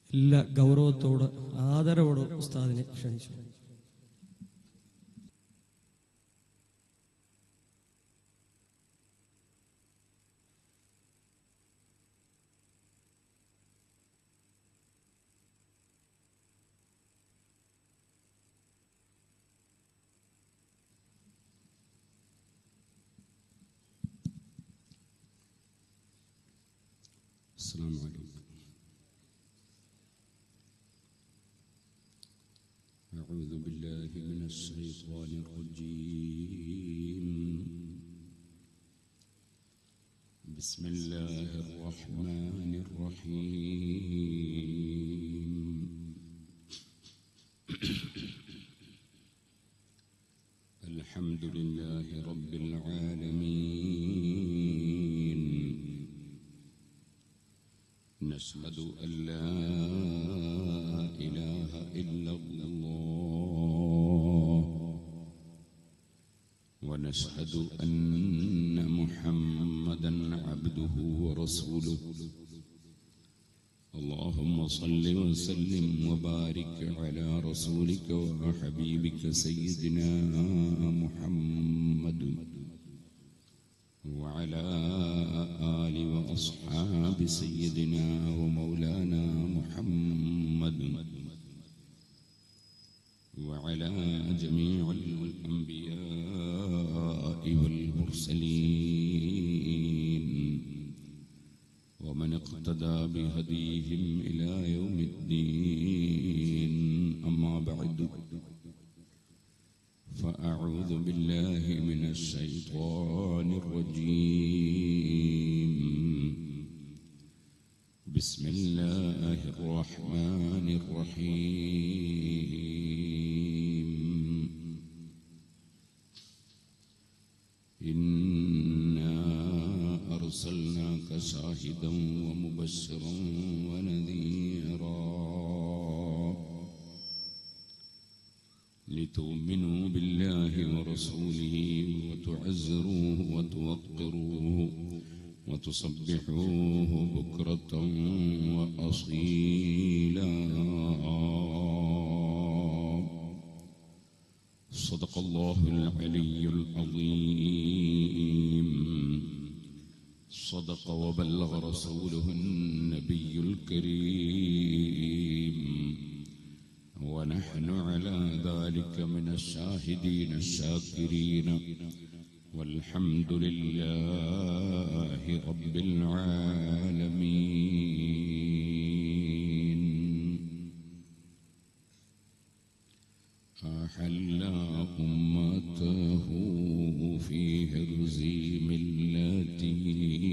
എല്ലാ ഗൗരവത്തോട് ആദരവോട് ഉസ്താദിനെ ക്ഷണിച്ചു السلام عليكم أعوذ بالله من الشيطان الرجيم بسم الله الرحمن الرحيم الحمد لله رب العالمين نشهد أن لا إله إلا الله ونشهد أن محمدا عبده ورسوله اللهم صل وسلم وبارك على رسولك وحبيبك سيدنا محمد وعلى آل وأصحاب سيدنا ومولانا محمد وعلى جميع الأنبياء والمرسلين ومن اقتدى بهديهم إلى يوم الدين أما بعد فأعوذ بالله من الشيطان الرجيم بسم الله الرحمن الرحيم إنا أرسلناك شاهدا ومبشرا ونذيرا لتؤمنوا بالله ورسوله وتعزروه وتوقروه وتصبحوه بكرة وأصيلا صدق الله العلي العظيم صدق وبلغ رسوله النبي الكريم ونحن على ذلك من الشاهدين الشاكرين والحمد لله رب العالمين أحل أمته في هرز ملته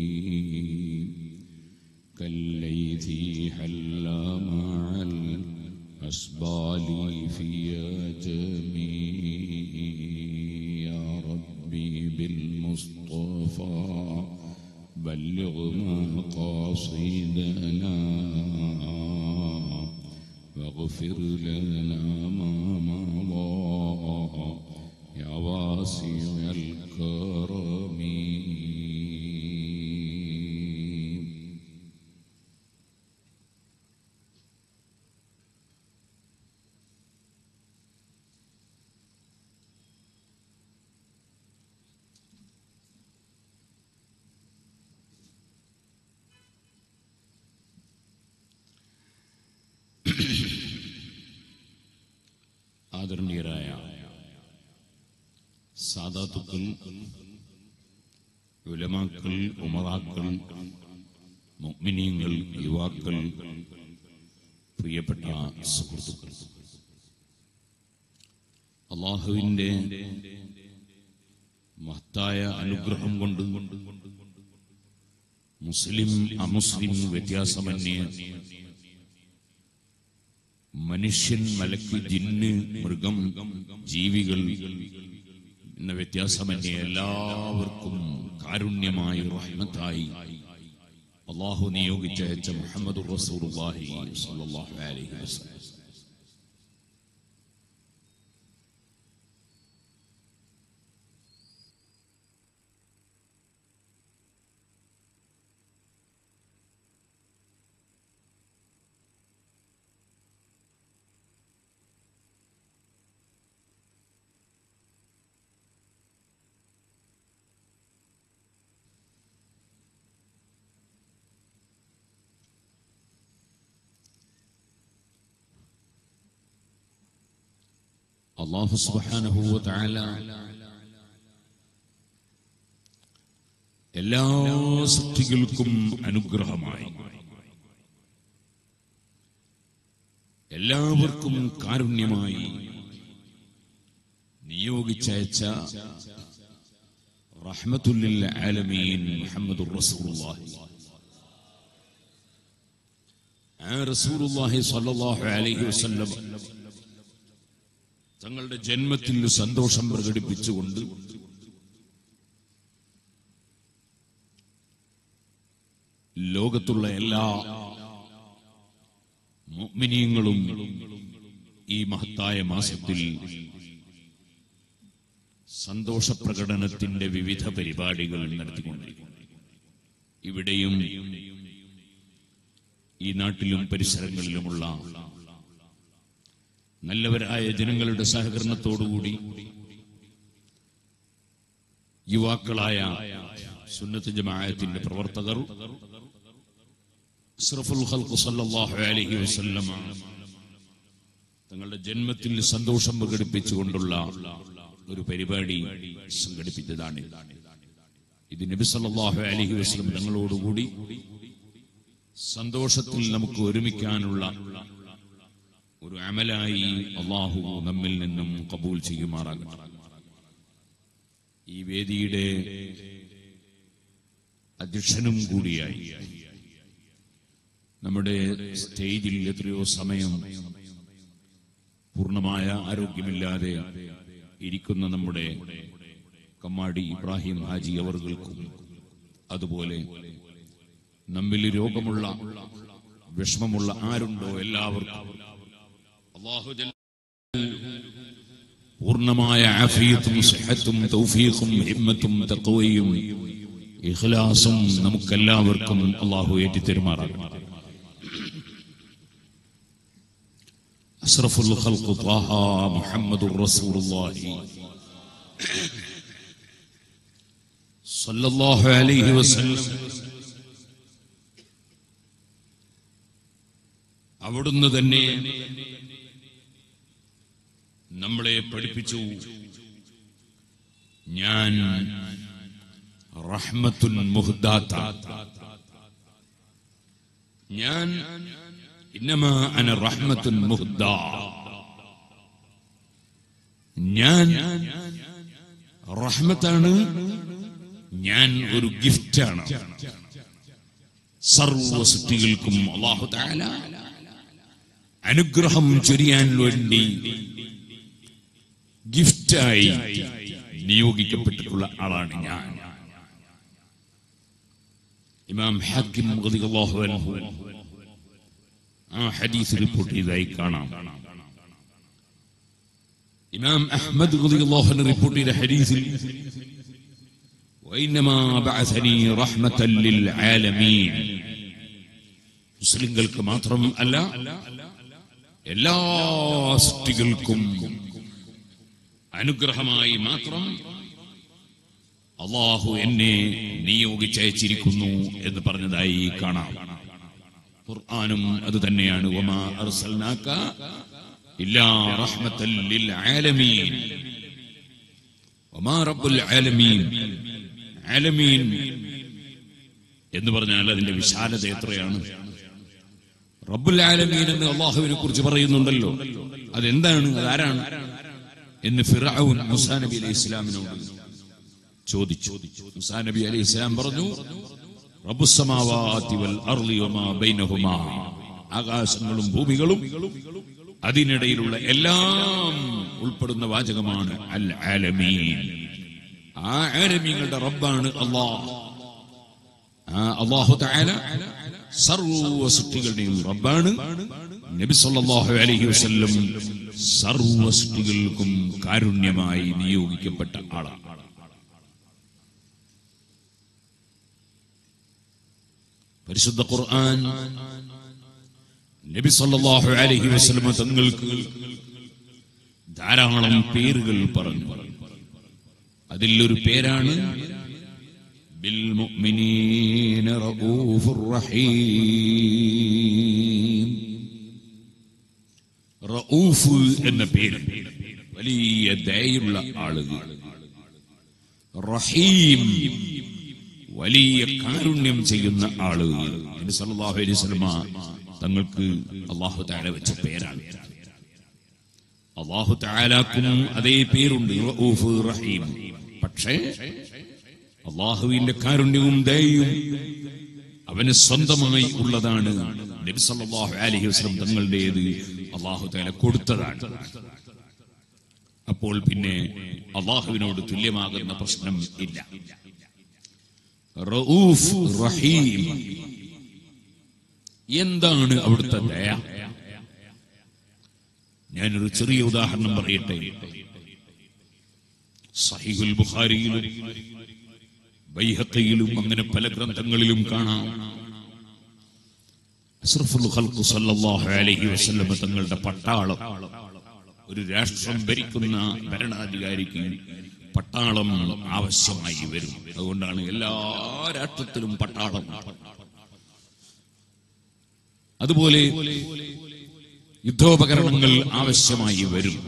كالليث حل مع الأسبال في جميع يا ربي بالمصطفى بلغ مقاصدنا واغفر لنا ما مضى يا واسع الكرم ആദരണീയരായ സാദാത്തുക്കൾ ഉലമാക്കൾ ഉമറാക്കൾ മുഅ്മിനീങ്ങൾ യുവാക്കൾ പ്രിയപ്പെട്ട സുഹൃത്തുക്കൾ അള്ളാഹുവിൻ്റെ മഹത്തായ അനുഗ്രഹം കൊണ്ട് മുസ്ലിം അമുസ്ലിം വ്യത്യാസമന്യേ മനുഷ്യൻ മലക്ക് ജിന്ന് മൃഗം ജീവികൾ എന്ന വ്യത്യാസമന്യേ എല്ലാവർക്കും കാരുണ്യമായി റഹ്മത്തായി അള്ളാഹു നിയോഗിച്ചയച്ച മുഹമ്മദ് റസൂലുള്ളാഹി സ്വല്ലല്ലാഹു അലൈഹി വസല്ലം അള്ളാഹു സുബ്ഹാനഹു വ തആല എല്ലാ സൃഷ്ടികൾക്കും അനുഗ്രഹമായി എല്ലാവർക്കും കാരുണ്യമായി നിയോഗിച്ചയച്ച റഹ്മത്തുല്ലിൽ ആലമീൻ മുഹമ്മദുർ റസൂലുള്ളാഹി ആ റസൂലുള്ളാഹി സ്വല്ലല്ലാഹു അലൈഹി വസല്ലം തങ്ങളുടെ ജന്മത്തിൽ സന്തോഷം പ്രകടിപ്പിച്ചുകൊണ്ട് ലോകത്തുള്ള എല്ലാ മുഅ്മിനീങ്ങളും ഈ മഹത്തായ മാസത്തിൽ സന്തോഷ പ്രകടനത്തിന്റെ വിവിധ പരിപാടികൾ നടത്തിക്കൊണ്ടിരിക്കുന്നു ഇവിടെയും ഈ നാട്ടിലും പരിസരങ്ങളിലുമുള്ള നല്ലവരായ ജനങ്ങളുടെ സഹകരണത്തോടുകൂടി യുവാക്കളായ സുന്നത്ത് ജമാഅത്തിന്റെ പ്രവർത്തകർ അഷ്റഫുൽ ഖൽഖ് സല്ലല്ലാഹു അലൈഹി വസല്ലമ തങ്ങളുടെ ജന്മത്തിൽ സന്തോഷം പ്രകടിപ്പിച്ചുകൊണ്ടുള്ള ഒരു പരിപാടി സംഘടിപ്പിച്ചതാണ് ഇത് നബി സല്ലല്ലാഹു അലൈഹി വസല്ലം തങ്ങളോടുകൂടി സന്തോഷത്തിൽ നമുക്ക് ഒരുമിക്കാനുള്ള ഒരു അമലായി അള്ളാഹു നമ്മിൽ നിന്നും കബൂൽ ചെയ്യുമാറാകട്ടെ ഈ വേദിയുടെ അധ്യക്ഷനും കൂടിയായി നമ്മുടെ സ്റ്റേജിൽ എത്രയോ സമയം പൂർണ്ണമായ ആരോഗ്യമില്ലാതെ ഇരിക്കുന്ന നമ്മുടെ കമ്മാടി ഇബ്രാഹിം ഹാജി അവർകൾക്കും അതുപോലെ നമ്മിൽ രോഗമുള്ള വിഷമമുള്ള ആരുണ്ടോ എല്ലാവർക്കും അള്ളാഹു ജൽ പൂർണ്ണമായ ആഫിയത്തും സിഹത്തും തൗഫീഖും ഹിമ്മത്തും തഖ്വയും ഇഖ്ലാസും നമുക്കെല്ലാവർക്കും അള്ളാഹു ഏറ്റിത്തരുമാറാകട്ടെ അഷ്റഫുൽ ഖൽഖ് ത്വാഹ മുഹമ്മദുർ റസൂലുള്ളാഹി സല്ലല്ലാഹു അലൈഹി വസല്ലം അവിടുന്ന് തന്നെ നമ്മളെ പഠിപ്പിച്ചു ഞാൻ റഹ്മത്തുൻ മുഹ്ദാത്ത ഞാൻ ഇന്നമാ അന റഹ്മത്തുൻ മുഹ്ദാ ഞാൻ റഹ്മത്താണ് ഞാൻ ഒരു ഗിഫ്റ്റാണ് സർവ സൃഷ്ടികൾക്കും അള്ളാഹു തആല അനുഗ്രഹം ചൊരിയാൻ വേണ്ടി ഗിഫ്റ്റായി നിയോഗിക്കപ്പെട്ടിട്ടുള്ള ആളാണ് ഞാൻ ഇമാം ഹാക്കിം റളിയല്ലാഹു അൻഹു ആ ഹദീസ് റിപ്പോർട്ട് ചെയ്തതായി കാണാം ഇമാം അഹ്മദ് റളിയല്ലാഹു അൻഹു റിപ്പോർട്ട് ചെയ്ത ഹദീസിൽ وإنما بعثني رحمة للعالمين മുസ്ലിങ്ങൾക്ക് മാത്രം അല്ല എല്ലാ സൃഷ്ടികൾക്കും അനുഗ്രഹമായി മാത്രം അള്ളാഹു എന്നെ നിയോഗിച്ചയച്ചിരിക്കുന്നു എന്ന് പറഞ്ഞതായി കാണാം ഖുർആാനും അത് തന്നെയാണ് വമാ അർസൽനാക ഇല്ലാ റഹ്മത്തൽ ലിൽ ആലമീൻ വമാ റബ്ബുൽ ആലമീൻ ആലമീൻ എന്ന് പറഞ്ഞാൽ അതിന്റെ വിശാലത എത്രയാണ് റബ്ബുൽ ആലമീൻ എന്ന് അള്ളാഹുവിനെ കുറിച്ച് പറയുന്നുണ്ടല്ലോ അതെന്താണ് അതാരാണ് എന്ന് ഫിറഔൻ മുസാ നബി അലൈഹി ഇസ്ലാമിനോട് ചോദിച്ചു മുസാ നബി അലൈഹി ഇസ്ലാം പറഞ്ഞു റബ്ബുസ്സമാവാതി വൽ അർളി വമാ ബൈനഹുമാ ആകാശങ്ങളും ഭൂമികളും അതിനിടയിലുള്ള എല്ലാം ഉൾപ്പെടുന്ന വാചകമാണ് അൽ ആലമീൻ ആ ആലമീങ്ങളുടെ റബ്ബാണ് അള്ളാഹ് ആ അള്ളാഹു തആല സർവ സൃഷ്ടികളുടെയും റബ്ബാണ് നബി സല്ലല്ലാഹു അലൈഹി വസല്ലം സർവ സൃഷ്ടികൾക്കും കാരുണ്യമായി നിയോഗിക്കപ്പെട്ട ആളാണ് പരിശുദ്ധ ഖുർആൻ നബി സല്ലല്ലാഹു അലൈഹി വസല്ലം തങ്ങൾക്ക് ധാരാളം പേരുകൾ പറഞ്ഞു അതിൽ ഒരു പേരാണ് بالمؤمنين رؤوف رحيم റഊഫ് എന്ന പേര് വലിയ ദയുള്ള ആളുകൾ റഹീം വലിയ കാരുണ്യം ചെയ്യുന്ന ആളുകൾ നബി സല്ലല്ലാഹു അലൈഹി വസല്ലമ തങ്ങൾക്ക് അള്ളാഹു താല വെച്ച പേരാണ് അള്ളാഹു താലാക്കും അതേ പേരുണ്ട് റഊഫ് റഹീം പക്ഷേ അള്ളാഹുവിന്റെ കാരുണ്യവും ദയയും അവന് സ്വന്തമായി ഉള്ളതാണ് നബി സല്ലല്ലാഹു അലൈഹി വസല്ലം തങ്ങളുടേത് അള്ളാഹു താല കൊടുത്തതാണ് അപ്പോൾ പിന്നെ അള്ളാഹുവിനോട് തുല്യമാകുന്ന പ്രശ്നം ഇല്ല റഊഫ് റഹീം എന്താണ് അവിടുത്തെ ദയ ഞാനൊരു ചെറിയ ഉദാഹരണം പറയട്ടെ സഹിഹുൽ ബുഖാരിയിലും ബൈഹത്തയിലും അങ്ങനെ പല ഗ്രന്ഥങ്ങളിലും കാണാം അഷ്റഫുൽ ഖൽഖ് സല്ലല്ലാഹു അലൈഹി വസല്ലം തങ്ങളുടെ പട്ടാളം ഒരു രാഷ്ട്രം ഭരിക്കുന്ന ഭരണാധികാരിക്ക് പട്ടാളം ആവശ്യമായി വരും അതുകൊണ്ടാണ് എല്ലാ രാഷ്ട്രത്തിലും പട്ടാളം അതുപോലെ യുദ്ധോപകരണങ്ങൾ ആവശ്യമായി വരും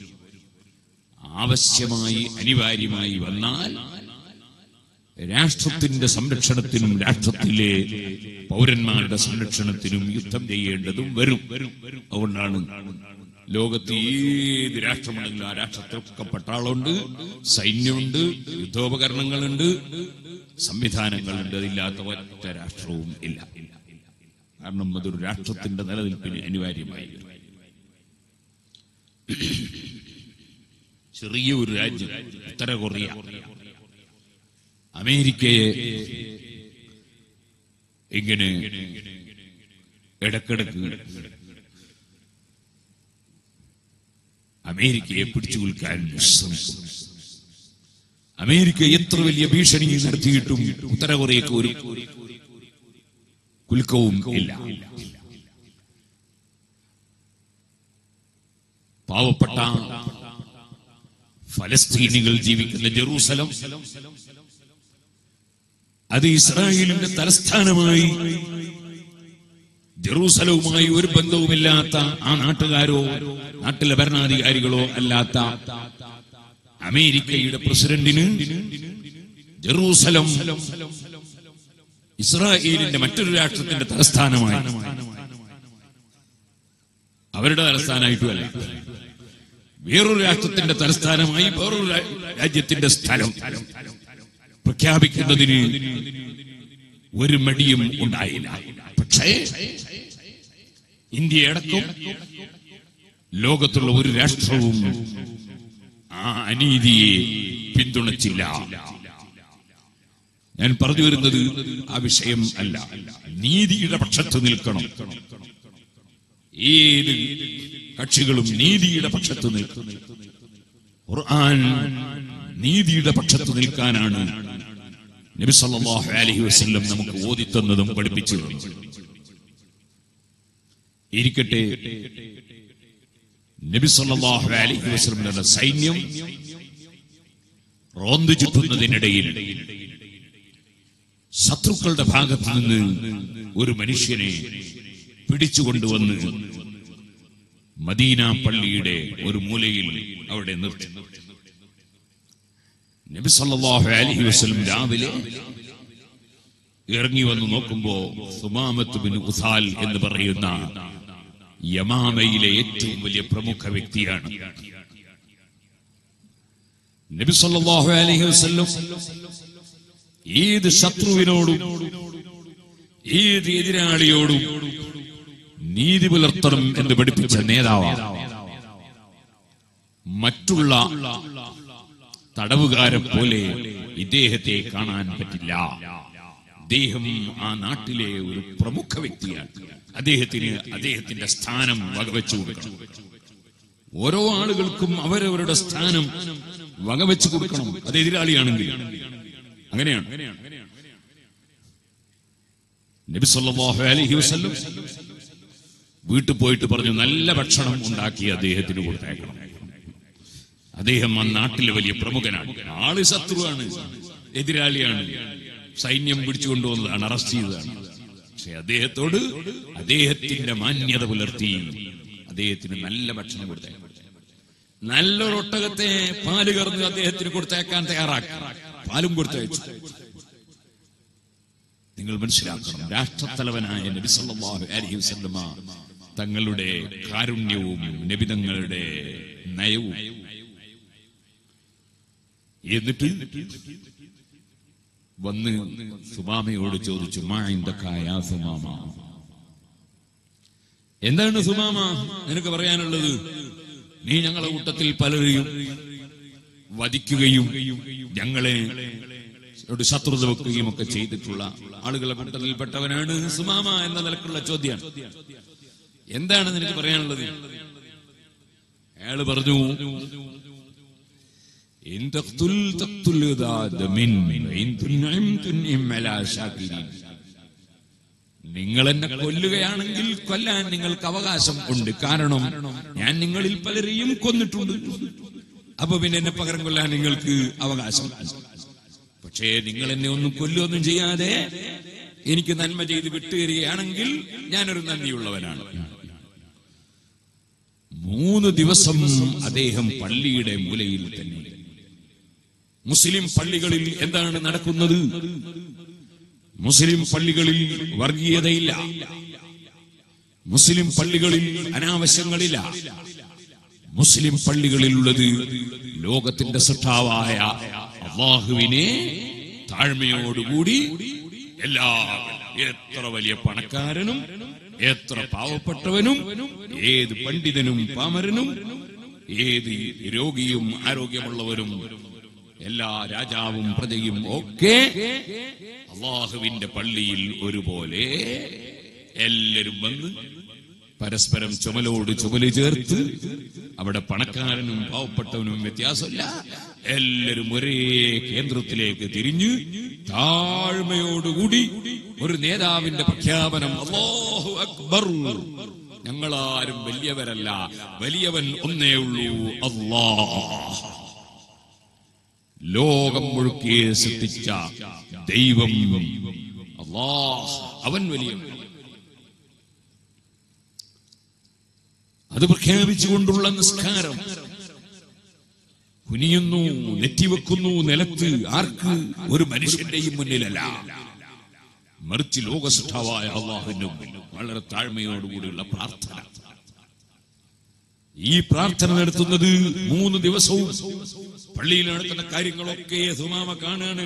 ആവശ്യമായി അനിവാര്യമായി വന്നാൽ രാഷ്ട്രത്തിന്റെ സംരക്ഷണത്തിനും രാഷ്ട്രത്തിലെ പൗരന്മാരുടെ സംരക്ഷണത്തിനും യുദ്ധം ചെയ്യേണ്ടതും വരും അതുകൊണ്ടാണ് ലോകത്ത് ഏത് രാഷ്ട്രമുണ്ടെങ്കിലും ആ രാഷ്ട്രത്തിലൊക്കെ പട്ടാളമുണ്ട് സൈന്യമുണ്ട് യുദ്ധോപകരണങ്ങളുണ്ട് സംവിധാനങ്ങളുണ്ട് അതില്ലാത്ത ഒറ്റ രാഷ്ട്രവും ഇല്ല കാരണം അതൊരു രാഷ്ട്രത്തിന്റെ നിലനിൽപ്പിന് അനിവാര്യമായി വരും. ചെറിയ ഒരു രാജ്യം ഉത്തര കൊറിയ അമേരിക്കയെ ഇങ്ങനെ ഇടക്കിടക്ക് അമേരിക്കയെ പിടിച്ചു കുൽക്കാൻ ശ്രമിക്കും അമേരിക്ക എത്ര വലിയ ഭീഷണി നടത്തിയിട്ടും ഉത്തര കൊറിയക്ക് ഒരു കുലുക്കവും ഇല്ല പാവപ്പെട്ട ഫലസ്തീനികൾ ജീവിക്കുന്ന ജെറൂസലം അത് ഇസ്രായേലിന്റെ തലസ്ഥാനമായി ജെറൂസലവുമായി ഒരു ബന്ധവുമില്ലാത്ത ആ നാട്ടുകാരോ നാട്ടിലെ ഭരണാധികാരികളോ അല്ലാത്ത അമേരിക്കയുടെ പ്രസിഡന്റിന് ജെറൂസലം ഇസ്രായേലിന്റെ മറ്റൊരു രാഷ്ട്രത്തിന്റെ തലസ്ഥാനമായി അവരുടെ തലസ്ഥാനമായിട്ടുമല്ല വേറൊരു രാഷ്ട്രത്തിന്റെ തലസ്ഥാനമായി വേറൊരു രാ- രാജ്യത്തിന്റെ സ്ഥലം പ്രഖ്യാപിക്കുന്നതിന് ഒരു മടിയും ഉണ്ടായില്ല പക്ഷേ ഇന്ത്യയടക്കം ലോകത്തുള്ള ഒരു രാഷ്ട്രവും ആ അനീതിയെ പിന്തുണച്ചില്ല ഞാൻ പറഞ്ഞു വരുന്നത് ആ വിഷയം അല്ല നീതിയുടെ പക്ഷത്ത് നിൽക്കണം ഏത് കക്ഷികളും നീതിയുടെ പക്ഷത്ത് നിൽക്കും ഖുർആൻ നീതിയുടെ പക്ഷത്ത് നിൽക്കാനാണ് നബി സല്ലല്ലാഹു അലൈഹി വസല്ലം നമുക്ക് ഓതിത്തന്നതും പഠിപ്പിച്ചു ഇരിക്കട്ടെ നബി സല്ലല്ലാഹു അലൈഹി വസല്ലമയുടെ സൈന്യം റോന്തു ചുറ്റുന്നതിനിടയിൽ ശത്രുക്കളുടെ ഭാഗത്ത് നിന്ന് ഒരു മനുഷ്യനെ പിടിച്ചുകൊണ്ടുവന്ന് മദീന പള്ളിയുടെ ഒരു മൂലയിൽ അവിടെ നിർത്തി നബി സല്ലല്ലാഹു അലൈഹി വസല്ലം രാവിലെ ഇറങ്ങി വന്ന് നോക്കുമ്പോ സുമാമത്ത് ബിൻ ഉസാൽ എന്ന് പറയുന്ന യമാമയിലെ ഏറ്റവും വലിയ പ്രമുഖ വ്യക്തിയാണ് നബി സല്ലല്ലാഹു അലൈഹി വസല്ലം ഏത് ശത്രുവിനോടും ഏത് എതിരാളിയോടും നീതി പുലർത്തണം എന്ന് പഠിപ്പിച്ച നേതാവാണ് മറ്റുള്ള തടവുകാരെ പോലെ ഇദ്ദേഹത്തെ കാണാൻ പറ്റില്ല അദ്ദേഹം ആ നാട്ടിലെ ഒരു പ്രമുഖ വ്യക്തിയാണ് അദ്ദേഹത്തിന് അദ്ദേഹത്തിന്റെ സ്ഥാനം വകവെച്ചു കൊടുക്കണം ഓരോ ആളുകൾക്കും അവരവരുടെ സ്ഥാനം വകവെച്ചു കൊടുക്കണം അത് എതിരാളിയാണെങ്കിൽ അങ്ങനെയാണ് നബി സല്ലല്ലാഹു അലൈഹി വസല്ലം വീട്ടിൽ പോയിട്ട് പറഞ്ഞു നല്ല ഭക്ഷണം ഉണ്ടാക്കി അദ്ദേഹത്തിന് കൊടുത്തേക്കണം അദ്ദേഹം ആ നാട്ടിലെ വലിയ പ്രമുഖനാണ് ആള് ശത്രുവാണ് എതിരാളിയാണ് സൈന്യം പിടിച്ചുകൊണ്ടുവന്നതാണ് അറസ്റ്റ് ചെയ്തതാണ് പക്ഷെ അദ്ദേഹത്തോട് അദ്ദേഹത്തിന്റെ മാന്യത പുലർത്തി അദ്ദേഹത്തിന് നല്ല ഭക്ഷണം കൊടുത്തേക്കണം നല്ലൊരു ഒട്ടകത്തെ പാല് കറന്ന് അദ്ദേഹത്തിന് കൊടുത്തേക്കാൻ തയ്യാറാക്കി പാലും കൊടുത്തയച്ചു നിങ്ങൾ മനസ്സിലാക്കണം രാഷ്ട്രത്തലവനായ നബി സല്ലല്ലാഹു അലൈഹി വസല്ലമ തങ്ങളുടെ കാരുണ്യവും നബിതങ്ങളുടെ നയവും എന്നിട്ട് വന്ന് സുമാമയോട് ചോദിച്ചു മാ ഇന്ദക്കായ സുമാമ എന്താണ് സുമാമ നിനക്ക് പറയാനുള്ളത് നീ ഞങ്ങളെ കൂട്ടത്തിൽ പലരെയും വധിക്കുകയും ഞങ്ങളെ ഒരു ശത്രുത വെക്കുകയും ഒക്കെ ചെയ്തിട്ടുള്ള ആളുകളെ കൂട്ടത്തിൽപ്പെട്ടവനാണ് സുമാമ എന്ന നിലക്കുള്ള ചോദ്യമാണ് എന്താണ് നിനക്ക് പറയാനുള്ളത് അയാള് പറഞ്ഞു إن تقتل تقتل ذا دم وإن تنعم تنعم على شاكرين നിങ്ങൾ എന്നെ കൊല്ലുകയാണെങ്കിൽ കൊല്ലാൻ നിങ്ങൾക്ക് അവകാശം ഉണ്ട് കാരണം ഞാൻ നിങ്ങളിൽ പലരെയും കൊന്നിട്ടുണ്ട് അപ്പൊ പിന്നെ എന്നെ പകരം കൊല്ലാൻ നിങ്ങൾക്ക് അവകാശം പക്ഷേ നിങ്ങൾ എന്നെ ഒന്നും കൊല്ലുകയൊന്നും ചെയ്യാതെ എനിക്ക് നന്മ ചെയ്ത് വിട്ടുതരികയാണെങ്കിൽ ഞാനൊരു നന്ദിയുള്ളവനാണ് മൂന്ന് ദിവസം അദ്ദേഹം പള്ളിയുടെ മൂലയിൽ തന്നെ മുസ്ലിം പള്ളികളിൽ എന്താണ് നടക്കുന്നത് മുസ്ലിം പള്ളികളിൽ വർഗീയതയില്ല മുസ്ലിം പള്ളികളിൽ അനാവശ്യങ്ങളില്ല മുസ്ലിം പള്ളികളിലുള്ളത് ലോകത്തിന്റെ സൃഷ്ടാവായ അള്ളാഹുവിനെ താഴ്മയോടുകൂടി എല്ലാ എത്ര വലിയ പണക്കാരനും എത്ര പാവപ്പെട്ടവനും ഏത് പണ്ഡിതനും പാമരനും ഏത് രോഗിയും ആരോഗ്യമുള്ളവരും എല്ലാ രാജാവും പ്രജയും ഒക്കെ അള്ളാഹുവിന്റെ പള്ളിയിൽ ഒരുപോലെ എല്ലാരും വന്ന് പരസ്പരം ചുമലോട് ചുമല് ചേർത്ത് അവിടെ പണക്കാരനും പാവപ്പെട്ടവനും വ്യത്യാസമില്ല എല്ലാരും ഒരേ കേന്ദ്രത്തിലേക്ക് തിരിഞ്ഞ് താഴ്മയോടുകൂടി ഒരു നേതാവിന്റെ പ്രഖ്യാപനം അല്ലാഹു അക്ബർ ഞങ്ങളാരും വലിയവരല്ല വലിയവൻ ഒന്നേ ഉള്ളൂ അല്ലാഹ് ലോകം മുഴുക്കെ സൃഷ്ടിച്ച ദൈവം അല്ലാഹ് അവൻ വലിയവൻ അത് പ്രഖ്യാപിച്ചുകൊണ്ടുള്ള നിസ്കാരം കുനിയുന്നു നെറ്റിവെക്കുന്നു നിലത്ത് ആർക്ക് ഒരു മനുഷ്യന്റെയും മുന്നിലല്ല മറിച്ച് ലോകസൃഷ്ടാവായ അള്ളാഹുവിന്റെ മുമ്പിൽ വളരെ താഴ്മയോടുകൂടിയുള്ള പ്രാർത്ഥന ഈ പ്രാർത്ഥന നടത്തുന്നത് മൂന്ന് ദിവസവും പള്ളിയിൽ നടക്കുന്ന കാര്യങ്ങളൊക്കെ സുമാമ കാണാണ്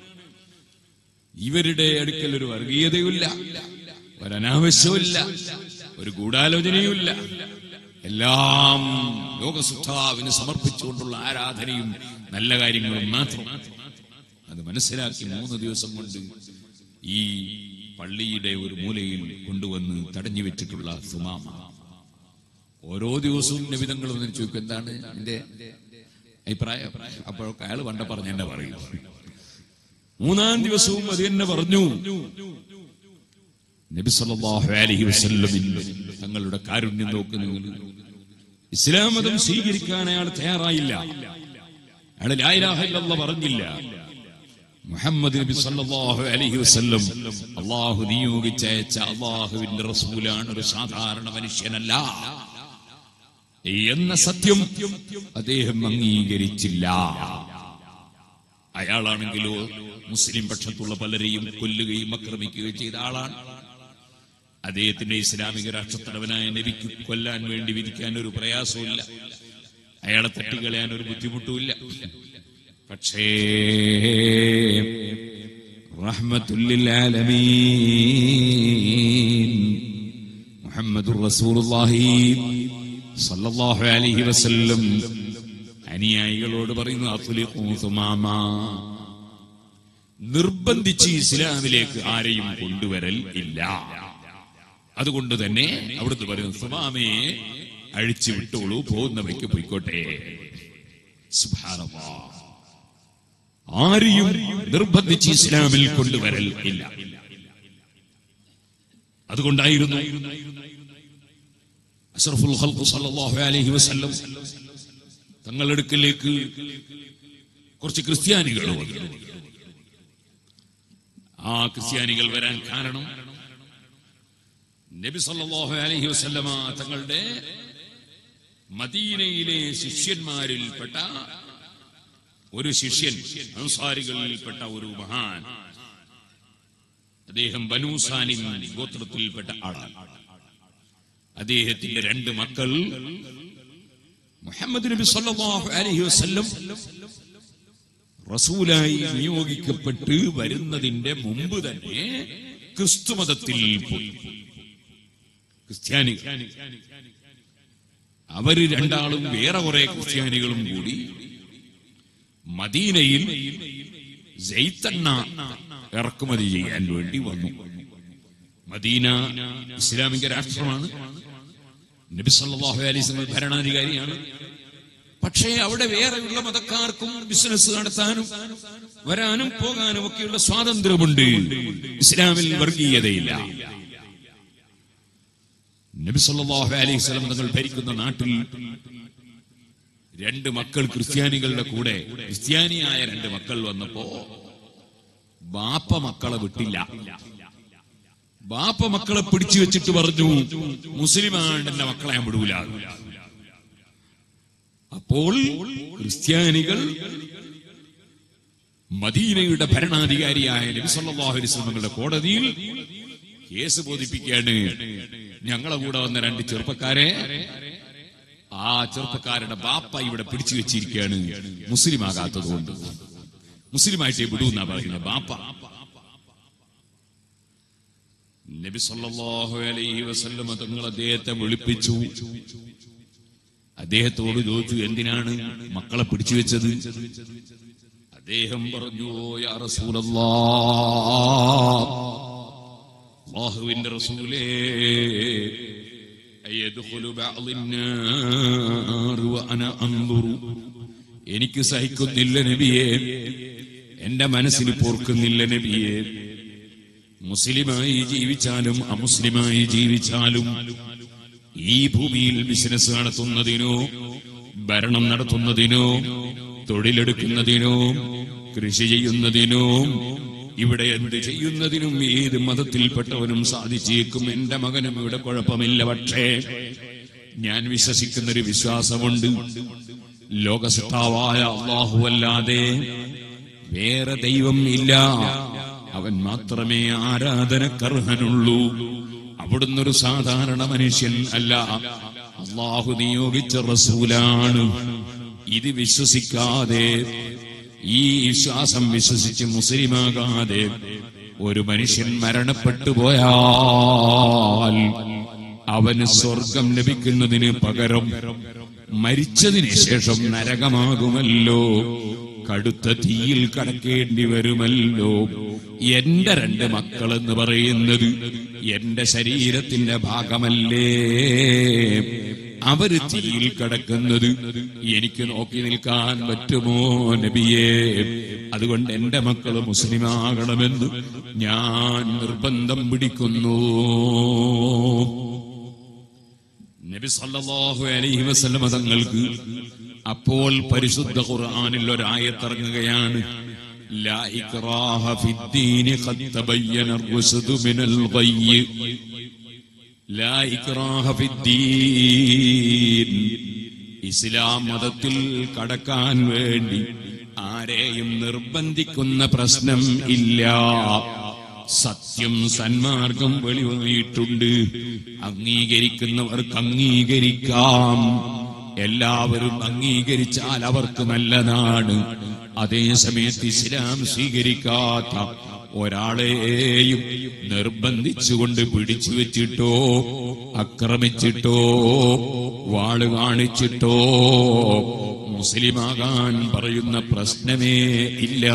ഇവരുടെ അടുക്കൽ ഒരു വർഗീയതയുമില്ല ഒരനാവശ്യമില്ല ഒരു ഗൂഢാലോചനയുമില്ല എല്ലാം ലോകസുദ്ധാവിന് സമർപ്പിച്ചുകൊണ്ടുള്ള ആരാധനയും നല്ല കാര്യങ്ങളും മാത്രം അത് മനസ്സിലാക്കി മൂന്ന് ദിവസം കൊണ്ട് ഈ പള്ളിയുടെ ഒരു മൂലയിൽ കൊണ്ടുവന്ന് തടഞ്ഞു വെച്ചിട്ടുള്ള സുമാമ ഓരോ ദിവസവും നിമിതങ്ങൾ വന്ന് ചോദിക്കും എന്താണ് എന്റെ അഭിപ്രായം അപ്പോഴൊക്കെ അയാൾ പണ്ട പറഞ്ഞ എന്നെ പറയും മൂന്നാം ദിവസവും അത് തന്നെ പറഞ്ഞു നബി സല്ലല്ലാഹു അലൈഹി വസല്ലമിൽ തങ്ങളുടെ കാരുണ്യം നോക്കുന്ന ഇസ്ലാം മതം സ്വീകരിക്കാൻ അയാൾ തയ്യാറായില്ല അയാൾ ലാ ഇലാഹ ഇല്ലല്ലാഹ് പറഞ്ഞില്ല മുഹമ്മദ് നബി സല്ലല്ലാഹു അലൈഹി വസല്ലം അള്ളാഹു നിയോഗിച്ചയച്ച അള്ളാഹുവിന്റെ റസൂലാണ് ഒരു സാധാരണ മനുഷ്യനല്ല എന്ന സത്യം അദ്ദേഹം അംഗീകരിച്ചില്ല അയാളാണെങ്കിലോ മുസ്ലിം പക്ഷത്തുള്ള പലരെയും കൊല്ലുകയും ആക്രമിക്കുകയും ചെയ്ത ആളാണ് അദ്ദേഹത്തിന്റെ ഇസ്ലാമിക രാഷ്ട്രത്തലവനായ നബിക്ക് കൊല്ലാൻ വേണ്ടി വിധിക്കാൻ ഒരു പ്രയാസമില്ല അയാളെ തട്ടിക്കളയാൻ ഒരു ബുദ്ധിമുട്ടുമില്ല പക്ഷേ റഹ്മത്തുല്ലിൽ ആലമീൻ മുഹമ്മദുർ റസൂലുള്ളാഹി സല്ലല്ലാഹു അലൈഹി വസല്ലം അനുയായികളോട് പറയുന്നു അത്ലിഖൂ സുമാമ നിർബന്ധിച്ച് ഇസ്ലാമിലേക്ക് ആരെയും കൊണ്ടുവരൽ ഇല്ല അതുകൊണ്ട് തന്നെ അവിടുന്ന് പറയുന്നു സുമാമയെ അഴിച്ചു വിട്ടോളൂ പോകുന്ന വഴിക്ക് പോയിക്കോട്ടെ സുബ്ഹാനല്ലാഹ്. ആരെയും നിർബന്ധിച്ച് ഇസ്ലാമിൽ കൊണ്ടുവരൽ ഇല്ല അതുകൊണ്ടായിരുന്നു അഷ്റഫുൽ ഖൽഖ് സല്ലല്ലാഹു അലൈഹി വസല്ലം തങ്ങളുടെ അടുക്കലേക്ക് കുറച്ച് ക്രിസ്ത്യാനികൾ വന്നു ആ ക്രിസ്ത്യാനികൾ വരാൻ കാരണം നബി സല്ലല്ലാഹു അലൈഹി വസല്ലമ തങ്ങളുടെ മദീനയിലെ ശിഷ്യന്മാരിൽപ്പെട്ട ഒരു ശിഷ്യൻ അൻസാരികളിൽപ്പെട്ട ഒരു മഹാൻ അദ്ദേഹം ബനൂസാനിൻ ഗോത്രത്തിൽപ്പെട്ട ആളാണ് അദ്ദേഹത്തിന്റെ രണ്ട് മക്കൾ മുഹമ്മദ് നബി സല്ലല്ലാഹു അലൈഹി വസല്ലം റസൂലായി നിയോഗിക്കപ്പെട്ട് വരുന്നതിന്റെ മുമ്പ് തന്നെ ക്രിസ്തുമതത്തിൽ പോയി ക്രിസ്ത്യാനി അവര് രണ്ടാളും വേറെ കുറെ ക്രിസ്ത്യാനികളും കൂടി മദീനയിൽ ജയ്ത്തണ്ണ ഇറക്കുമതി ചെയ്യാൻ വേണ്ടി വന്നു മദീന ഇസ്ലാമിക രാഷ്ട്രമാണ് നബി സല്ലല്ലാഹു അലൈഹി വസല്ലം ഭരണാധികാരിയാണ് പക്ഷേ അവിടെ വേറെയുള്ള മതക്കാർക്കും ബിസിനസ് നടത്താനും വരാനും പോകാനും ഒക്കെയുള്ള സ്വാതന്ത്ര്യമുണ്ട് ഇസ്ലാമിൽ വർഗീയതയില്ല നബി സല്ലല്ലാഹു അലൈഹി വസല്ലം തങ്ങൾ ഭരിക്കുന്ന നാട്ടിൽ രണ്ട് മക്കൾ ക്രിസ്ത്യാനികളുടെ കൂടെ ക്രിസ്ത്യാനിയായ രണ്ട് മക്കൾ വന്നപ്പോ ബാപ്പ മക്കളെ വിട്ടില്ല ബാപ്പ മക്കളെ പിടിച്ചു വെച്ചിട്ട് പറഞ്ഞു മുസ്ലിമാണ് എന്റെ മക്കളെ ഞാൻ വിടൂല അപ്പോൾ ക്രിസ്ത്യാനികൾ മദീനയുടെ ഭരണാധികാരിയായ നബി സല്ലല്ലാഹു അലൈഹി വസല്ലമയുടെ കോടതിയിൽ കേസ് ബോധിപ്പിക്കുകയാണ് ഞങ്ങളെ കൂടെ വന്ന രണ്ട് ചെറുപ്പക്കാരെ ആ ചെറുപ്പക്കാരുടെ ബാപ്പ ഇവിടെ പിടിച്ചു വെച്ചിരിക്കുകയാണ് മുസ്ലിം ആകാത്തത് കൊണ്ട് മുസ്ലിമായിട്ടേ വിടൂന്നാ പറയുന്നത് ബാപ്പ നബി സല്ലല്ലാഹു അലൈഹി വസല്ലമ തങ്ങൾ അദ്ദേഹത്തെ വിളിപ്പിച്ചു അദ്ദേഹത്തോട് ചോദിച്ചു എന്തിനാണ് മക്കളെ പിടിച്ചു വെച്ചത് അദ്ദേഹം പറഞ്ഞു "ഓ യാ റസൂലല്ലാ അല്ലാഹുവിന്റെ റസൂലേ അയദ്ഖുലു ബഅദിന്നാർ വഅന അൻദുറു എനിക്ക് സഹിക്കുന്നില്ല നബിയെ എന്റെ മനസ്സിന് പോർക്കുന്നില്ല നബിയെ മുസ്ലിമായി ജീവിച്ചാലും അമുസ്ലിമായി ജീവിച്ചാലും ഈ ഭൂമിയിൽ ബിസിനസ് നടത്തുന്നതിനോ ഭരണം നടത്തുന്നതിനോ തൊഴിലെടുക്കുന്നതിനോ കൃഷി ചെയ്യുന്നതിനോ ഇവിടെ എന്ത് ചെയ്യുന്നതിനും ഏത് മതത്തിൽപ്പെട്ടവനും സാധിച്ചേക്കും എന്റെ മകനും ഇവിടെ കുഴപ്പമില്ല പക്ഷേ ഞാൻ വിശ്വസിക്കുന്ന ഒരു വിശ്വാസമുണ്ട് ലോകസത്താവായ അള്ളാഹുവല്ലാതെ വേറെ ദൈവം ഇല്ല അവൻ മാത്രമേ ആരാധനക്കർഹനുള്ളൂ അവിടുന്ന് ഒരു സാധാരണ മനുഷ്യൻ അല്ല അള്ളാഹു നിയോഗിച്ച റസൂലാണ് ഇത് വിശ്വസിക്കാതെ ഈ വിശ്വാസം വിശ്വസിച്ച് മുസ്ലിമാകാതെ ഒരു മനുഷ്യൻ മരണപ്പെട്ടു പോയാൽ അവന് സ്വർഗം ലഭിക്കുന്നതിന് പകരം മരിച്ചതിന് ശേഷം നരകമാകുമല്ലോ കടുത്ത തീയിൽ കടക്കേണ്ടി വരുമല്ലോ എന്റെ രണ്ട് മക്കൾ എന്ന് പറയുന്നത് എന്റെ ശരീരത്തിന്റെ ഭാഗമല്ലേ അവര് തീയിൽ കിടക്കുന്നത് എനിക്ക് നോക്കി നിൽക്കാൻ പറ്റുമോ നബിയേ അതുകൊണ്ട് എന്റെ മക്കൾ മുസ്ലിമാകണമെന്ന് ഞാൻ നിർബന്ധം പിടിക്കുന്നു നബി സല്ലല്ലാഹു അലൈഹി വസല്ലമ തങ്ങൾക്ക് അപ്പോൾ പരിശുദ്ധ ഖുർആനിൽ ഒരായത്തിറങ്ങുകയാണ് ലാ ഇക്റാഹ ഫിദ്ദീനി ഖദ് തബയ്യന الرشد മിനൽ ഗയ്യ് ലാ ഇക്റാഹ ഫിദ്ദീൻ ഇസ്ലാം മതത്തിൽ കടക്കാൻ വേണ്ടി ആരെയും നിർബന്ധിക്കുന്ന പ്രശ്നം ഇല്ല സത്യം സന്മാർഗം വെളിവായിട്ടുണ്ട് അംഗീകരിക്കുന്നവർക്ക് അംഗീകരിക്കാം എല്ലാവരും അംഗീകരിച്ചാൽ അവർക്ക് നല്ലതാണ് അതേസമയത്ത് ഇസ്ലാം സ്വീകരിക്കാത്ത ഒരാളെയും നിർബന്ധിച്ചുകൊണ്ട് പിടിച്ചു വെച്ചിട്ടോ ആക്രമിച്ചിട്ടോ വാള് കാണിച്ചിട്ടോ മുസ്ലിമാകാൻ പറയുന്ന പ്രശ്നമേ ഇല്ല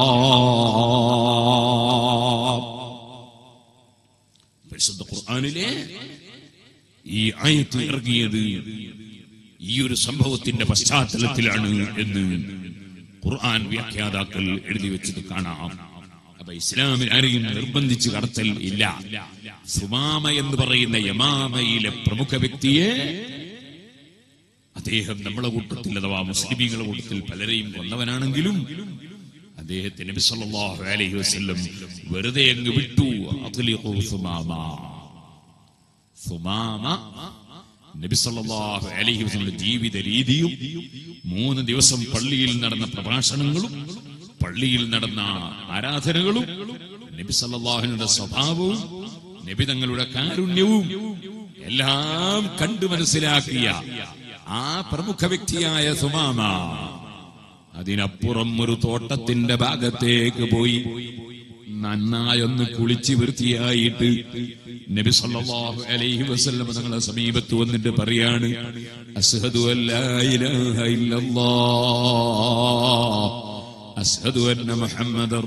പരിശുദ്ധ ഖുർആനിലെ ഈ ആയത്ത് ഇറങ്ങിയത് ഈ ഒരു സംഭവത്തിന്റെ പശ്ചാത്തലത്തിലാണ് എന്ന് ഖുർആൻ വ്യാഖ്യാതാക്കൾ എഴുതി വെച്ചത് കാണാം അപ്പൊ ഇസ്ലാമിൽ ആരെയും നിർബന്ധിച്ച് കടത്തൽ ഇല്ല സുമാമ എന്ന് പറയുന്ന യമാമയിലെ പ്രമുഖ വ്യക്തിയെ അദ്ദേഹം നമ്മളെ കൂട്ടത്തിൽ അഥവാ മുസ്ലിമീങ്ങളുടെ കൂട്ടത്തിൽ പലരെയും കൊന്നവനാണെങ്കിലും അദ്ദേഹത്തെ നബി സല്ലല്ലാഹു അലൈഹി വസല്ലം വെറുതെ അങ്ങ് വിട്ടു അത്ലിഖു സുമാമ സുമാമ നബി സല്ലല്ലാഹു അലൈഹി വസല്ലമയുടെ ജീവിത രീതിയും മൂന്ന് ദിവസം പള്ളിയിൽ നടന്ന പ്രഭാഷണങ്ങളും പള്ളിയിൽ നടന്ന ആരാധനകളും നബി സല്ലല്ലാഹുവിന്റെ സ്വഭാവവും നബി തങ്ങളുടെ കാരുണ്യവും എല്ലാം കണ്ടു മനസ്സിലാക്കിയ ആ പ്രമുഖ വ്യക്തിയായ സുമാമ അതിനപ്പുറം ഒരു തോട്ടത്തിന്റെ ഭാഗത്തേക്ക് പോയി നന്നായൊന്ന് കുളിച്ച് വൃത്തിയായിട്ട് നബി സല്ലല്ലാഹു അലൈഹി വസല്ലം തങ്ങളെ സമീപത്ത് വന്നിട്ട് പറയാണ് അസ്ഹദു അല്ലാ ഇലാഹ ഇല്ലല്ലാഹ് അസ്ഹദു അന്ന മുഹമ്മദർ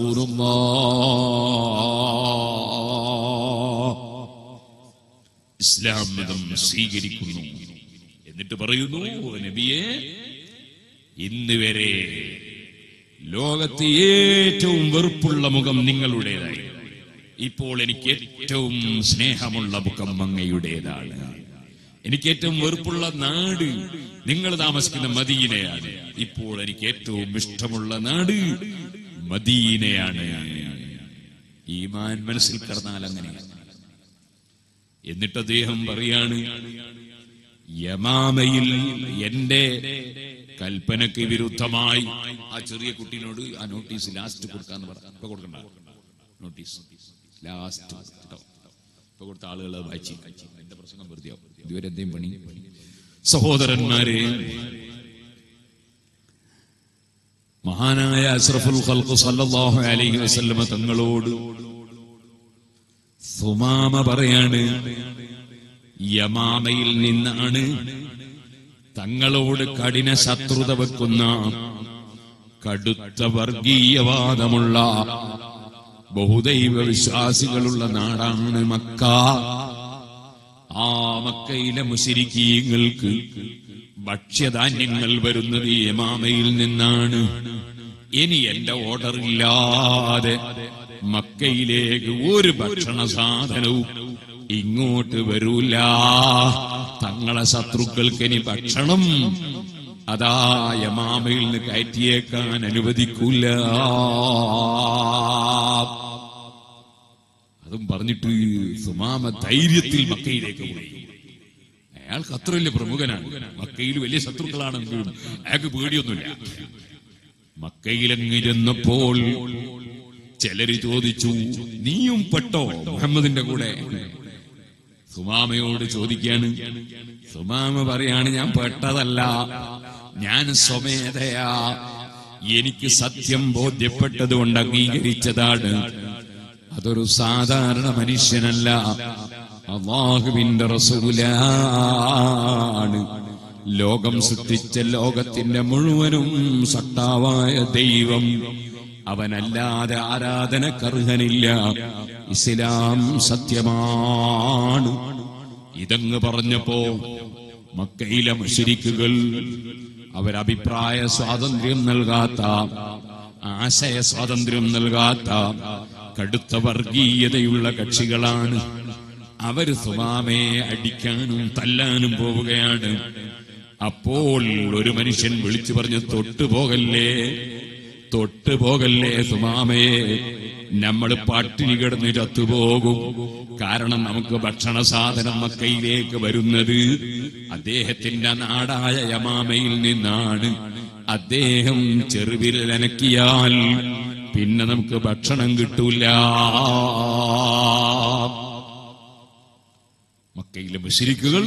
റസൂലുള്ളാഹ് ഇസ്ലാം മതം സ്വീകരിക്കുന്നു എന്നിട്ട് പറയുന്നു നബിയെ ഇന്ന് വരെ ലോകത്ത് ഏറ്റവും വെറുപ്പുള്ള മുഖം നിങ്ങളുടേതായി ഇപ്പോൾ എനിക്ക് ഏറ്റവും സ്നേഹമുള്ള മുഖം അങ്ങയുടേതാണ് എനിക്ക് ഏറ്റവും വെറുപ്പുള്ള നാട് നിങ്ങൾ താമസിക്കുന്ന മദീനയാണ് ഇപ്പോൾ എനിക്ക് ഏറ്റവും ഇഷ്ടമുള്ള നാട് മദീനയാണ് ഈമാൻ മനസ്സിൽ കടന്നാൽ അങ്ങനെയാണ് എന്നിട്ട് അദ്ദേഹം പറയാണ് യമാമയിൽ എന്റെ കൽപ്പനയ്ക്ക് വിരുദ്ധമായി ആ ചെറിയ കുട്ടീനോട് ആ നോട്ടീസ് ലാസ്റ്റ് കൊടുക്കാന്ന് പറഞ്ഞു ഇപ്പൊ കൊടുക്കണ്ട നോട്ടീസ് ലാസ്റ്റ് ഇപ്പൊ കൊടുത്ത ആളുകൾ അത് വായിച്ചു എന്റെ പ്രസംഗം വെറുതെയാവും ഇതുവരെ എന്തേലും പണി സഹോദരന്മാരെ മഹാനായ അഷ്റഫുൽ ഖൽഖ് സല്ലല്ലാഹു അലൈഹി വസല്ലമ തങ്ങളോട് സുമാമ പറയാണ് യമാമയിൽ നിന്നാണ് തങ്ങളോട് കഠിന ശത്രുത വെക്കുന്ന കടുത്ത വർഗീയവാദമുള്ള ബഹുദൈവ വിശ്വാസികളുള്ള നാടാണ് മക്ക ആ മക്കയിലെ മുശരിക്കീങ്ങൾക്ക് ഭക്ഷ്യധാന്യങ്ങൾ വരുന്നത് യമാമയിൽ നിന്നാണ് ഇനി എന്റെ ഓർഡർ ഇല്ലാതെ മക്കയിലേക്ക് ഒരു ഭക്ഷണ സാധനവും ഇങ്ങോട്ട് വരൂല തങ്ങളെ ശത്രുക്കൾക്ക് ഇനി ഭക്ഷണം അതാ യമാമയിൽ നിന്ന് കയറ്റിയേക്കാൻ അനുവദിക്കൂല അതും പറഞ്ഞിട്ട് സുമാമ ധൈര്യത്തിൽ മക്കയിലേക്ക് പോയി അയാൾക്ക് അത്ര വലിയ പ്രമുഖനാണ് മക്കയിൽ വലിയ ശത്രുക്കളാണെങ്കിലും അയാൾക്ക് പേടിയൊന്നുമില്ല മക്കയിലങ്ങിരുന്നപ്പോൾ ചിലര് ചോദിച്ചു നീയും പെട്ടോ മുഹമ്മദിന്റെ കൂടെ സുമാമയോട് ചോദിക്കാണ് സുമാമ പറയാണ് ഞാൻ പെട്ടതല്ല ഞാൻ സ്വമേധയാ എനിക്ക് സത്യം ബോധ്യപ്പെട്ടതുകൊണ്ട് അംഗീകരിച്ചതാണ് അതൊരു സാധാരണ മനുഷ്യനല്ല അള്ളാഹുവിന്റെ റസൂലാണ് ലോകം സൃഷ്ടിച്ച ലോകത്തിന്റെ മുഴുവനും സട്ടാവായ ദൈവം അവനല്ലാതെ ആരാധനക്കർഹനില്ല ഇസ്ലാം സത്യമാണ് ഇതങ്ങ് പറഞ്ഞപ്പോ മക്കയിലെ മുഷരിക്കുകൾ അവരഭിപ്രായ സ്വാതന്ത്ര്യം നൽകാത്ത ആശയ സ്വാതന്ത്ര്യം നൽകാത്ത കടുത്ത വർഗീയതയുള്ള കക്ഷികളാണ് അവര് സുമാമയെ അടിക്കാനും തല്ലാനും പോവുകയാണ് അപ്പോൾ ഒരു മനുഷ്യൻ വിളിച്ചു പറഞ്ഞു തൊട്ടുപോകല്ലേ തൊട്ടുപോകല്ലേ സുമാമയെ നമ്മൾ പട്ടിണി കിടന്ന് ചത്തുപോകും കാരണം നമുക്ക് ഭക്ഷണ സാധനം മക്കയിലേക്ക് വരുന്നത് അദ്ദേഹത്തിന്റെ നാടായ യമാമയിൽ നിന്നാണ് അദ്ദേഹം ചെറുവിരൽ അനക്കിയാൽ പിന്നെ നമുക്ക് ഭക്ഷണം കിട്ടൂല മക്കയിലെ മുശരിക്കുകൾ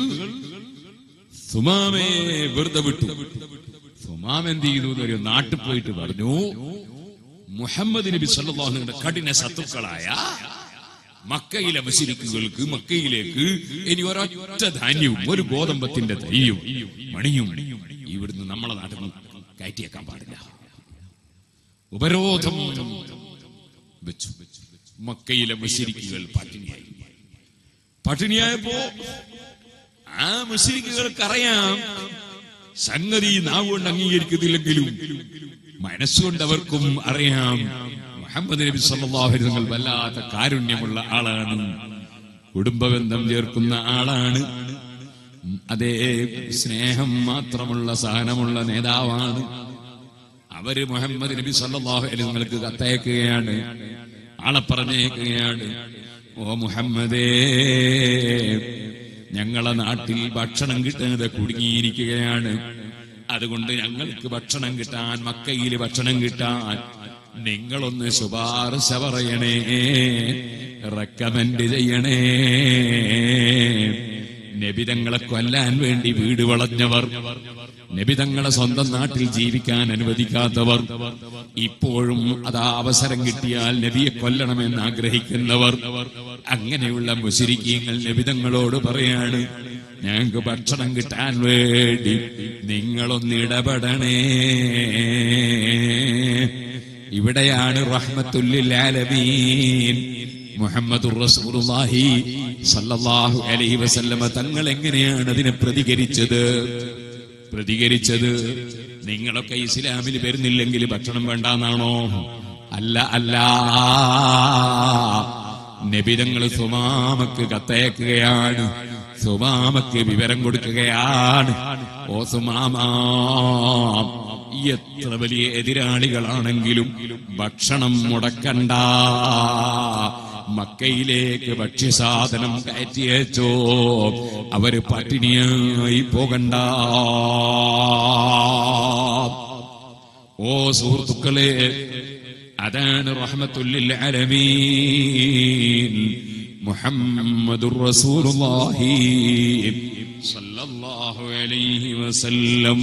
സുമാമയെ വെറുതെ വിട്ടു സുമാം എന്ത് ചെയ്തു എന്നൊരു നാട്ടിൽ പോയിട്ട് പറഞ്ഞു മുഹമ്മദ് നബി സല്ലാഹുവിന്റെ കഠിന ശത്രുക്കളായ മക്കയിലെ മുശരിക്കുകൾക്ക് മക്കയിലേക്ക് ഇനി ഒരൊറ്റ ധാന്യവും ഒരു ഗോതമ്പത്തിന്റെ തരിയും മണിയും ഇവിടുന്ന് നമ്മളെ നാട്ടിൽ നിന്ന് കയറ്റിയേക്കാൻ പാടില്ല ഉപരോധം വെച്ചു മക്കയിലെ മുശരിക്കുകൾ പട്ടിണിയായി പട്ടിണിയായപ്പോ ആ മുസ്ലിക്കുകൾക്കറിയാം സംഗതി നാവുകൊണ്ട് അംഗീകരിക്കുന്നില്ലെങ്കിലും മനസ്സുകൊണ്ട് അവർക്കും അറിയാം മുഹമ്മദ് നബി സല്ലല്ലാഹു അലൈഹി വസല്ലം വല്ലാത്ത കാരുണ്യമുള്ള ആളാണ് കുടുംബബന്ധം ചേർക്കുന്ന ആളാണ് അതേ സ്നേഹം മാത്രമുള്ള സഹനമുള്ള നേതാവാണ് അവര് മുഹമ്മദ് നബി സല്ലല്ലാഹു അലൈഹി വസല്ലമക്ക് കത്തയക്കുകയാണ് ആളെ പറഞ്ഞേക്കുകയാണ് ഓ മുഹമ്മദേ ഞങ്ങളെ നാട്ടിൽ ഭക്ഷണം കിട്ടുന്നത് കുടുങ്ങിയിരിക്കുകയാണ് അതുകൊണ്ട് ഞങ്ങൾക്ക് ഭക്ഷണം കിട്ടാൻ മക്കയിൽ ഭക്ഷണം കിട്ടാൻ നിങ്ങളൊന്ന് ശുപാർശ പറയണേ റെക്കമെൻഡ് ചെയ്യണേ നബിതങ്ങളെ കൊല്ലാൻ വേണ്ടി വീട് വളഞ്ഞവർ നബിതങ്ങളെ സ്വന്തം നാട്ടിൽ ജീവിക്കാൻ അനുവദിക്കാത്തവർ ഇപ്പോഴും അതാ അവസരം കിട്ടിയാൽ നബിയെ കൊല്ലണമെന്ന് ആഗ്രഹിക്കുന്നവർ അങ്ങനെയുള്ള മുശിരിക്കീങ്ങൾ നബിതങ്ങളോട് പറയാണ് ഞങ്ങൾക്ക് ഭക്ഷണം കിട്ടാൻ വേണ്ടി നിങ്ങളൊന്ന് ഇടപെടണേ ഇവിടെയാണ് റഹ്മത്തുല്ലിൽ ആലമീൻ മുഹമ്മദുർ റസൂലുള്ളാഹി സല്ലല്ലാഹു അലൈഹി വസല്ലമ തങ്ങൾ എങ്ങനെയാണ് അതിനെ പ്രതികരിച്ചത് പ്രതികരിച്ചത് നിങ്ങളൊക്കെ ഇസ്ലാമിൽ വരുന്നില്ലെങ്കിൽ ഭക്ഷണം വേണ്ടാന്നാണോ അല്ല അല്ല നബിതങ്ങൾ സുമാമക്ക് കത്തയക്കുകയാണ് സുമാമക്ക് വിവരം കൊടുക്കുകയാണ് ഓ സുമാമാ എത്ര വലിയ എതിരാളികളാണെങ്കിലും ഭക്ഷണം മുടക്കണ്ട മക്കയിലേക്ക് ഭക്ഷ്യസാധനം കയറ്റിയച്ചോ അവര് പട്ടിണിയായി പോകണ്ട ഓ സുഹൃത്തുക്കളെ അതാണ് റഹ്മത്തുല്ലിൽ അലമീൻ മുഹമ്മദുർ റസൂലുള്ളാഹി സല്ലല്ലാഹു അലൈഹി വസല്ലം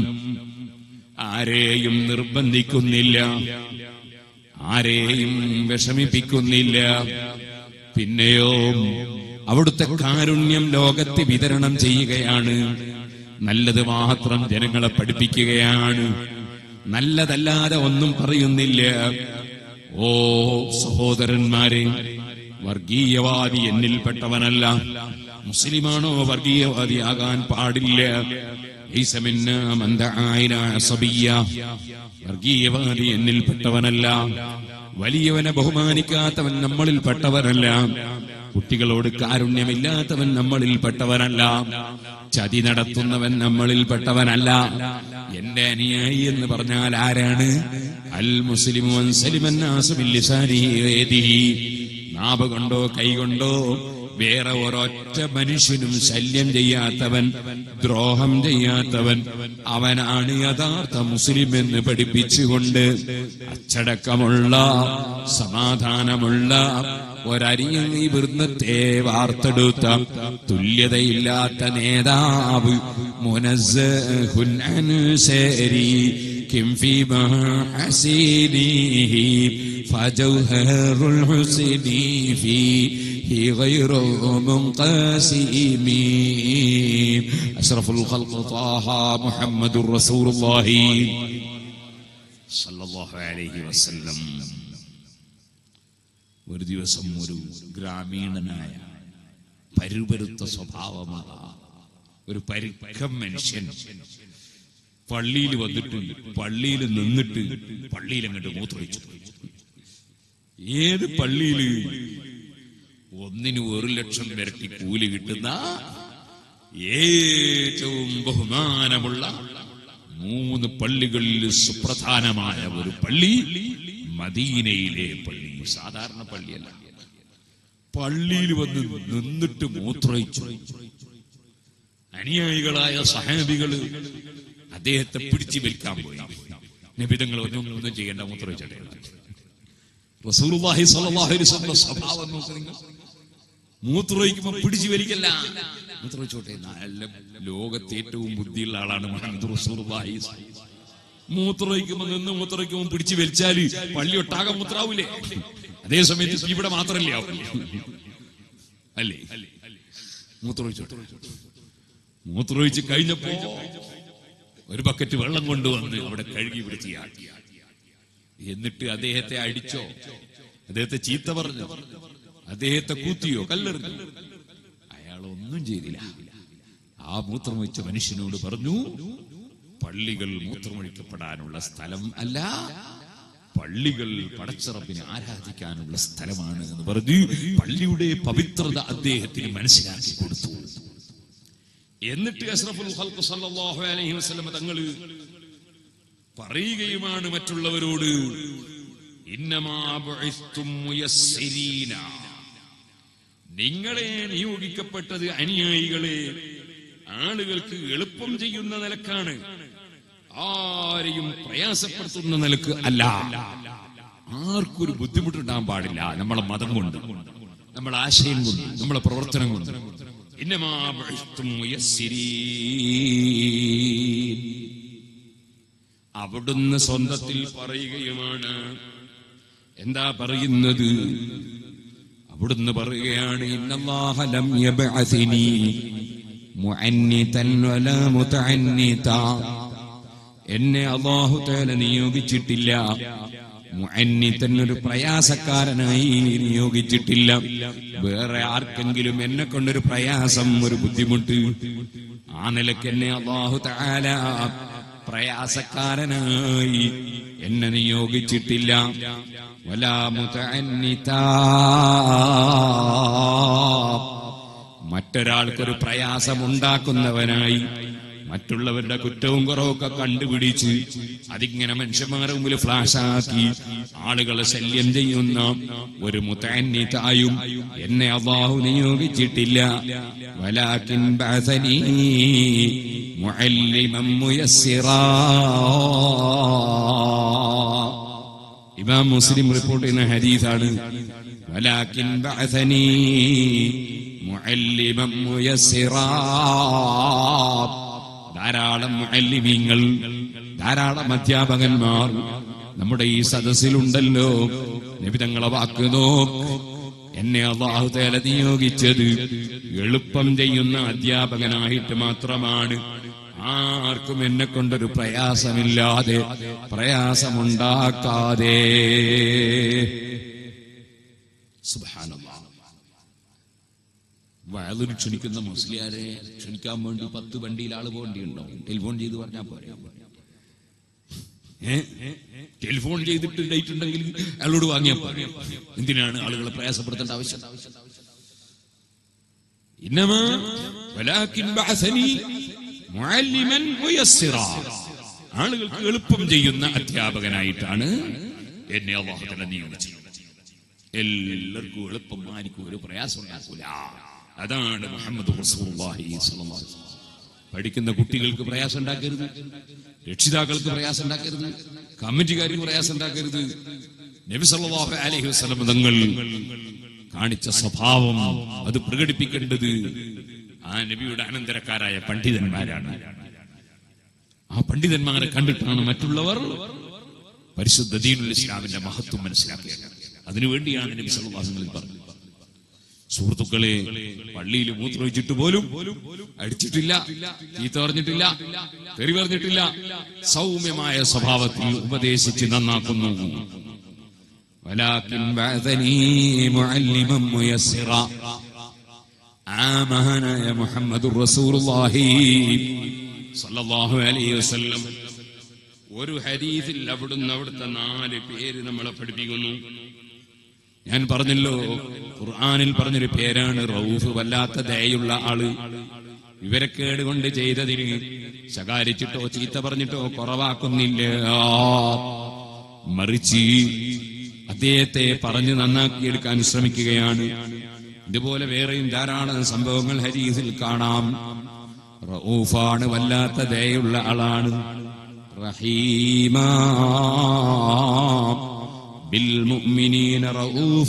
ആരെയും നിർബന്ധിക്കുന്നില്ല ആരെയും വിഷമിപ്പിക്കുന്നില്ല പിന്നെയോ അവിടുത്തെ കാരുണ്യം ലോകത്ത് വിതരണം ചെയ്യുകയാണ് നല്ലത് മാത്രം ജനങ്ങളെ പഠിപ്പിക്കുകയാണ് നല്ലതല്ലാതെ ഒന്നും പറയുന്നില്ല ഓ സഹോദരന്മാരെ വർഗീയവാദി എന്നിൽപ്പെട്ടവനല്ല മുസ്ലിമാണോ വർഗീയവാദിയാകാൻ പാടില്ല ലൈസ മിന്നാ മൻ ദആ ഇലാ അസബിയ്യ. വർഗീയവാദി എന്നിൽപ്പെട്ടവനല്ല വലിയവനെ ബഹുമാനിക്കാത്തവൻ നമ്മളിൽപ്പെട്ടവനല്ല കുട്ടികളോട് കാരുണ്യമില്ലാത്തവൻ നമ്മളിൽപ്പെട്ടവനല്ല ചതി നടത്തുന്നവൻ നമ്മളിൽപ്പെട്ടവനല്ല എന്റെ അനുയായി എന്ന് പറഞ്ഞാൽ ആരാണ് അൽ മുസ്ലിമു അൻസലിമൻ നാസു ബില്ലിസാനിഹി വയദിഹി. നാവ് കൊണ്ടോ കൈകൊണ്ടോ വേറെ ഒരൊറ്റ മനുഷ്യനും ശല്യം ചെയ്യാത്തവൻ ദ്രോഹം ചെയ്യാത്തവൻ അവനാണ് യഥാർത്ഥ മുസ്ലിം എന്ന് പഠിപ്പിച്ചുകൊണ്ട് അച്ചടക്കമുള്ള സമാധാനമുള്ള ഒരരിയ ഈ വൃന്ദത്തെ വാർത്തെടുത്ത തുല്യതയില്ലാത്ത നേതാവ് മുനസ്സഹുൻ അൻസരി കിം ഫീ മഹാസീനിഹി فجوهر الحسن فيه غير منقسم أشرف الخلق طه محمد رسول الله صلى الله عليه وسلم ഒരു ദിവസം ഒരു ഗ്രാമീണനായ പരുപരുത്ത സ്വഭാവമുള്ള ഒരു പരുക്കം മനുഷ്യൻ പള്ളിയിൽ വന്നിട്ട് പള്ളിയിൽ നിന്നിട്ട് പള്ളിയിൽ അങ്ങോട്ട് മൂത്രമൊഴിച്ചു ഏത് പള്ളിയില് ഒന്നിന് ഒരു ലക്ഷം വരട്ടി കൂലി കിട്ടുന്ന ഏറ്റവും ബഹുമാനമുള്ള മൂന്ന് പള്ളികളിൽ സുപ്രധാനമായ ഒരു പള്ളി മദീനയിലെ പള്ളി സാധാരണ പള്ളിയല്ല പള്ളിയിൽ വന്ന് നിന്നിട്ട് മൂത്രയിച്ചു അനുയായികളായ സഹാബികള് അദ്ദേഹത്തെ പിടിച്ചു വലിക്കാൻ പോയി നബിതങ്ങൾ ഒന്നും ഒന്നും ചെയ്യേണ്ട മൂത്രയിച്ചട്ടെ റസൂലുള്ളാഹി സ്വല്ലല്ലാഹു അലൈഹി വസല്ലം സ്വഭാവം നോക്ക് നിങ്ങൾ മൂത്രമൊഴിക്കുമ്പോ പിടിച്ചു വലിക്കല്ല മൂത്രമൊഴിച്ചോട്ടെ നല്ല ലോകത്തെ ഏറ്റവും ബുദ്ധിയുള്ള ആളാണ് മുഹമ്മദ് റസൂലുള്ളാഹി മൂത്രമൊഴിക്കുമ്പോ നിന്ന് മൂത്രമൊഴിക്കുമ്പോ പിടിച്ചു വലിച്ചാല് പള്ളി ഒട്ടാകെ മൂത്രാവൂലേ അതേ സമയത്ത് ഇവിടെ മാത്രല്ലേ ആവൂ അല്ലേ മൂത്രമൊഴിച്ചോട്ടെ മൂത്രമൊഴിച്ച് കഴിഞ്ഞപ്പോ ഒരു ബക്കറ്റ് വെള്ളം കൊണ്ടുവന്ന് അവിടെ കഴുകി വൃത്തിയാക്കി എന്നിട്ട് അദ്ദേഹത്തെ അടിച്ചോ അദ്ദേഹത്തെ ചീത്ത പറഞ്ഞു അദ്ദേഹത്തെ കൂത്തിയോ കല്ലെറിഞ്ഞു അയാൾ ഒന്നും ചെയ്തില്ല ആ മൂത്രമൊഴിച്ച മനുഷ്യനോട് പറഞ്ഞു പള്ളികൾ മൂത്രമൊഴിക്കപ്പെടാനുള്ള സ്ഥലം അല്ല പള്ളികൾ പടച്ചറപ്പിനെ ആരാധിക്കാനുള്ള സ്ഥലമാണ് എന്ന് പറഞ്ഞു പള്ളിയുടെ പവിത്രത അദ്ദേഹത്തിന് മനസ്സിലാക്കി കൊടുത്തു എന്നിട്ട് അഷ്റഫുൽ ഖൽഖ് സല്ലല്ലാഹു അലൈഹി വസല്ലം തങ്ങള് പറയുകയുമാണ് മറ്റുള്ളവരോട് ഇന്നമാ ബുഇസ്തും മുയസ്സിരീന നിങ്ങളെ നിയോഗിക്കപ്പെട്ടത് അനുയായികളെ ആളുകൾക്ക് എളുപ്പം ചെയ്യുന്ന നിലക്കാണ് ആരെയും പ്രയാസപ്പെടുത്തുന്ന നിലക്ക് അല്ല ആർക്കൊരു ബുദ്ധിമുട്ടുണ്ടാകാൻ പാടില്ല നമ്മളെ മതം കൊണ്ട് നമ്മളെ ആശയം കൊണ്ട് നമ്മളെ പ്രവർത്തനം കൊണ്ട് ഇന്നമാ ബുഇസ്തും മുയസ്സിരീൻ. അവിടുന്ന് സ്വന്തത്തിൽ പറയുകയുമാണ് എന്താ പറയുന്നത് അവിടുന്ന് പറയുകയാണ് ഇന്നല്ലാഹ ലം യബ്അസിനി മുഅന്നിതൻ വലാ മുതഅന്നിത എന്നെ അല്ലാഹു തആല നിയോഗിച്ചിട്ടില്ല മുഅന്നിതൻ ഒരു പ്രയാസക്കാരനായി നിയോഗിച്ചിട്ടില്ല വേറെ ആർക്കെങ്കിലും എന്നെ കൊണ്ടൊരു പ്രയാസം ഒരു ബുദ്ധിമുട്ട് ആ നിലയ്ക്ക് എന്നെ അല്ലാഹു തആല പ്രയാസക്കാരനായി എന്നെ നിയോഗിച്ചിട്ടില്ല വലാ മുതഅന്നിതാ മറ്റൊരാൾക്കൊരു പ്രയാസമുണ്ടാക്കുന്നവനായി മറ്റുള്ളവരുടെ കുറ്റവും കുറവൊക്കെ കണ്ടുപിടിച്ച് അതിങ്ങനെ മനുഷ്യന്മാരുടെ മുമ്പിൽ ഫ്ലാഷാക്കി ആളുകളെ ശല്യം ചെയ്യുന്ന ഒരു മുത്തന്നിതായും എന്നെ അള്ളാഹു നിയോഗിച്ചിട്ടില്ല വലാക്കിൻ ബഅസനീ മുഅല്ലിമൻ മുയസ്സിറാ ഇമാം മുസ്ലിം റിപ്പോർട്ട് ചെയ്യുന്ന ഹദീസാണ് വലാക്കിൻ ബഅസനീ മുഅല്ലിമൻ മുയസ്സിറാ ധാരാളം മുഅല്ലിമീങ്ങൾ ധാരാളം അധ്യാപകന്മാർ നമ്മുടെ ഈ സദസ്സിലുണ്ടല്ലോ നബിതങ്ങളെ വാക്ക് നോക്ക് എന്നെ അള്ളാഹു തേല നിയോഗിച്ചത് എളുപ്പം ചെയ്യുന്ന അധ്യാപകനായിട്ട് മാത്രമാണ് ആർക്കും എന്നെ കൊണ്ടൊരു പ്രയാസമില്ലാതെ പ്രയാസമുണ്ടാക്കാതെ സുബ്ഹാനല്ലാഹ്. വയലിന് ക്ഷണിക്കുന്ന മുസ്ലിയാരെ ക്ഷണിക്കാൻ വേണ്ടി പത്ത് വണ്ടിയിൽ ആള് പോകേണ്ടിയുണ്ടോ ടെലിഫോൺ ചെയ്ത് പറഞ്ഞാൽ പോരെ ഏ? ടെലിഫോൺ ചെയ്തിട്ട് ഡേറ്റ് ഉണ്ടെങ്കിൽ അയാളോട് വാങ്ങിയാൽ പോരെ എന്തിനാണ് ആളുകളെ പ്രയാസപ്പെടുത്തേണ്ട ആവശ്യം ഇന്നമാ വലാകിൻ ബഅസനി മുഅല്ലിമൻ മുയസ്സിറാ ആളുകൾക്ക് എളുപ്പം ചെയ്യുന്ന അധ്യാപകനായിട്ടാണ് എന്നെ അള്ളാഹു തആല നിയോഗിച്ചത് എല്ലാവർക്കും എളുപ്പം ആർക്കും ഒരു പ്രയാസം ഉണ്ടാക്കൂല അതാണ് മുഹമ്മദ് റസൂലുള്ളാഹി സ്വല്ലല്ലാഹു അലൈഹി വസല്ലം. പഠിക്കുന്ന കുട്ടികൾക്ക് പ്രയാസം ഉണ്ടാക്കരുത് രക്ഷിതാക്കൾക്ക് പ്രയാസം ഉണ്ടാക്കരുത് കമ്മിറ്റിക്കാർക്ക് പ്രയാസം ഉണ്ടാക്കരുത് നബി സല്ലല്ലാഹു അലൈഹി വസല്ലം തങ്ങൾ കാണിച്ച സ്വഭാവം അത് പ്രകടിപ്പിക്കേണ്ടത് ആ നബിയുടെ അനന്തരക്കാരായ പണ്ഡിതന്മാരാണ് ആ പണ്ഡിതന്മാരെ കണ്ടിട്ടാണ് മറ്റുള്ളവർ പരിശുദ്ധ ദീനുൽ ഇസ്ലാമിന്റെ മഹത്വം മനസ്സിലാക്കിയത് അതിനുവേണ്ടിയാണ് നബി സല്ലല്ലാഹു അലൈഹി വസല്ലം പറഞ്ഞത് സുഹൃത്തുക്കളെ പള്ളിയിൽ മൂത്രമൊഴിച്ചിട്ട് പോലും അടിച്ചിട്ടില്ല ചീത്ത പറഞ്ഞിട്ടില്ല തെറി പറഞ്ഞിട്ടില്ല സൗമ്യമായ സ്വഭാവത്തിൽ ഉപദേശിച്ച് നന്നാക്കുന്നു ولكن بعثني معلما ميسرا ആ മഹാനായ മുഹമ്മദ് റസൂലുള്ളാഹി സല്ലല്ലാഹു അലൈഹി വസല്ലം ഒരു ഹദീസിൽ അവിടുന്ന് അവിടുത്തെ നാല് പേര് നമ്മളെ പഠിപ്പിക്കുന്നു ഞാൻ പറഞ്ഞല്ലോ ഖുർആനിൽ പറഞ്ഞൊരു പേരാണ് റൌഫ് വല്ലാത്ത ദയുള്ള ആള് വിവരക്കേട് കൊണ്ട് ചെയ്തതിന് ശകാരിച്ചിട്ടോ ചീത്ത പറഞ്ഞിട്ടോ കുറവാക്കുന്നില്ല മറിച്ച് അദ്ദേഹത്തെ പറഞ്ഞു നന്നാക്കിയെടുക്കാൻ ശ്രമിക്കുകയാണ് ഇതുപോലെ വേറെയും ധാരാളം സംഭവങ്ങൾ ഹരീസിൽ കാണാം റഊഫാണ് വല്ലാത്ത ദയുള്ള ആളാണ് റഹീമാ بالمؤمنين رؤوف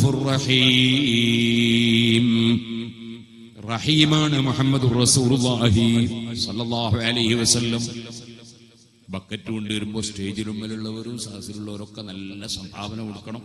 رحيم റഹീമാണ് മുഹമ്മദ് റസൂലുള്ളാഹി സല്ലല്ലാഹു അലൈഹി വസല്ലം ബക്കറ്റ് കൊണ്ടുവരുമ്പോ സ്റ്റേജിൽ മുമ്പിലുള്ളവരും സദസ്സിലുള്ളവരൊക്കെ നല്ല സംഭാവന കൊടുക്കണം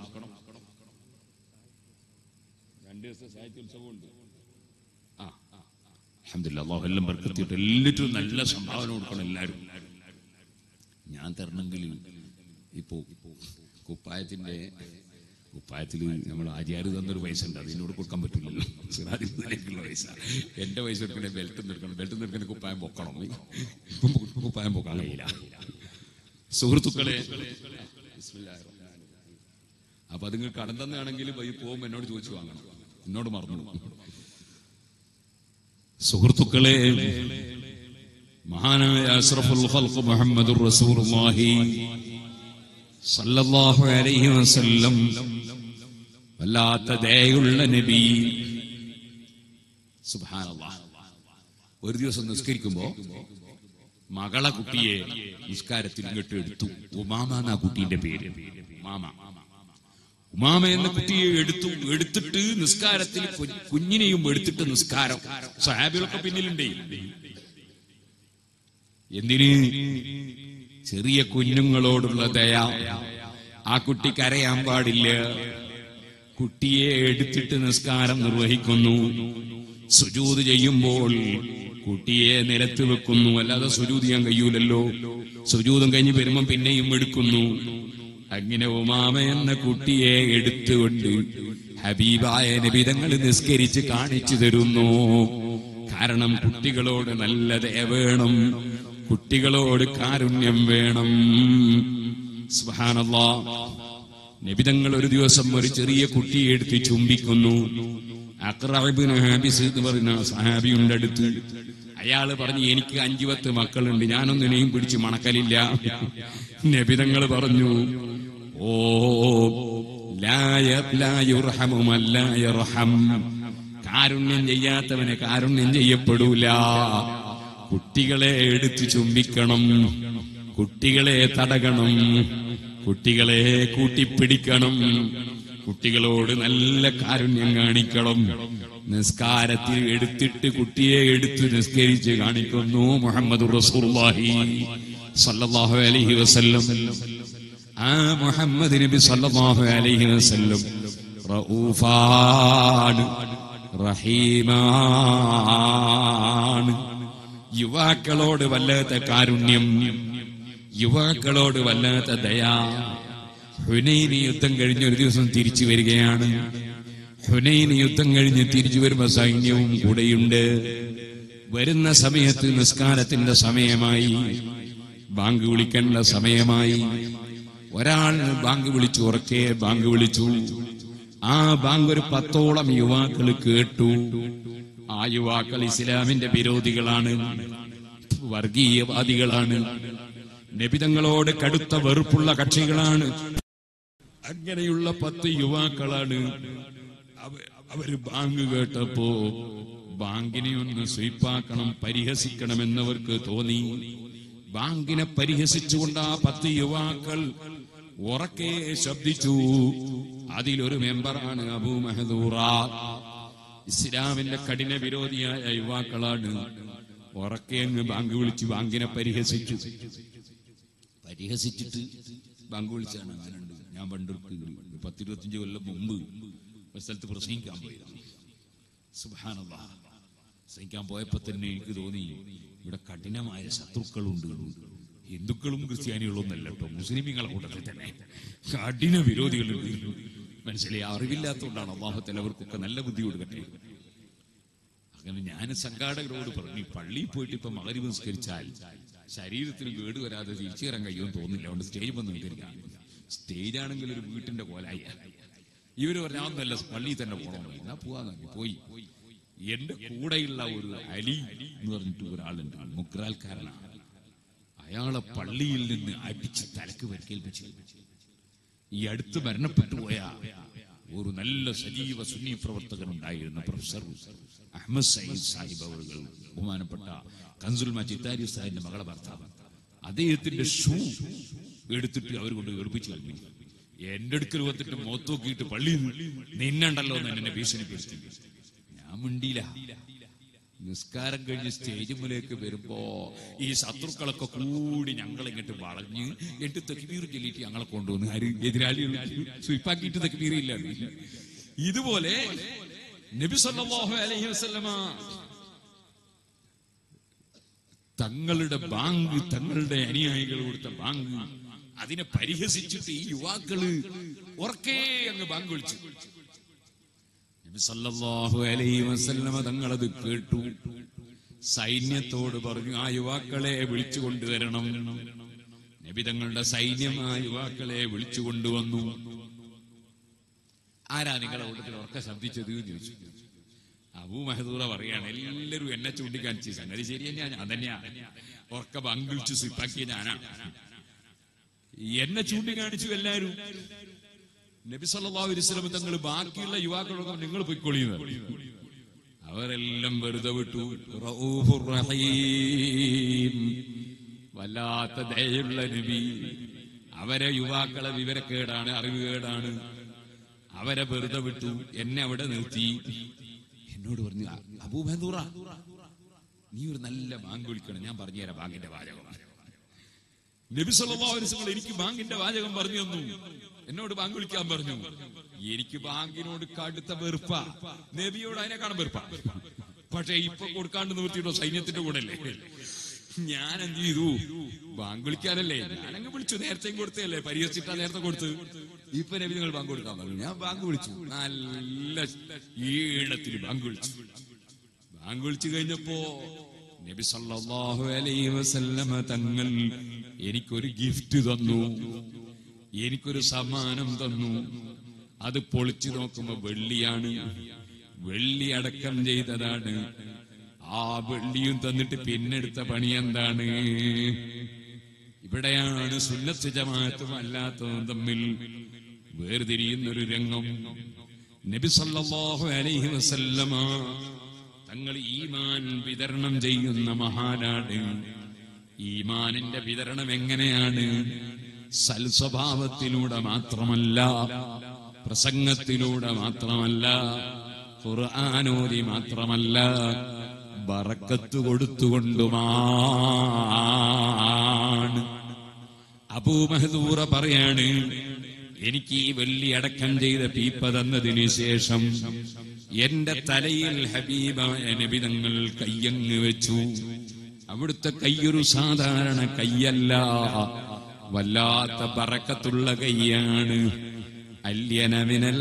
രണ്ട് ദിവസത്തെ സാഹിത്യോത്സവമുണ്ട് ആ അൽഹംദുലില്ലാ അല്ലാഹു എല്ലാം ബർക്കത്തിയിട്ട് എല്ലാറ്റും നല്ല സംഭാവന കൊടുക്കണം എല്ലാവരും ഞാൻ തരണമെങ്കിൽ ഇപ്പോ കുപ്പായത്തിന്റെ കുപ്പായത്തിൽ നമ്മൾ ആചാര്യ തന്നൊരു പൈസ ഉണ്ട് അതിനോട് കൊടുക്കാൻ പറ്റില്ലല്ലോ സിറാജിലേക്കുള്ള പൈസ എന്റെ പൈസ എടുക്കണേ ബെൽറ്റ് നിൽക്കണം ബെൽറ്റ് നിൽക്കണേ കുപ്പായം പൊക്കണം ഇപ്പം കുപ്പായം പൊക്കാൻ കഴിയില്ല സുഹൃത്തുക്കളെ അപ്പൊ അത് നിങ്ങൾ കടം തന്നെയാണെങ്കിൽ വൈ പോകുമ്പോൾ എന്നോട് ചോദിച്ചു വാങ്ങണം എന്നോട് മറന്നു സുഹൃത്തുക്കളെ മഹാനായ അഷ്റഫുൽ ഖൽഖ് മുഹമ്മദുർ റസൂലുള്ളാഹി സല്ലല്ലാഹു അലൈഹി വസല്ലം വല്ലാത്ത ദയുള്ള നബി സുബ്ഹാനല്ലാഹ് ഒരു ദിവസം നിസ്കരിക്കുമ്പോ മകളെ കുട്ടിയെ നിസ്കാരത്തിൽ ഇങ്ങോട്ട് എടുത്തു ഉമാമ എന്നാ കുട്ടീന്റെ പേര് ഉമാമ ഉമാമ എന്ന കുട്ടിയെ എടുത്തു എടുത്തിട്ട് നിസ്കാരത്തിൽ കു- കുഞ്ഞിനെയും എടുത്തിട്ട് നിസ്കാരം സഹാബികളൊക്കെ പിന്നിലുണ്ടേ എന്തിന് ചെറിയ കുഞ്ഞുങ്ങളോടുള്ള ദയ ആ കുട്ടി കരയാൻ പാടില്ല കുട്ടിയെ എടുത്തിട്ട് നിസ്കാരം നിർവഹിക്കുന്നു സുജൂത് ചെയ്യുമ്പോൾ കുട്ടിയെ നിലത്ത് വെക്കുന്നു അല്ലാതെ സുജൂത് ചെയ്യാൻ കഴിയൂലല്ലോ സുജൂതം കഴിഞ്ഞ് വരുമ്പം പിന്നെയും എടുക്കുന്നു അങ്ങനെ ഉമാമ എന്ന കുട്ടിയെ എടുത്തുകൊണ്ട് ഹബീബായ നബിതങ്ങൾ നിസ്കരിച്ച് കാണിച്ചു തരുന്നു കാരണം കുട്ടികളോട് നല്ല ദയ വേണം കുട്ടികളോട് കാരുണ്യം വേണം സുബ്ഹാനല്ലാ നബിതങ്ങൾ ഒരു ദിവസം ഒരു ചെറിയ കുട്ടിയെ എടുത്ത് ചുംബിക്കുന്നു അക്രബിന് ഹാബിസ് എന്ന് പറയുന്ന സഹാബിയുണ്ട് അടുത്ത് അയാള് പറഞ്ഞു എനിക്ക് അഞ്ചു പത്ത് മക്കളുണ്ട് ഞാനൊന്നിനെയും പിടിച്ച് മണക്കലില്ല നബിതങ്ങൾ പറഞ്ഞു ഓ ലാ യ- ലാ യുർഹമു മൻ ലാ യർഹം. കാരുണ്യം ചെയ്യാത്തവന് കാരുണ്യം ചെയ്യപ്പെടൂല കുട്ടികളെ എടുത്ത് ചുംബിക്കണം കുട്ടികളെ തടകണം കുട്ടികളെ കൂട്ടിപ്പിടിക്കണം കുട്ടികളോട് നല്ല കാരുണ്യം കാണിക്കണം നിസ്കാരത്തിൽ എടുത്തിട്ട് കുട്ടിയെ എടുത്ത് നിസ്കരിച്ച് കാണിക്കുന്നു മുഹമ്മദ് റസൂലുള്ളാഹി സല്ലല്ലാഹു അലൈഹി വസല്ലം ആ മുഹമ്മദ് നബി സല്ലല്ലാഹു അലൈഹി വസല്ലം റഊഫാണ് റഹീമാണ് യുവാക്കളോട് വല്ലാത്ത കാരുണ്യം യുവാക്കളോട് വല്ലാത്ത ദയാ ഹുനൈന് യുദ്ധം കഴിഞ്ഞ് ഒരു ദിവസം തിരിച്ചു വരികയാണ് ഹുനൈന് യുദ്ധം കഴിഞ്ഞ് തിരിച്ചു വരുമ്പോ സൈന്യവും കൂടെയുണ്ട് വരുന്ന സമയത്ത് നിസ്കാരത്തിന്റെ സമയമായി ബാങ്ക് വിളിക്കേണ്ട സമയമായി ഒരാൾ ബാങ്ക് വിളിച്ചു ഉറക്കെ ബാങ്ക് വിളിച്ചു ആ ബാങ്ക് ഒരു പത്തോളം യുവാക്കൾ കേട്ടു ആ യുവാക്കൾ ഇസ്ലാമിന്റെ വിരോധികളാണ് വർഗീയവാദികളാണ് നബിതങ്ങളോട് കടുത്ത വെറുപ്പുള്ള കക്ഷികളാണ് അങ്ങനെയുള്ള പത്ത് യുവാക്കളാണ് അവ- അവര് ബാങ്ക് കേട്ടപ്പോ ബാങ്കിനെ ഒന്ന് സ്വീപ്പാക്കണം പരിഹസിക്കണമെന്നവർക്ക് തോന്നി ബാങ്കിനെ പരിഹസിച്ചുകൊണ്ട് ആ പത്ത് യുവാക്കൾ ഉറക്കെ ശബ്ദിച്ചു അതിലൊരു മെമ്പറാണ് അബൂ മെഹദൂറ ഇസ്ലാമിന്റെ കഠിന വിരോധിയായ യുവാക്കളാണ് ഉറക്കെ അങ്ങ് ബാങ്ക് വിളിച്ച് ബാങ്കിനെ പരിഹസിച്ചു പരിഹസിച്ചിട്ട് ബാങ്ക് വിളിച്ചാണ് അങ്ങനെയുണ്ട് ഞാൻ പണ്ടൊരു പത്തിരുപത്തിയഞ്ച് കൊല്ലം മുമ്പ് ഒരു സ്ഥലത്ത് പ്രസംഗിക്കാൻ പോയതാണ് സുബാനല്ലാ പ്രസംഗിക്കാൻ പോയപ്പോ തന്നെ എനിക്ക് തോന്നി ഇവിടെ കഠിനമായ ശത്രുക്കളുണ്ട് ഹിന്ദുക്കളും ക്രിസ്ത്യാനികളൊന്നല്ല കേട്ടോ മുസ്ലിമീങ്ങളെ കൂട്ടത്തിൽ തന്നെ കഠിന വിരോധികളുണ്ട് മനസ്സിലായി അറിവില്ലാത്തതുകൊണ്ടാണ് അള്ളാഹത്തിൽ അവർക്കൊക്കെ നല്ല ബുദ്ധി കൊടുക്കട്ടെ അങ്ങനെ ഞാൻ സംഘാടകരോട് പറഞ്ഞു ഈ പള്ളിയിൽ പോയിട്ട് ഇപ്പൊ മകരി സംസ്കരിച്ചാൽ ശരീരത്തിന് കേട് വരാതെ തിരിച്ചു കയറാൻ കഴിയുമെന്ന് തോന്നില്ല അതുകൊണ്ട് സ്റ്റേജ് വന്ന് നിൽക്കരിക്കാം സ്റ്റേജ് ആണെങ്കിൽ ഒരു വീട്ടിന്റെ കോലായി ഇവര് പറഞ്ഞ അതൊന്നല്ല പള്ളിയിൽ തന്നെ പോകണം എന്നാ പോവാന്ന് പറഞ്ഞു. പോയി എന്റെ കൂടെയുള്ള ഒരു അലി എന്ന് പറഞ്ഞിട്ട് ഒരാളുണ്ട് മുഗ്രാൽക്കാരനാണ് അയാളെ പള്ളിയിൽ നിന്ന് അടിച്ച് തലക്ക് പരിക്കേൽപ്പിച്ചു ഈ അടുത്ത് മരണപ്പെട്ടു പോയ ഒരു നല്ല സജീവ സുന്നി പ്രവർത്തകൻ ഉണ്ടായിരുന്ന പ്രൊഫസർ അഹമ്മദ് സയ്യിദ് സാഹിബ് അവർ ബഹുമാനപ്പെട്ട കൻസുൽ ചിത്താരി സാഹിബിന്റെ മകളെ ഭർത്താവ് അദ്ദേഹത്തിന്റെ ഷൂ എടുത്തിട്ട് അവർ കൊണ്ട് ഏൽപ്പിച്ചു കളഞ്ഞു എന്റെ അടുക്കൽ വന്നിട്ട് മുഖത്ത് നോക്കിയിട്ട് പള്ളിയിൽ നിന്നുണ്ടല്ലോ എന്ന് എന്നെ ഭീഷണിപ്പെടുത്തി ഞാൻ മിണ്ടിയില്ല നിസ്കാരം കഴിഞ്ഞ് സ്റ്റേജിലേക്ക് വരുമ്പോ ഈ ശത്രുക്കളൊക്കെ കൂടി ഞങ്ങൾ ഇങ്ങോട്ട് വളഞ്ഞ് എന്നിട്ട് തെക്കുബീർ ചൊല്ലിയിട്ട് ഞങ്ങളെ കൊണ്ടുവന്ന് ആര് എതിരാളികൾ സ്വീപ്പാക്കിയിട്ട് തെക്കുബീർ ഇല്ല ഇതുപോലെ നബി സല്ലല്ലാഹു അലൈഹി വസല്ലമ തങ്ങളുടെ ബാങ്ക് തങ്ങളുടെ അനുയായികൾ കൊടുത്ത ബാങ്ക് അതിനെ പരിഹസിച്ചിട്ട് ഈ യുവാക്കള് ഉറക്കേ അങ്ങ് ബാങ്ക് വിളിച്ചു നബി സല്ലല്ലാഹു അലൈഹി വസല്ലമ തങ്ങളത് കേട്ടു സൈന്യത്തോട് പറഞ്ഞു ആ യുവാക്കളെ വിളിച്ചു കൊണ്ടുവരണം നബി തങ്ങളുടെ സൈന്യം ആ യുവാക്കളെ വിളിച്ചു കൊണ്ടുവന്നു ആരാ നിങ്ങളെ കൂട്ടത്തിൽ ഉറക്ക ശബ്ദിച്ചത് എന്ന് ചോദിച്ചു അബൂ മഹദൂറ പറയാണ് എല്ലാവരും എന്നെ ചൂണ്ടിക്കാണിച്ചു സംഗതി ശരി തന്നെയാ ഞാൻ തന്നെയാ ഉറക്ക പങ്കുവിളിച്ചു സിപ്പാക്കിയ ഞാനാ എന്നെ ചൂണ്ടിക്കാണിച്ചു എല്ലാരും നബി സല്ലല്ലാഹു അലൈഹി വസല്ലം തങ്ങൾ ബാക്കിയുള്ള യുവാക്കളൊക്കെ നിങ്ങൾ പൊയ്ക്കൊള്ളിയെന്ന് അവരെല്ലാം വെറുതെ വിട്ടു റഊഫുർ റഹീം വല്ലാത്ത ദയുള്ള നബി അവരെ യുവാക്കളെ വിവരക്കേടാണ് അറിവുകേടാണ് അവരെ വെറുതെ വിട്ടു എന്നെ അവിടെ നിർത്തി എന്നോട് പറഞ്ഞു അബൂബൂറ നീ ഒരു നല്ല ബാങ്ക് വിളിക്കണം ഞാൻ പറഞ്ഞുതരാം ബാങ്കിന്റെ വാചകം നബി സല്ലല്ലാഹു അലൈഹി വസല്ലം എനിക്ക് ബാങ്കിന്റെ വാചകം പറഞ്ഞു തന്നു എന്നോട് ബാങ്ക് വിളിക്കാൻ പറഞ്ഞു എനിക്ക് ബാങ്കിനോട് കടുത്ത വെറുപ്പ നബിയോട് അതിനെക്കാളും വെറുപ്പ പക്ഷെ ഇപ്പൊ കൊടുക്കാണ്ട് നിർത്തിയിട്ടോ സൈന്യത്തിന്റെ കൂടെ അല്ലേ ഞാൻ എന്ത് ചെയ്തു ബാങ്ക് വിളിക്കാനല്ലേ ഞാനങ്ങ് വിളിച്ചു നേരത്തെയും കൊടുത്തല്ലേ പരിഹസിച്ചിട്ടാ നേരത്തെ കൊടുത്ത് ഇപ്പൊ നബി നിങ്ങൾ ബാങ്ക് കൊടുക്കാൻ പറഞ്ഞു ഞാൻ ബാങ്ക് വിളിച്ചു നല്ല ഈണത്തിൽ ബാങ്ക് വിളിച്ചു ബാങ്ക് വിളിച്ചു കഴിഞ്ഞപ്പോ നബി സല്ലല്ലാഹു അലൈഹി വസല്ലമ തങ്ങൾ എനിക്കൊരു ഗിഫ്റ്റ് തന്നു എനിക്കൊരു സമ്മാനം തന്നു അത് പൊളിച്ചു നോക്കുമ്പോ വെള്ളിയാണ് വെള്ളി അടക്കം ചെയ്തതാണ് ആ വെള്ളിയും തന്നിട്ട് പിന്നെടുത്ത പണി എന്താണ് ഇവിടെയാണ് സുന്നത്ത് ജമാഅത്തും അല്ലാത്തതും തമ്മിൽ വേർതിരിയുന്ന ഒരു രംഗം നബി സല്ലല്ലാഹു അലൈഹി വസല്ലമ തങ്ങൾ ഈമാൻ വിതരണം ചെയ്യുന്ന മഹാനാണ് ഈമാനിന്റെ വിതരണം എങ്ങനെയാണ് സൽസ്വഭാവത്തിലൂടെ മാത്രമല്ല പ്രസംഗത്തിലൂടെ മാത്രമല്ല ഖുർആാനോദി മാത്രമല്ല ബറക്കത്ത് കൊടുത്തുകൊണ്ടുമാണ് അബൂമഹദൂറ പറയാണ് എനിക്ക് ഈ വെള്ളി അടക്കം ചെയ്ത പീപ്പ തന്നതിന് ശേഷം എന്റെ തലയിൽ ഹബീബായ നബിതങ്ങൾ കയ്യങ്ങ് വെച്ചു അവിടുത്തെ കയ്യൊരു സാധാരണ കയ്യല്ല വല്ലാത്ത ബറക്കത്തുള്ള കയ്യാണ് അല്യനവിനൽ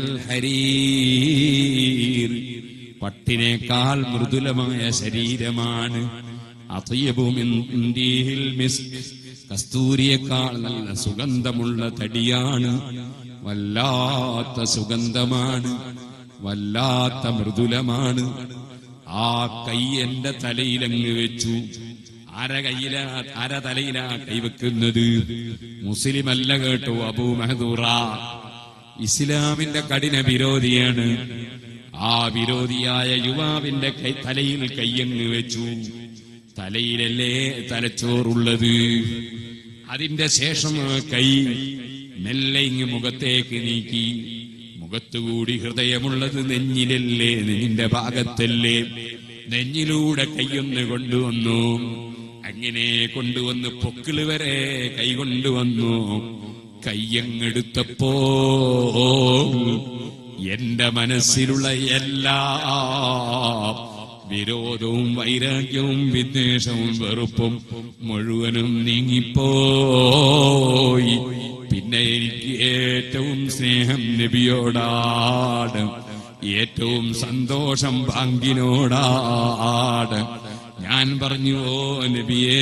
ഹരീർ പട്ടിനേക്കാൾ മൃദുലമായ ശരീരമാണ് അത്യബുമിൻ ഇന്ത്യയിൽ മിസ് കസ്തൂരിയേക്കാൾ നല്ല സുഗന്ധമുള്ള തടിയാണ് വല്ലാത്ത സുഗന്ധമാണ് വല്ലാത്ത മൃദുലമാണ് ആ കൈ എന്റെ തലയിലങ്ങ് വെച്ചു ആര കയ്യിലാ ആര തലയിലാ കൈവെക്കുന്നത് മുസ്ലിം അല്ല കേട്ടോ അബൂ മെഹദൂറ ഇസ്ലാമിന്റെ കഠിന വിരോധിയാണ് ആ വിരോധിയായ യുവാവിന്റെ കൈ തലയിൽ കയ്യങ്ങ് വെച്ചു തലയിലല്ലേ തലച്ചോറുള്ളത് അതിന്റെ ശേഷം ആ കൈ മെല്ലെ ഇങ്ങ് മുഖത്തേക്ക് നീക്കി മുഖത്തുകൂടി ഹൃദയമുള്ളത് നെഞ്ഞിലല്ലേ നെഞ്ഞിന്റെ ഭാഗത്തല്ലേ നെഞ്ഞിലൂടെ കൈയൊന്ന് കൊണ്ടുവന്നു അങ്ങനെ കൊണ്ടുവന്ന് പൊക്കിള് വരെ കൈ കൊണ്ടുവന്നു കയ്യങ്ങെടുത്തപ്പോ എന്റെ മനസ്സിലുള്ള എല്ലാ വിരോധവും വൈരാഗ്യവും വിദ്വേഷവും വെറുപ്പും മുഴുവനും നീങ്ങിപ്പോയി പിന്നെ എനിക്ക് ഏറ്റവും സ്നേഹം നബിയോടാണ് ഏറ്റവും സന്തോഷം ബാങ്കിനോടാണ് ഞാൻ പറഞ്ഞു ഓ നബിയേ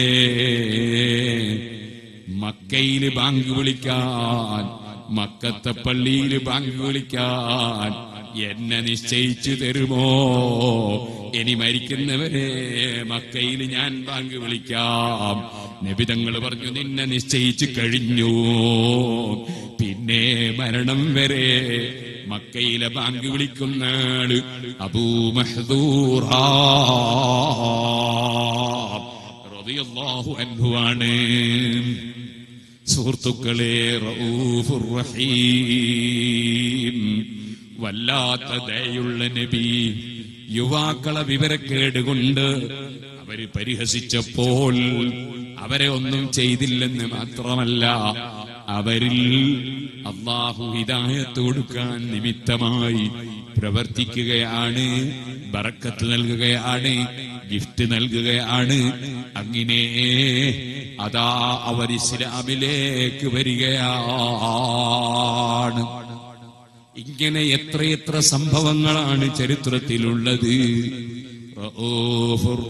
മക്കയില് ബാങ്ക് വിളിക്കാൻ മക്കത്തെ പള്ളിയില് ബാങ്ക് വിളിക്കാൻ എന്നെ നിശ്ചയിച്ചു തരുമോ ഇനി മരിക്കുന്നവരെ മക്കയിൽ ഞാൻ ബാങ്ക് വിളിക്കാം നബിതങ്ങൾ പറഞ്ഞു നിന്നെ നിശ്ചയിച്ചു കഴിഞ്ഞു പിന്നെ മരണം വരെ മക്കയിലെ ബാങ്ക് വിളിക്കുന്ന ആള് അബൂ മഹദൂറ റളിയല്ലാഹു അൻഹു ആണ് സുഹൃത്തുക്കളെ റഊഫുർ റഹീം വല്ലാത്ത ദയുള്ള നബി യുവാക്കളെ വിവരക്കേട് കൊണ്ട് അവര് പരിഹസിച്ചപ്പോൾ അവരെ ഒന്നും ചെയ്തില്ലെന്ന് മാത്രമല്ല അവരിൽ അള്ളാഹു ഹിദായത്ത് കൊടുക്കാൻ നിമിത്തമായി പ്രവർത്തിക്കുകയാണ് ബറക്കത്ത് നൽകുകയാണ് ഗിഫ്റ്റ് നൽകുകയാണ് അങ്ങനെ അതാ അവർ ഇസ്ലാമിലേക്ക് വരികയാണ് ഇങ്ങനെ എത്രയെത്ര സംഭവങ്ങളാണ് ചരിത്രത്തിലുള്ളത് റഊഫുർ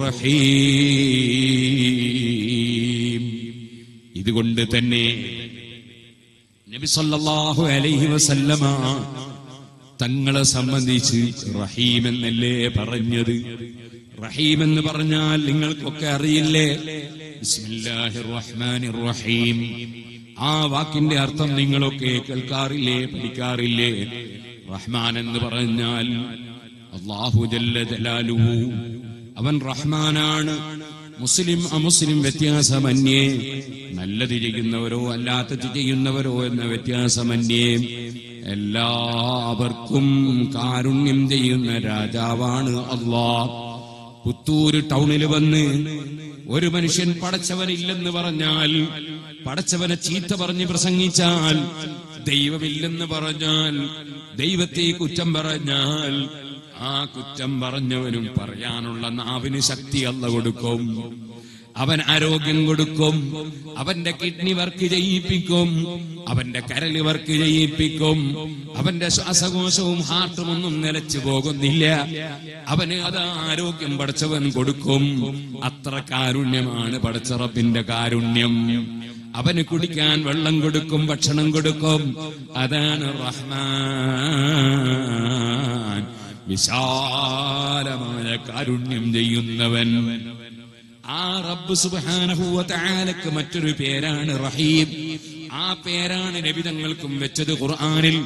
റഹീം. ഇതുകൊണ്ട് തന്നെ നബി സല്ലല്ലാഹു അലൈഹി വസല്ലമ തങ്ങളെ സംബന്ധിച്ച് റഹീം എന്നല്ലേ പറഞ്ഞത് റഹീം എന്ന് പറഞ്ഞാൽ നിങ്ങൾക്കൊക്കെ അറിയില്ലേ ബിസ്മില്ലാഹിർ റഹ്മാനിർ റഹീം ആ വാക്കിന്റെ അർത്ഥം നിങ്ങളൊക്കെ കേൾക്കാറില്ലേ പഠിക്കാറില്ലേ റഹ്മാൻ എന്ന് പറഞ്ഞാൽ അള്ളാഹു ജല്ല ജലാലുഹു അവൻ റഹ്മാനാണ് മുസ്ലിം അമുസ്ലിം വ്യത്യാസമന്യേ നല്ലത് ചെയ്യുന്നവരോ അല്ലാത്തത് ചെയ്യുന്നവരോ എന്ന വ്യത്യാസമന്യേ എല്ലാവർക്കും കാരുണ്യം ചെയ്യുന്ന രാജാവാണ് അള്ളാഹ് പുത്തൂര് ടൗണിൽ വന്ന് ഒരു മനുഷ്യൻ പടച്ചവനില്ലെന്ന് പറഞ്ഞാൽ പടച്ചവനെ ചീത്ത പറഞ്ഞ് പ്രസംഗിച്ചാൽ ദൈവമില്ലെന്ന് പറഞ്ഞാൽ ദൈവത്തെ കുറ്റം പറഞ്ഞാൽ ആ കുറ്റം പറഞ്ഞവനും പറയാനുള്ള നാവിന് ശക്തി അല്ല കൊടുക്കും അവൻ ആരോഗ്യം കൊടുക്കും അവന്റെ കിഡ്നി വർക്ക് ചെയ്യിപ്പിക്കും അവന്റെ കരല് വർക്ക് ചെയ്യിപ്പിക്കും അവന്റെ ശ്വാസകോശവും ഹാർട്ടും ഒന്നും നിലച്ചു പോകുന്നില്ല അവന് അത് ആരോഗ്യം പഠിച്ചവൻ കൊടുക്കും അത്ര കാരുണ്യമാണ് പടച്ചറപ്പിന്റെ കാരുണ്യം അവന് കുടിക്കാൻ വെള്ളം കൊടുക്കും ഭക്ഷണം കൊടുക്കും അതാണ് റഹ്മാൻ വിശാലമായ കാരുണ്യം ചെയ്യുന്നവൻ ആ റബ്ബ് സുബ്ഹാനഹു തആലക്ക് മറ്റൊരു പേരാണ് റഹീം ആ പേരാണ് നബിതങ്ങൾക്കും വെച്ചത് ഖുർആനിൽ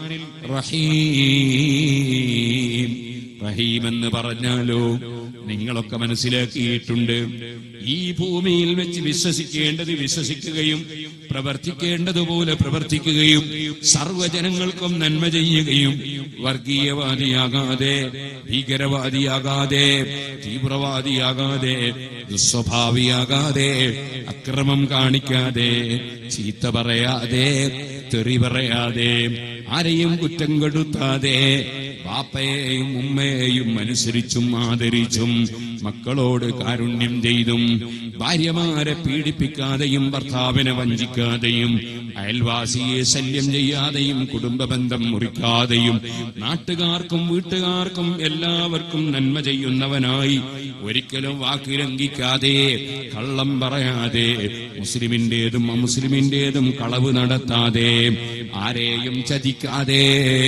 റഹീം റഹീം എന്ന് പറഞ്ഞാലോ നിങ്ങളൊക്കെ മനസ്സിലാക്കിയിട്ടുണ്ട് ഈ ഭൂമിയിൽ വെച്ച് വിശ്വസിക്കേണ്ടത് വിശ്വസിക്കുകയും പ്രവർത്തിക്കേണ്ടതുപോലെ പ്രവർത്തിക്കുകയും സർവ്വജനങ്ങൾക്കും നന്മ ചെയ്യുകയും വർഗീയവാദിയാകാതെ ഭീകരവാദിയാകാതെ തീവ്രവാദിയാകാതെ ദുസ്വഭാവിയാകാതെ അക്രമം കാണിക്കാതെ ചീത്ത പറയാതെ തെറി പറയാതെ ആരെയും കുറ്റം കെടുത്താതെ ബാപ്പയെയും ഉമ്മയെയും അനുസരിച്ചും ആദരിച്ചും മക്കളോട് കാരുണ്യം ചെയ്തും ഭാര്യമാരെ പീഡിപ്പിക്കാതെയും ഭർത്താവിനെ വഞ്ചിക്കാതെയും അയൽവാസിയെ ശല്യം ചെയ്യാതെയും കുടുംബ ബന്ധം മുറിക്കാതെയും നാട്ടുകാർക്കും വീട്ടുകാർക്കും എല്ലാവർക്കും നന്മ ചെയ്യുന്നവനായി ഒരിക്കലും വാക്ക് ലംഘിക്കാതെ കള്ളം പറയാതെ മുസ്ലിമിന്റേതും അമുസ്ലിമിന്റേതും കളവ് നടത്താതെ ആരെയും ചതിക്കാതെ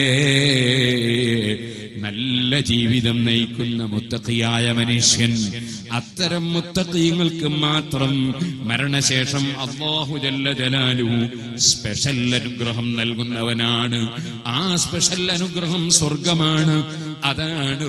നല്ല ജീവിതം നയിക്കുന്ന മുത്തഖിയായ മനുഷ്യൻ അത്തരം മുത്തഖീങ്ങൾക്ക് മാത്രം മരണശേഷം അള്ളാഹു ജല്ല ജലാലു സ്പെഷ്യൽ അനുഗ്രഹം നൽകുന്നവനാണ് ആ സ്പെഷ്യൽ അനുഗ്രഹം സ്വർഗമാണ് അതാണ്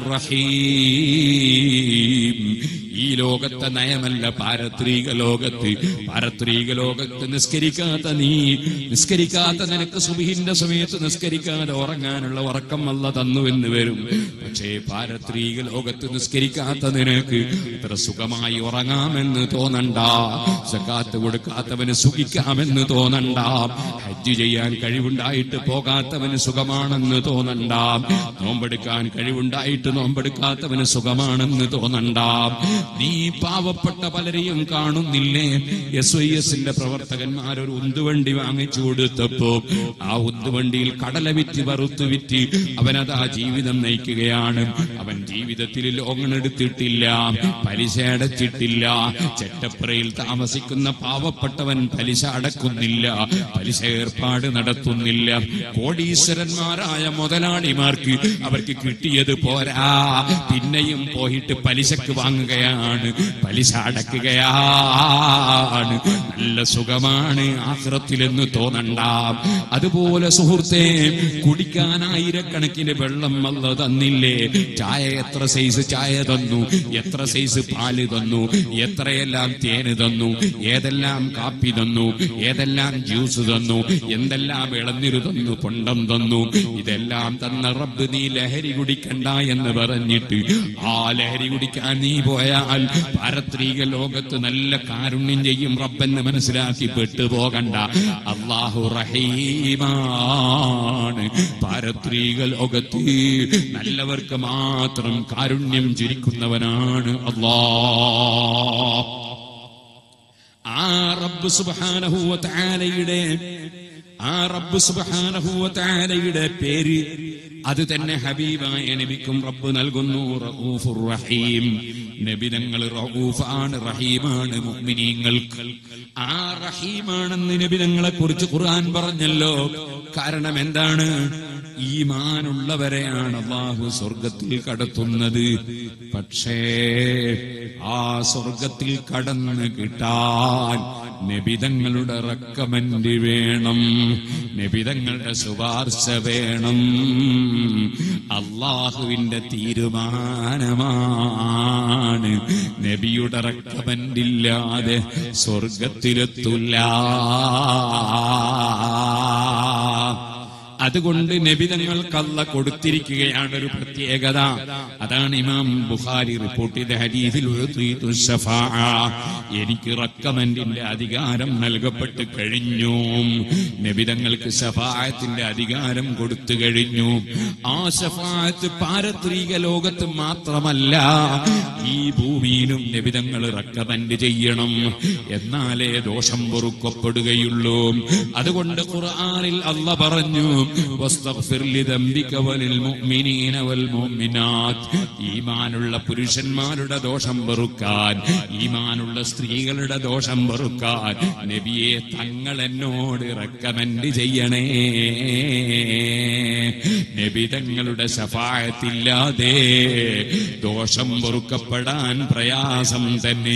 റഹീം ഈ ലോകത്തെ നയമല്ല പാരത്രീക ലോകത്ത് പാരത്രീക ലോകത്ത് നിസ്കരിക്കാത്ത നീ നിസ്കരിക്കാത്ത നിനക്ക് സുബിഹിന്റെ സമയത്ത് നിസ്കരിക്കാതെ ഉറങ്ങാനുള്ള ഉറക്കം അല്ല തന്നു എന്ന് വരും പക്ഷേ പാരത്രീക ലോകത്ത് നിസ്കരിക്കാത്ത നിനക്ക് ഇത്ര സുഖമായി ഉറങ്ങാമെന്ന് തോന്നണ്ട സക്കാത്ത് കൊടുക്കാത്തവന് സുഖിക്കാമെന്ന് തോന്നണ്ട ഹജ്ജ് ചെയ്യാൻ കഴിവുണ്ടായിട്ട് പോകാത്തവന് സുഖമാണെന്ന് തോന്നണ്ട നോമ്പെടുക്കാൻ കഴിവുണ്ടായിട്ട് നോമ്പെടുക്കാത്തവന് സുഖമാണെന്ന് തോന്നണ്ട നീ പാവപ്പെട്ട പലരെയും കാണുന്നില്ലേ എസ് ഐ എസിന്റെ പ്രവർത്തകന്മാർ ഒരു ഉന്തുവണ്ടി വാങ്ങിച്ചു കൊടുത്തപ്പോ ആ ഉന്തുവണ്ടിയിൽ കടല വിറ്റ് വറുത്തു വിറ്റ് അവനതാ ജീവിതം നയിക്കുകയാണ് അവൻ ജീവിതത്തിൽ ലോൺ എടുത്തിട്ടില്ല പലിശ അടച്ചിട്ടില്ല ചെറ്റപ്പുറയിൽ താമസിക്കുന്ന പാവപ്പെട്ടവൻ പലിശ അടക്കുന്നില്ല പലിശ ഏർപ്പാട് നടത്തുന്നില്ല കോടീശ്വരന്മാരായ മുതലാളിമാർക്ക് അവർക്ക് കിട്ടിയത് പോരാ പിന്നെയും പോയിട്ട് പലിശക്ക് വാങ്ങുകയാണ് പലിശ അടക്കുകയാണ് നല്ല സുഖമാണ് ആഹ്റത്തിലെന്ന് തോന്നണ്ട അതുപോലെ സുഹൃത്തെ കുടിക്കാൻ ആയിരക്കണക്കിന് വെള്ളം വല്ല തന്നില്ലേ ചായ എത്ര സൈസ് ചായ തന്നു എത്ര സൈസ് പാല് തന്നു എത്രയെല്ലാം തേന് തന്നു ഏതെല്ലാം കാപ്പി തന്നു ഏതെല്ലാം ജ്യൂസ് തന്നു എന്തെല്ലാം ഇളന്നിരു തന്നു പൊണ്ടം തന്നു ഇതെല്ലാം തന്ന റബ്ബ് നീ ലഹരി കുടിക്കണ്ട എന്ന് പറഞ്ഞിട്ട് ആ ലഹരി കുടിക്കാൻ നീ പോയാൽ പാരത്രീക ലോകത്ത് നല്ല കാരുണ്യം ചെയ്യും റബ്ബെന്ന് മനസ്സിലാക്കി പെട്ടുപോകണ്ട അള്ളാഹു റഹീമാണ് പാരത്രീക ലോകത്ത് നല്ലവർക്ക് മാത്രം കാരുണ്യം ചിരിക്കുന്നവനാണ് അള്ളാ ആ റബ്ബ് സുബ്ഹാനഹു തആലയുടെ ആ റബ്ബ് സുബ്ഹാനഹു തആലയുടെ പേര് അത് തന്നെ ഹബീബായ നബിക്കും റബ്ബ് നൽകുന്നു റഊഫുർ റഹീം നബി തങ്ങൾ റഊഫാണ് റഹീമാണ് മുഅ്മിനീങ്ങൾക്ക് ആ റഹീമാണെന്ന് നബി തങ്ങളെ കുറിച്ച് ഖുർആൻ പറഞ്ഞല്ലോ കാരണം എന്താണ് ഈമാനുള്ളവരെയാണ് അള്ളാഹു സ്വർഗത്തിൽ കടത്തുന്നത് പക്ഷേ ആ സ്വർഗത്തിൽ കടന്ന് കിട്ടാൻ നബിതങ്ങളുടെ റക്കമന്റ് വേണം നബിതങ്ങളുടെ ശുപാർശ വേണം അള്ളാഹുവിന്റെ തീരുമാനമാണ് നബിയുടെ റക്കമന്റില്ലാതെ സ്വർഗത്തിലെത്തില്ല അതുകൊണ്ട് നബിതങ്ങൾക്കല്ല കൊടുത്തിരിക്കുകയാണ് ഒരു പ്രത്യേകത അതാണ് ഇമാം ബുഖാരി റിപ്പോർട്ട് ചെയ്ത ഹദീസിൽ ഉഅ്തീതു ശഫാഅ. എനിക്ക് റക്കമന്റിന്റെ അധികാരം നൽകപ്പെട്ട് കഴിഞ്ഞു നബിതങ്ങൾക്ക് ശഫായത്തിന്റെ അധികാരം കൊടുത്തു കഴിഞ്ഞു ആ ശഫായത്ത് പാരത്രിക ലോകത്ത് മാത്രമല്ല ഈ ഭൂമിയിലും നബിതങ്ങൾ റക്കമന്റ് ചെയ്യണം എന്നാലേ ദോഷം പൊറുക്കപ്പെടുകയുള്ളൂ അതുകൊണ്ട് ഖുർആനിൽ അല്ല പറഞ്ഞു "വസ്തഗ്ഫിർ ലിദംബിക വലിൽ മുഅ്മിനീന വൽ മുഅ്മിനാത്ത്." ഈമാനുള്ള പുരുഷന്മാരുടെ ദോഷം വെറുക്കാൻ ഈമാനുള്ള സ്ത്രീകളുടെ ദോഷം വെറുക്കാൻ നബിയെ തങ്ങൾ എന്നോട് റെക്കമെൻഡ് ചെയ്യണേ നബി തങ്ങളുടെ ശഫായത്തില്ലാതെ ദോഷം പൊറുക്കപ്പെടാൻ പ്രയാസം തന്നെ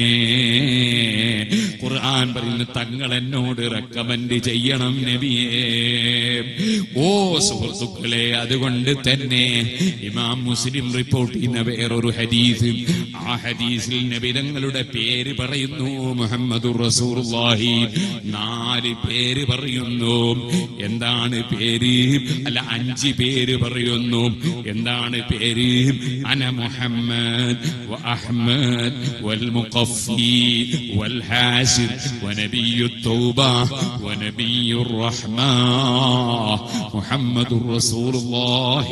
ഖുർആൻ പറയുന്നു തങ്ങൾ എന്നോട് റെക്കമെൻഡ് ചെയ്യണം നബിയെ ഓ സുഹൃത്തുക്കളെ അതുകൊണ്ട് തന്നെ ഇമാം മുസ്ലിം റിപ്പോർട്ട് ചെയ്യുന്ന വേറൊരു ഹദീസ് ആ ഹദീസിൽ നബിതങ്ങളുടെ പേര് പറയുന്നു മുഹമ്മദ് റസൂലുള്ളാഹി നാല് പേര് പറയുന്നു എന്താണ് പേര് അല്ല അഞ്ച് പേര് പറയുന്നു എന്താണ് പേര് അന മുഹമ്മദ് വ അഹ്മദ് വൽ മുഖഫി വൽ ഹാസിർ ونبي التوبة ونبي الرحمة محمد رسول الله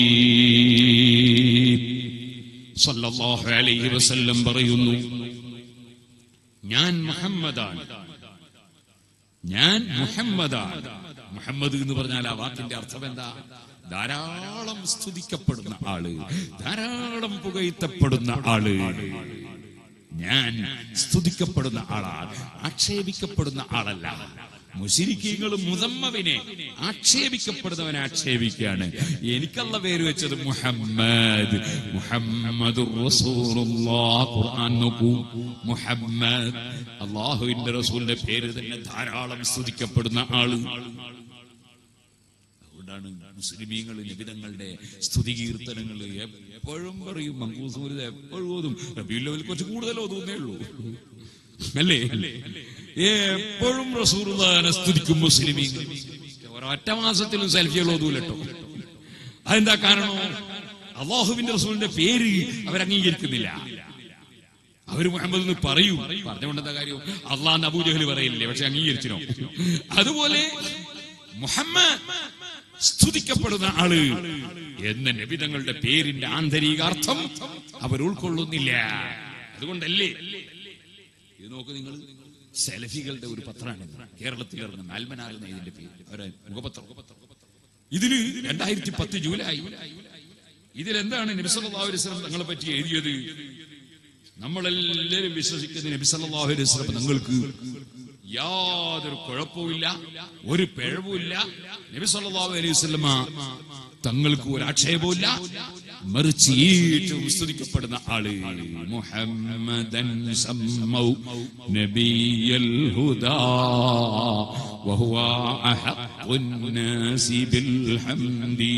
صلى الله عليه وسلم പറയുന്നു ഞാൻ മുഹമ്മദാണ് ഞാൻ മുഹമ്മദാണ് മുഹമ്മദ് എന്ന് പറഞ്ഞാൽ ആ വാക്കിന്റെ അർത്ഥം എന്താ ധാരാളം സ്തുതിക്കപ്പെടുന്ന ആള് ധാരാളം പുകഴ്ത്തപ്പെടുന്ന ആള് ഞാൻ സ്തുതിക്കപ്പെടുന്ന ആളാണ് ആക്ഷേപിക്കപ്പെടുന്ന ആളല്ല മുശിരിക്കീങ്ങളും മുതമ്മവിനെ ആക്ഷേപിക്കപ്പെടുന്നവനെ ആക്ഷേപിക്കുകയാണ് എനിക്കല്ല പേര് വെച്ചത് മുഹമ്മദ് മുഹമ്മദ് ഖുർആൻ നോക്കൂ മുഹമ്മദ് അള്ളാഹുവിന്റെ റസൂലിന്റെ പേര് തന്നെ ധാരാളം സ്തുതിക്കപ്പെടുന്ന ആള് അതുകൊണ്ടാണ് മുസ്ലിമീങ്ങൾ നിബിതങ്ങളുടെ സ്തുതി കീർത്തനങ്ങൾ എപ്പോഴും പറയും മങ്കൂസൂരിത എപ്പോഴും ഓതും റബിയുല്ലവൽ കുറച്ച് കൂടുതൽ ഓതുന്നേ ഉള്ളൂ അല്ലേ എപ്പോഴും റസൂർദാനെ സ്തുതിക്കും മുസ്ലിമീങ്ങൾ ഒരൊറ്റ മാസത്തിലും സെൽഫികൾ ഓതൂലട്ടോ അതെന്താ കാരണം അള്ളാഹുവിന്റെ റസൂലിന്റെ പേര് അവരംഗീകരിക്കുന്നില്ല അവര് മുഹമ്മദ് എന്ന് പറയും പറഞ്ഞുകൊണ്ടെന്താ കാര്യം അള്ളാഹ് അബൂജഹൽ പറയില്ലേ പക്ഷെ അംഗീകരിച്ചിനോ അതുപോലെ മുഹമ്മദ് സ്തുതിക്കപ്പെടുന്ന ആള് എന്ന നബിതങ്ങളുടെ പേരിന്റെ ആന്തരികാർത്ഥം അവർ ഉൾക്കൊള്ളുന്നില്ല അതുകൊണ്ടല്ലേ ഇത് നോക്ക് നിങ്ങൾ സെലഫികളുടെ ഒരു പത്രമാണ് കേരളത്തിൽ ഇറങ്ങുന്ന ആൽമനാർ എന്ന ഇതിന്റെ പേര് അവരെ മുഖപത്രം ഇതില് രണ്ടായിരത്തി പത്ത് ജൂലൈ ഇതിലെന്താണ് നബിസല്ലാഹു അലൈഹി വസല്ലം തങ്ങളെ പറ്റി എഴുതിയത് നമ്മളെല്ലാവരും വിശ്വസിക്കുന്ന നബിസല്ലാഹു അലൈഹി വസല്ലം നിങ്ങൾക്ക് യാതൊരു കുഴപ്പവുമില്ല ഒരു പിഴവുമില്ല നബി സല്ലല്ലാഹു അലൈഹി വസല്ലമ തങ്ങൾക്ക് ഒരു ആക്ഷേപവുമില്ല മറിച്ച് ഏറ്റവും സ്തുതിക്കപ്പെടുന്ന ആള് മുഹമ്മദൻ സമ്മൗ നബിയൽ ഹുദാ വഹുവ അഹഖുൻ നാസി ബിൽ ഹംദി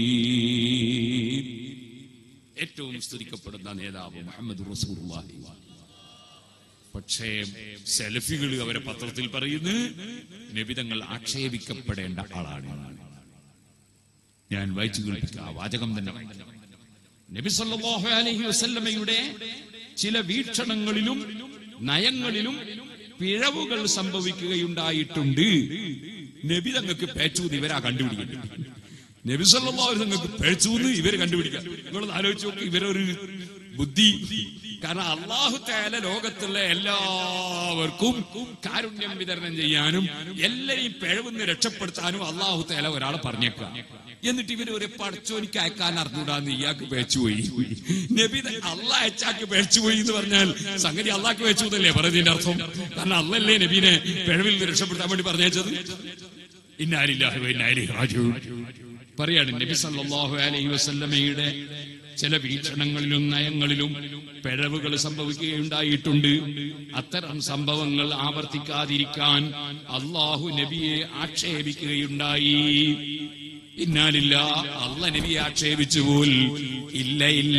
ഏറ്റവും സ്തുതിക്കപ്പെടുന്ന നേതാവ് മുഹമ്മദ് റസൂലുള്ളാഹി പക്ഷേ സെൽഫികൾ അവരെ പത്രത്തിൽ പറയുന്നു നബിതങ്ങൾ ആക്ഷേപിക്കപ്പെടേണ്ട ആളാണ് ഞാൻ വായിച്ചു കേൾപ്പിക്കുക ആ വാചകം തന്നെ നബി സല്ലല്ലാഹു അലൈഹി വസല്ലമയുടെ ചില വീക്ഷണങ്ങളിലും നയങ്ങളിലും പിഴവുകൾ സംഭവിക്കുകയുണ്ടായിട്ടുണ്ട് നബി തങ്ങൾക്ക് പേച്ചൂന്ന് ഇവരാ കണ്ടുപിടിക്കുന്നത് നബി സല്ലല്ലാഹു അലൈഹി തങ്ങൾക്ക് പേച്ചൂന്ന് ഇവര് കണ്ടുപിടിക്കുക നിങ്ങളൊന്ന് ആലോചിച്ച് നോക്ക് ഇവരൊരു ബുദ്ധി കാരണം അള്ളാഹു തേല ലോകത്തുള്ള എല്ലാവർക്കും കാരുണ്യം വിതരണം ചെയ്യാനും എല്ലാരെയും പിഴവെന്ന് രക്ഷപ്പെടുത്താനും അള്ളാഹു തേല ഒരാളെ പറഞ്ഞേക്കാം എന്നിട്ട് ഇവര് ഒരു പടച്ചോനിക്ക് അയക്കാൻ അറിഞ്ഞൂടാന്ന് ഇയാൾക്ക് പേച്ചുപോയി നബി അള്ളാഹ് അയച്ചാക്ക് പേച്ചുപോയി എന്ന് പറഞ്ഞാൽ സംഗതി അള്ളാഹ്ക്ക് പേച്ചു എന്നല്ലേ പറഞ്ഞതിന്റെ അർത്ഥം കാരണം അള്ളല്ലേ നബീനെ പിഴവിൽ നിന്ന് രക്ഷപ്പെടുത്താൻ വേണ്ടി പറഞ്ഞേച്ചത് ഇന്നാലില്ലാഹി വ ഇന്നാ ഇലൈഹി റാജിഊൻ പറയാണ് നബി സല്ലല്ലാഹു അലൈഹി വസല്ലമയുടെ ചില വീക്ഷണങ്ങളിലും നയങ്ങളിലും പിഴവുകൾ സംഭവിക്കുകയുണ്ടായിട്ടുണ്ട് അത്തരം സംഭവങ്ങൾ ആവർത്തിക്കാതിരിക്കാൻ അള്ളാഹു നബിയെ ആക്ഷേപിക്കുകയുണ്ടായി ഇന്നാലില്ല അല്ല നബിയെ ആക്ഷേപിച്ചു പോൽ ഇല്ല ഇല്ല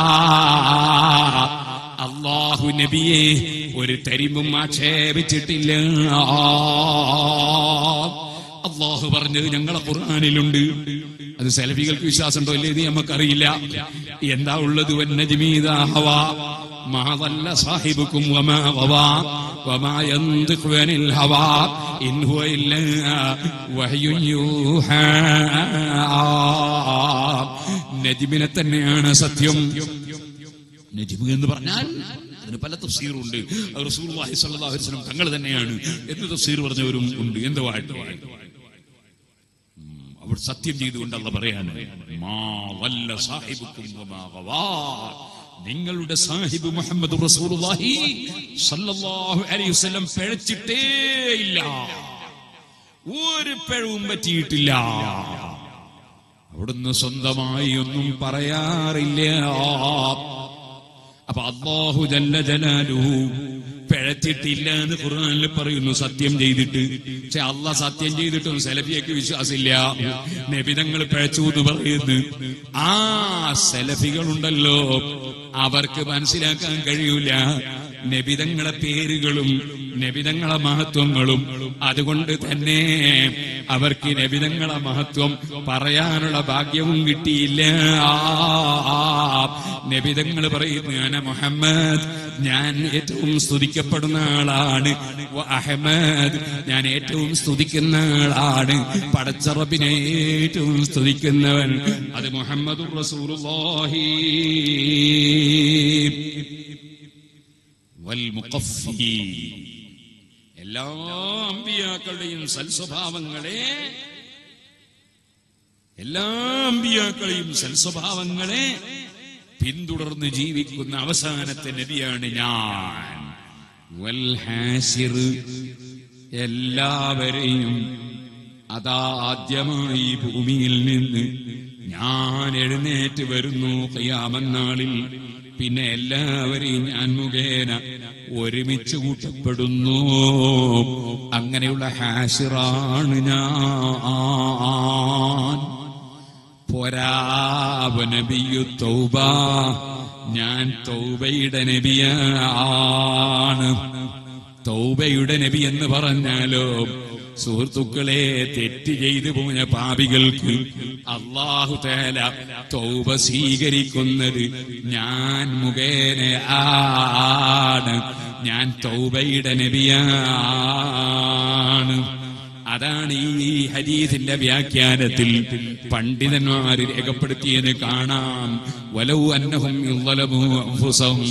അള്ളാഹു നബിയെ ഒരു തരിമ്പും ആക്ഷേപിച്ചിട്ടില്ല അള്ളാഹു പറഞ്ഞത് ഞങ്ങളെ ഖുർആാനിലുണ്ട് അത് സെലഫികൾക്ക് വിശ്വാസമുണ്ടോ ഇല്ലേ ഇത് നമുക്കറിയില്ല എന്താ ഉള്ളത് വന്നജ്മീദാഹവ മാതല്ല സാഹിബുക്കും വമാ ഗവാ വമാ യന്തിഖു അനിൽ ഹവാ ഇൻ ഹുവ ഇല്ലാ വഹ്യുൻ യൂഹാ നജ്മിനെ തന്നെയാണ് സത്യം നജ്മ് എന്ന് പറഞ്ഞാൽ അതിന് പല തഫ്സീറുണ്ട് അത് റസൂലുള്ളാഹി സ്വല്ലല്ലാഹു അലൈഹി വസല്ലം തങ്ങൾ തന്നെയാണ് എന്ന് തഫ്സീർ പറഞ്ഞവരും ഉണ്ട് എന്തുവായിട്ട് അവർ സത്യം ചെയ്തുകൊണ്ട് അല്ല പറയാണ് മാ വല്ല സാഹിബുക്കും വമാ ഗവാ. നിങ്ങളുടെ സാഹിബ് മുഹമ്മദ് റസൂലുള്ളാഹി സല്ലല്ലാഹു അലൈഹി വസല്ലം പിഴച്ചിട്ടേ ഇല്ല ഒരു പിഴവും പറ്റിയിട്ടില്ല അവിടുന്ന് സ്വന്തമായി ഒന്നും പറയാറില്ല അപ്പൊ അള്ളാഹു ജല്ല ജലാലുഹു പിഴച്ചിട്ടില്ല എന്ന് ഖുർആനിൽ പറയുന്നു സത്യം ചെയ്തിട്ട് പക്ഷെ അള്ളാഹ് സത്യം ചെയ്തിട്ടും സെലഫിയക്ക് വിശ്വാസമില്ല നബിതങ്ങൾ പിഴച്ചു എന്ന് പറയുന്നു ആ സെലഫികളുണ്ടല്ലോ അവർക്ക് മനസ്സിലാക്കാൻ കഴിയൂല നബിതങ്ങളെ പേരുകളും നബിതങ്ങളെ മഹത്വങ്ങളും അതുകൊണ്ട് തന്നെ അവർക്ക് നബിതങ്ങളെ മഹത്വം പറയാനുള്ള ഭാഗ്യവും കിട്ടിയില്ല നബിതങ്ങൾ പറയുന്നു അന മുഹമ്മദ് ഞാൻ ഏറ്റവും സ്തുതിക്കപ്പെടുന്ന ആളാണ് വ അഹമ്മദ് ഞാൻ ഏറ്റവും സ്തുതിക്കുന്ന ആളാണ് പടച്ചറബിനെ ഏറ്റവും സ്തുതിക്കുന്നവൻ അത് മുഹമ്മദ് റസൂലുള്ളാഹി വൽ മുഖഫി എല്ലാ അമ്പിയാക്കളുടെയും സൽസ്വഭാവങ്ങളെ എല്ലാ അമ്പിയാക്കളെയും സൽസ്വഭാവങ്ങളെ പിന്തുടർന്ന് ജീവിക്കുന്ന അവസാനത്തെ നബിയാണ് ഞാൻ വൽ ഹാസിർ എല്ലാവരെയും അതാദ്യമായി ഭൂമിയിൽ നിന്ന് ഞാൻ എഴുന്നേറ്റ് വരുന്നു കയ്യാമന്നാളിൽ പിന്നെ എല്ലാവരെയും ഞാൻ മുഖേന ഒരുമിച്ച് കൂട്ടപ്പെടുന്നു അങ്ങനെയുള്ള ഹാഷിറാണ് ഞാൻ പോരാവ നബിയു തൗബ ഞാൻ തൗബയുടെ നബിയാണ് തൗബയുടെ നബി എന്ന് പറഞ്ഞാലോ സുഹൃത്തുക്കളെ തെറ്റ് ചെയ്തു പോയ പാപികൾക്ക് അള്ളാഹു തേല തൗബ സ്വീകരിക്കുന്നത് ഞാൻ മുഖേന ആണ് ഞാൻ തൗബയുടെ നബിയാണ് അതാണ് ഈ ഹരീതിന്റെ വ്യാഖ്യാനത്തിൽ പണ്ഡിതന്മാർ രേഖപ്പെടുത്തിയത് കാണാം വലൗ അന്നഹും യുളലമു അൻഫുസഹും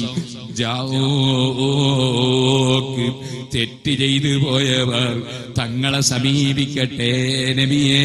ജാഊക്ക് തെറ്റ് ചെയ്തു പോയവർ തങ്ങളെ സമീപിക്കട്ടെ നബിയേ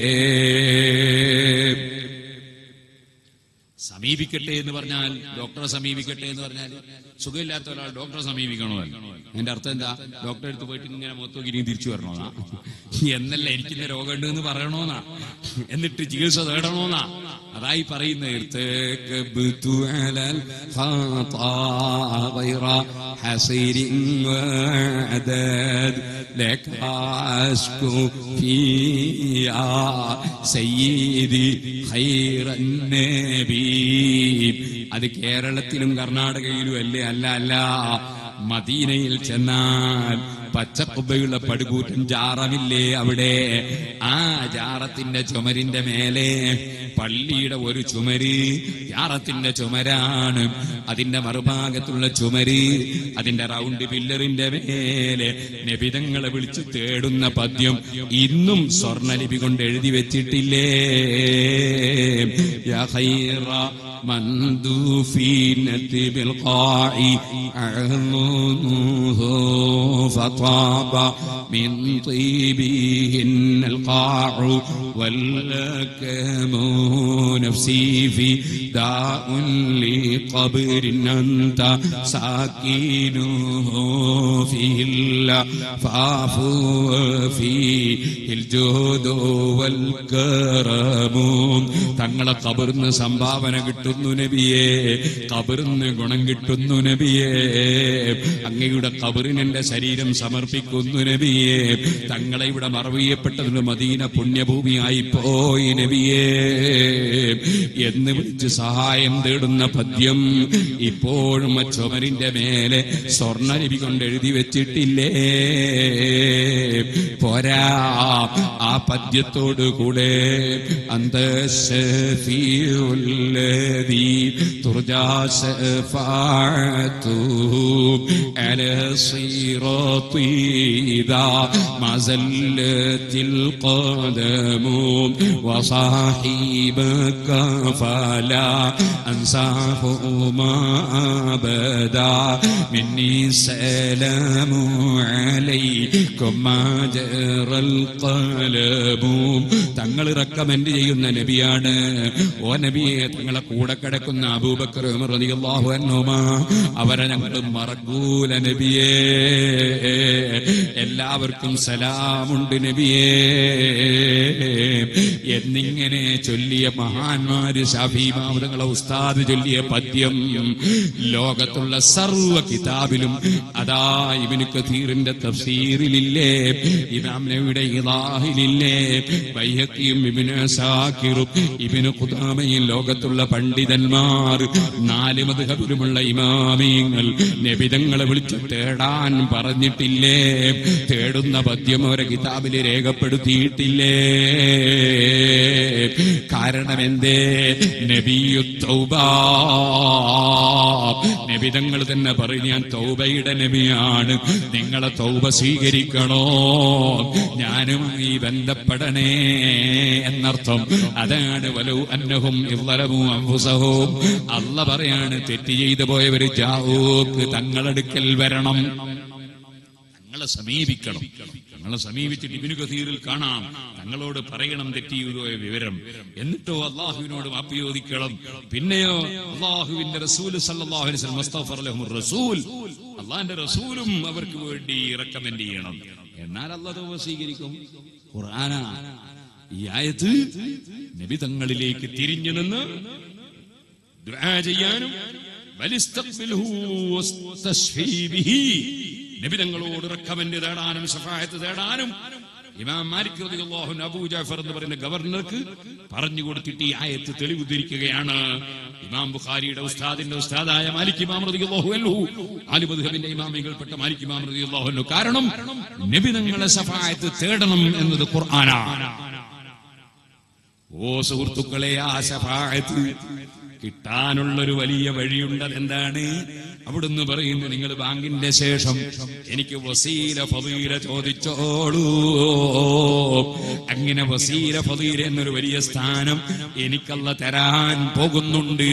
സമീപിക്കട്ടെ എന്ന് പറഞ്ഞാൽ ഡോക്ടറെ സമീപിക്കട്ടെ എന്ന് പറഞ്ഞാൽ സുഖമില്ലാത്ത ഒരാൾ ഡോക്ടറെ സമീപിക്കണോ എന്റെ അർത്ഥം എന്താ ഡോക്ടറെ അടുത്ത് പോയിട്ട് ഇങ്ങനെ മൊത്തം തിരിച്ചു വരണോന്നാ എന്നല്ല എനിക്കിന്ന രോഗമുണ്ട് എന്ന് പറയണോന്നാ എന്നിട്ട് ചികിത്സ തേടണോന്നാ അതായി പറയുന്നത് ഇർത്തകബ്തു അലൽ ഖാതാ ഗൈറ ഹസീരിൻ വഅദദ് ലക അസ്കു ഫിയാ സയ്യിദി ഖൈറൻ നബി അത് കേരളത്തിലും കർണാടകയിലും അല്ലേ അല്ല അല്ല മദീനയിൽ ചെന്നാൽ പച്ചക്കുബയുള്ള പടുകൂറ്റൻ ജാറമില്ലേ അവിടെ ആ ജാറത്തിന്റെ ചുമരിന്റെ മേലെ പള്ളിയുടെ ഒരു ചുമര് ജാറത്തിന്റെ ചുമരാണ് അതിന്റെ മറുഭാഗത്തുള്ള ചുമര് അതിന്റെ റൗണ്ട് പില്ലറിന്റെ മേലെ നബിതങ്ങളെ വിളിച്ച് തേടുന്ന പദ്യം ഇന്നും സ്വർണലിപി കൊണ്ട് എഴുതി വെച്ചിട്ടില്ലേ യാ ഖൈറ مندوفينة بالقاع أعظمه فطاب من طيبهن القاع واللكم نفسي في داء لقبر أنت ساكنه فيه العفاف وفيه الجود والكرم തങ്ങളെ കബറിന്ന് സംഭാവന കിട്ടുന്നു നബിയേ കബറിന്ന് ഗുണം കിട്ടുന്നു നബിയേ അങ്ങയുടെ കബറിന് എന്റെ ശരീരം സമർപ്പിക്കുന്നു നബിയേ തങ്ങളെ ഇവിടെ മറവിയപ്പെട്ടതിന് മദീന പുണ്യഭൂമിയായി പോയി നബിയേ എന്ന് വിളിച്ച് സഹായം തേടുന്ന പദ്യം ഇപ്പോഴും ആ ചുമരിന്റെ മേലെ സ്വർണ്ണ ലിപി കൊണ്ട് എഴുതി വെച്ചിട്ടില്ലേ പോരാ ആ പദ്യത്തോടു കൂടെ അന്തശീ ترجى شفاعته على صراط إذا ما زلت القدم وصاحبك فلا أنساه ما أبدا مني سلام عليكم ما جرى القلب തങ്ങൾ റെക്കമെൻഡ് ചെയ്യുന്ന നബിയാണ് ഓ നബിയെ തങ്ങളെ കൂടെ കിടക്കുന്ന അബൂബക്കർ ഉമർ റളിയല്ലാഹു അൻഹുമാ അവരെ ഞങ്ങൾ മറക്കൂല നബിയേ എല്ലാവർക്കും സലാമുണ്ട് നബിയേ എന്നിങ്ങനെ ചൊല്ലിയ മഹാന്മാര് ഷാഫിമാമൃതങ്ങളെ ഉസ്താദ് ചൊല്ലിയ പദ്യം ലോകത്തുള്ള സർവ കിതാബിലും അതാ ഇബിന് കഥീറിന്റെ തഫ്സീറിലില്ലേ ഇമാം നബിയുടെ ഇലാഹിലില്ലേ ബൈഹക്കിയും ഇബിന് സാക്കിറും ഇബിന് ഖുദാമയും ലോകത്തുള്ള പണ്ഡിതന്മാർ നാല് മധുഹബിലുമുള്ള ഇമാമിയങ്ങൾ നബിതങ്ങളെ വിളിച്ചു തേടാൻ പറഞ്ഞിട്ടില്ലേ തേടുന്ന പദ്യം അവരെ കിതാബില് രേഖപ്പെടുത്തിയിട്ടില്ലേ കാരണം എന്തേ നബിയു തൗബ നബിതങ്ങൾ തന്നെ പറയും ഞാൻ തൗബയുടെ നബിയാണ് നിങ്ങളെ തൗബ സ്വീകരിക്കണോ ഞാനുമായി ബന്ധപ്പെടണേ എന്നർത്ഥം അതാണ് വലു അന്നഹും ഇവലവും അംഫുസഹവും അല്ല പറയാണ് തെറ്റ് ചെയ്തു പോയവര് ജാവൂക്ക് തങ്ങളടുക്കൽ വരണം തങ്ങളെ സമീപിക്കണം തങ്ങളെ സമീപിച്ചിട്ട് ഇബിനു കസീറിൽ കാണാം തങ്ങളോട് പറയണം തെറ്റിയതോയ വിവരം എന്നിട്ടോ അള്ളാഹുവിനോട് മാപ്പ് ചോദിക്കണം പിന്നെയോ അള്ളാഹുവിന്റെ റസൂൽ സല്ലല്ലാഹു അലൈഹി വസല്ലം മുസ്തഫർ ലഹും റസൂൽ അള്ളാഹിന്റെ റസൂലും അവർക്ക് വേണ്ടി റെക്കമെൻഡ് ചെയ്യണം എന്നാൽ അള്ളാഹ് സ്വീകരിക്കും ഖുർആന ഈ ആയത്ത് നബി തങ്ങളിലേക്ക് തിരിഞ്ഞു നിന്ന് ദുആ ചെയ്യാനും വലിസ്തഖ്ബിൽഹു വസ്തശ്ഫീ ബിഹി നബി തങ്ങളോട് റെക്കമെൻഡ് തേടാനും ശഫായത്ത് തേടാനും ഇമാം മാലിക് റളിയല്ലാഹു അൻഹു അബൂ ജാഫർ എന്ന് പറയുന്ന ഗവർണർക്ക് പറഞ്ഞു കൊടുത്തിട്ട് ഈ ആയത്ത് തെളിവ് ധരിക്കുകയാണ് ഇമാം ബുഖാരിയുടെ ഉസ്താദിന്റെ ഉസ്താദായ മാലിക് ഇമാം റളിയല്ലാഹു അൻഹു ആലി മദ്ഹബിന്റെ ഇമാമികൾപ്പെട്ട മാലിക് ഇമാം റളിയല്ലാഹു അൻഹു കാരണം നബി തങ്ങളെ ശഫായത്ത് തേടണം എന്നത് ഖുർആനാണ് ഓ സുഹൃത്തുക്കളെ ആ ശഫായത്ത് കിട്ടാനുള്ളൊരു വലിയ വഴിയുണ്ട് അതെന്താണ് അവിടുന്ന് പറയുന്നു നിങ്ങൾ ബാങ്കിന്റെ ശേഷം എനിക്ക് വസീല ഫതീല ചോദിച്ചോളൂ അങ്ങനെ വസീല ഫതീല എന്നൊരു വലിയ സ്ഥാനം എനിക്കല്ല തരാൻ പോകുന്നുണ്ട്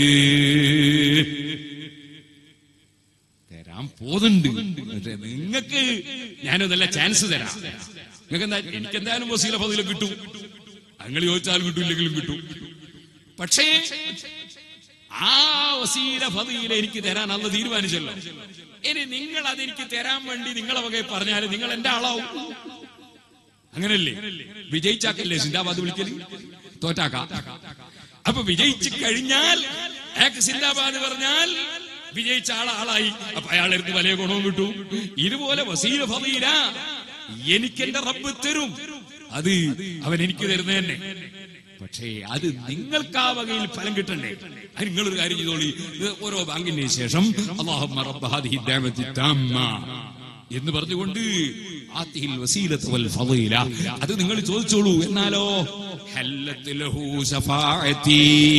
തരാൻ പോകുന്നുണ്ട് പക്ഷേ നിങ്ങൾക്ക് ഞാനൊരു നല്ല ചാൻസ് തരാം നിങ്ങൾക്ക് എന്താ എനിക്ക് എന്തായാലും വസീല ഫതീല കിട്ടും നിങ്ങൾ ചോദിച്ചാലും കിട്ടും ഇല്ലെങ്കിലും കിട്ടും പക്ഷേ ആ വസീല ഫതീല എനിക്ക് തരാൻ അന്ന് തീരുമാനിച്ചല്ലോ ഇനി നിങ്ങൾ അതെനിക്ക് തരാൻ വേണ്ടി നിങ്ങളെ വകയെ പറഞ്ഞാൽ നിങ്ങൾ എന്റെ ആളാവും അങ്ങനല്ലേ വിജയിച്ചാക്കല്ലേ സിന്ദാബാദ് വിളിക്കല് തോറ്റാക്ക അപ്പൊ വിജയിച്ചു കഴിഞ്ഞാൽ അയാൾക്ക് സിന്ദാബാദ് പറഞ്ഞാൽ വിജയിച്ച ആൾ ആളായി അപ്പൊ അയാളെടുത്ത് വലിയ ഗുണവും കിട്ടും ഇതുപോലെ വസീല ഫതീല എനിക്ക് എന്റെ റബ്ബ് തരും അത് അവൻ എനിക്ക് തരുന്നത് തന്നെ പക്ഷേ അത് നിങ്ങൾക്ക് ആ വകയിൽ ഫലം കിട്ടണ്ടേ അത് നിങ്ങളൊരു കാര്യം ചെയ്തോളി ഇത് ഓരോ ബാങ്കിന് ശേഷം അല്ലാഹുമ്മ റബ്ബ ഹാദിഹി ദഅവത്തി താമ്മ എന്ന് പറഞ്ഞുകൊണ്ട് ആത്തിഹിൽ വസീലത്ത് വൽ ഫളീല അത് നിങ്ങൾ ചോദിച്ചോളൂ എന്നാലോ ഹല്ലത്ത് ലഹു ശഫാഅത്തി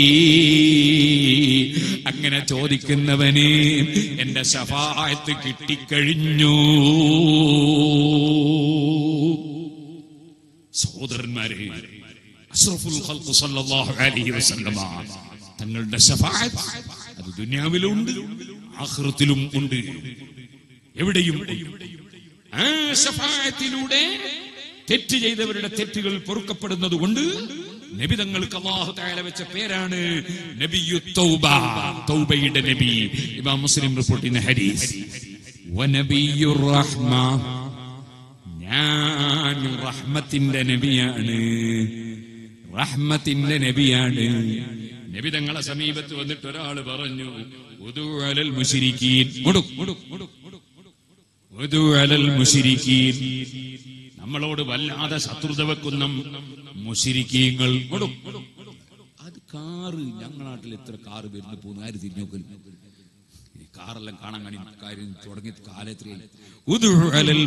അങ്ങനെ ചോദിക്കുന്നവന് എന്റെ ശഫാഅത്ത് കിട്ടിക്കഴിഞ്ഞു സഹോദരന്മാരെ അഷ്റഫുൽ ഖൽഖ് സല്ലല്ലാഹു അലൈഹി വസല്ലമ തങ്ങളുടെ ശഫാഅത്ത് അത് ദുനിയാവിലും ഉണ്ട് ആഖിറത്തിലും ഉണ്ട് എവിടെയും ഉണ്ട്. ആ ശഫാഅത്തിലൂടെ തെറ്റ് ചെയ്തവരുടെ തെറ്റുകൾ പൊറുക്കപ്പെടുന്നത് കൊണ്ട് നബി തങ്ങൾക്ക് അള്ളാഹു താല വെച്ച പേരാണ് നബിയു തൗബ തൗബയുടെ നബി ഇമാം മുസ്ലിം റിപ്പോർട്ട് ചെയ്യുന്ന ഹദീസ് വനബിയു റഹ്മ ഞാൻ റഹ്മത്തിന്റെ നബിയാണ് റഹ്മത്തിന്റെ നബിയാണ് നബി തങ്ങളെ സമീപത്ത് വന്നിട്ട് ഒരാൾ പറഞ്ഞു ഉദു അലൽ മുശിരിക്കീൻ മുടുക് മുടുക് മുടുക് ഉദു അലൽ മുശിരിക്കീൻ നമ്മളോട് വല്ലാതെ ശത്രുത വെക്കുന്ന മുശിരിക്കീങ്ങൾ മുടുക് അത് കാറ് ഞങ്ങളുടെ നാട്ടിൽ എത്ര കാറ് വരുന്നു പോകുന്നു ആര് തിരിഞ്ഞു നോക്കലും ഈ കാറെല്ലാം കാണാൻ കാണി കാര്യം തുടങ്ങി കാലത്രയായി ഉദു അലൽ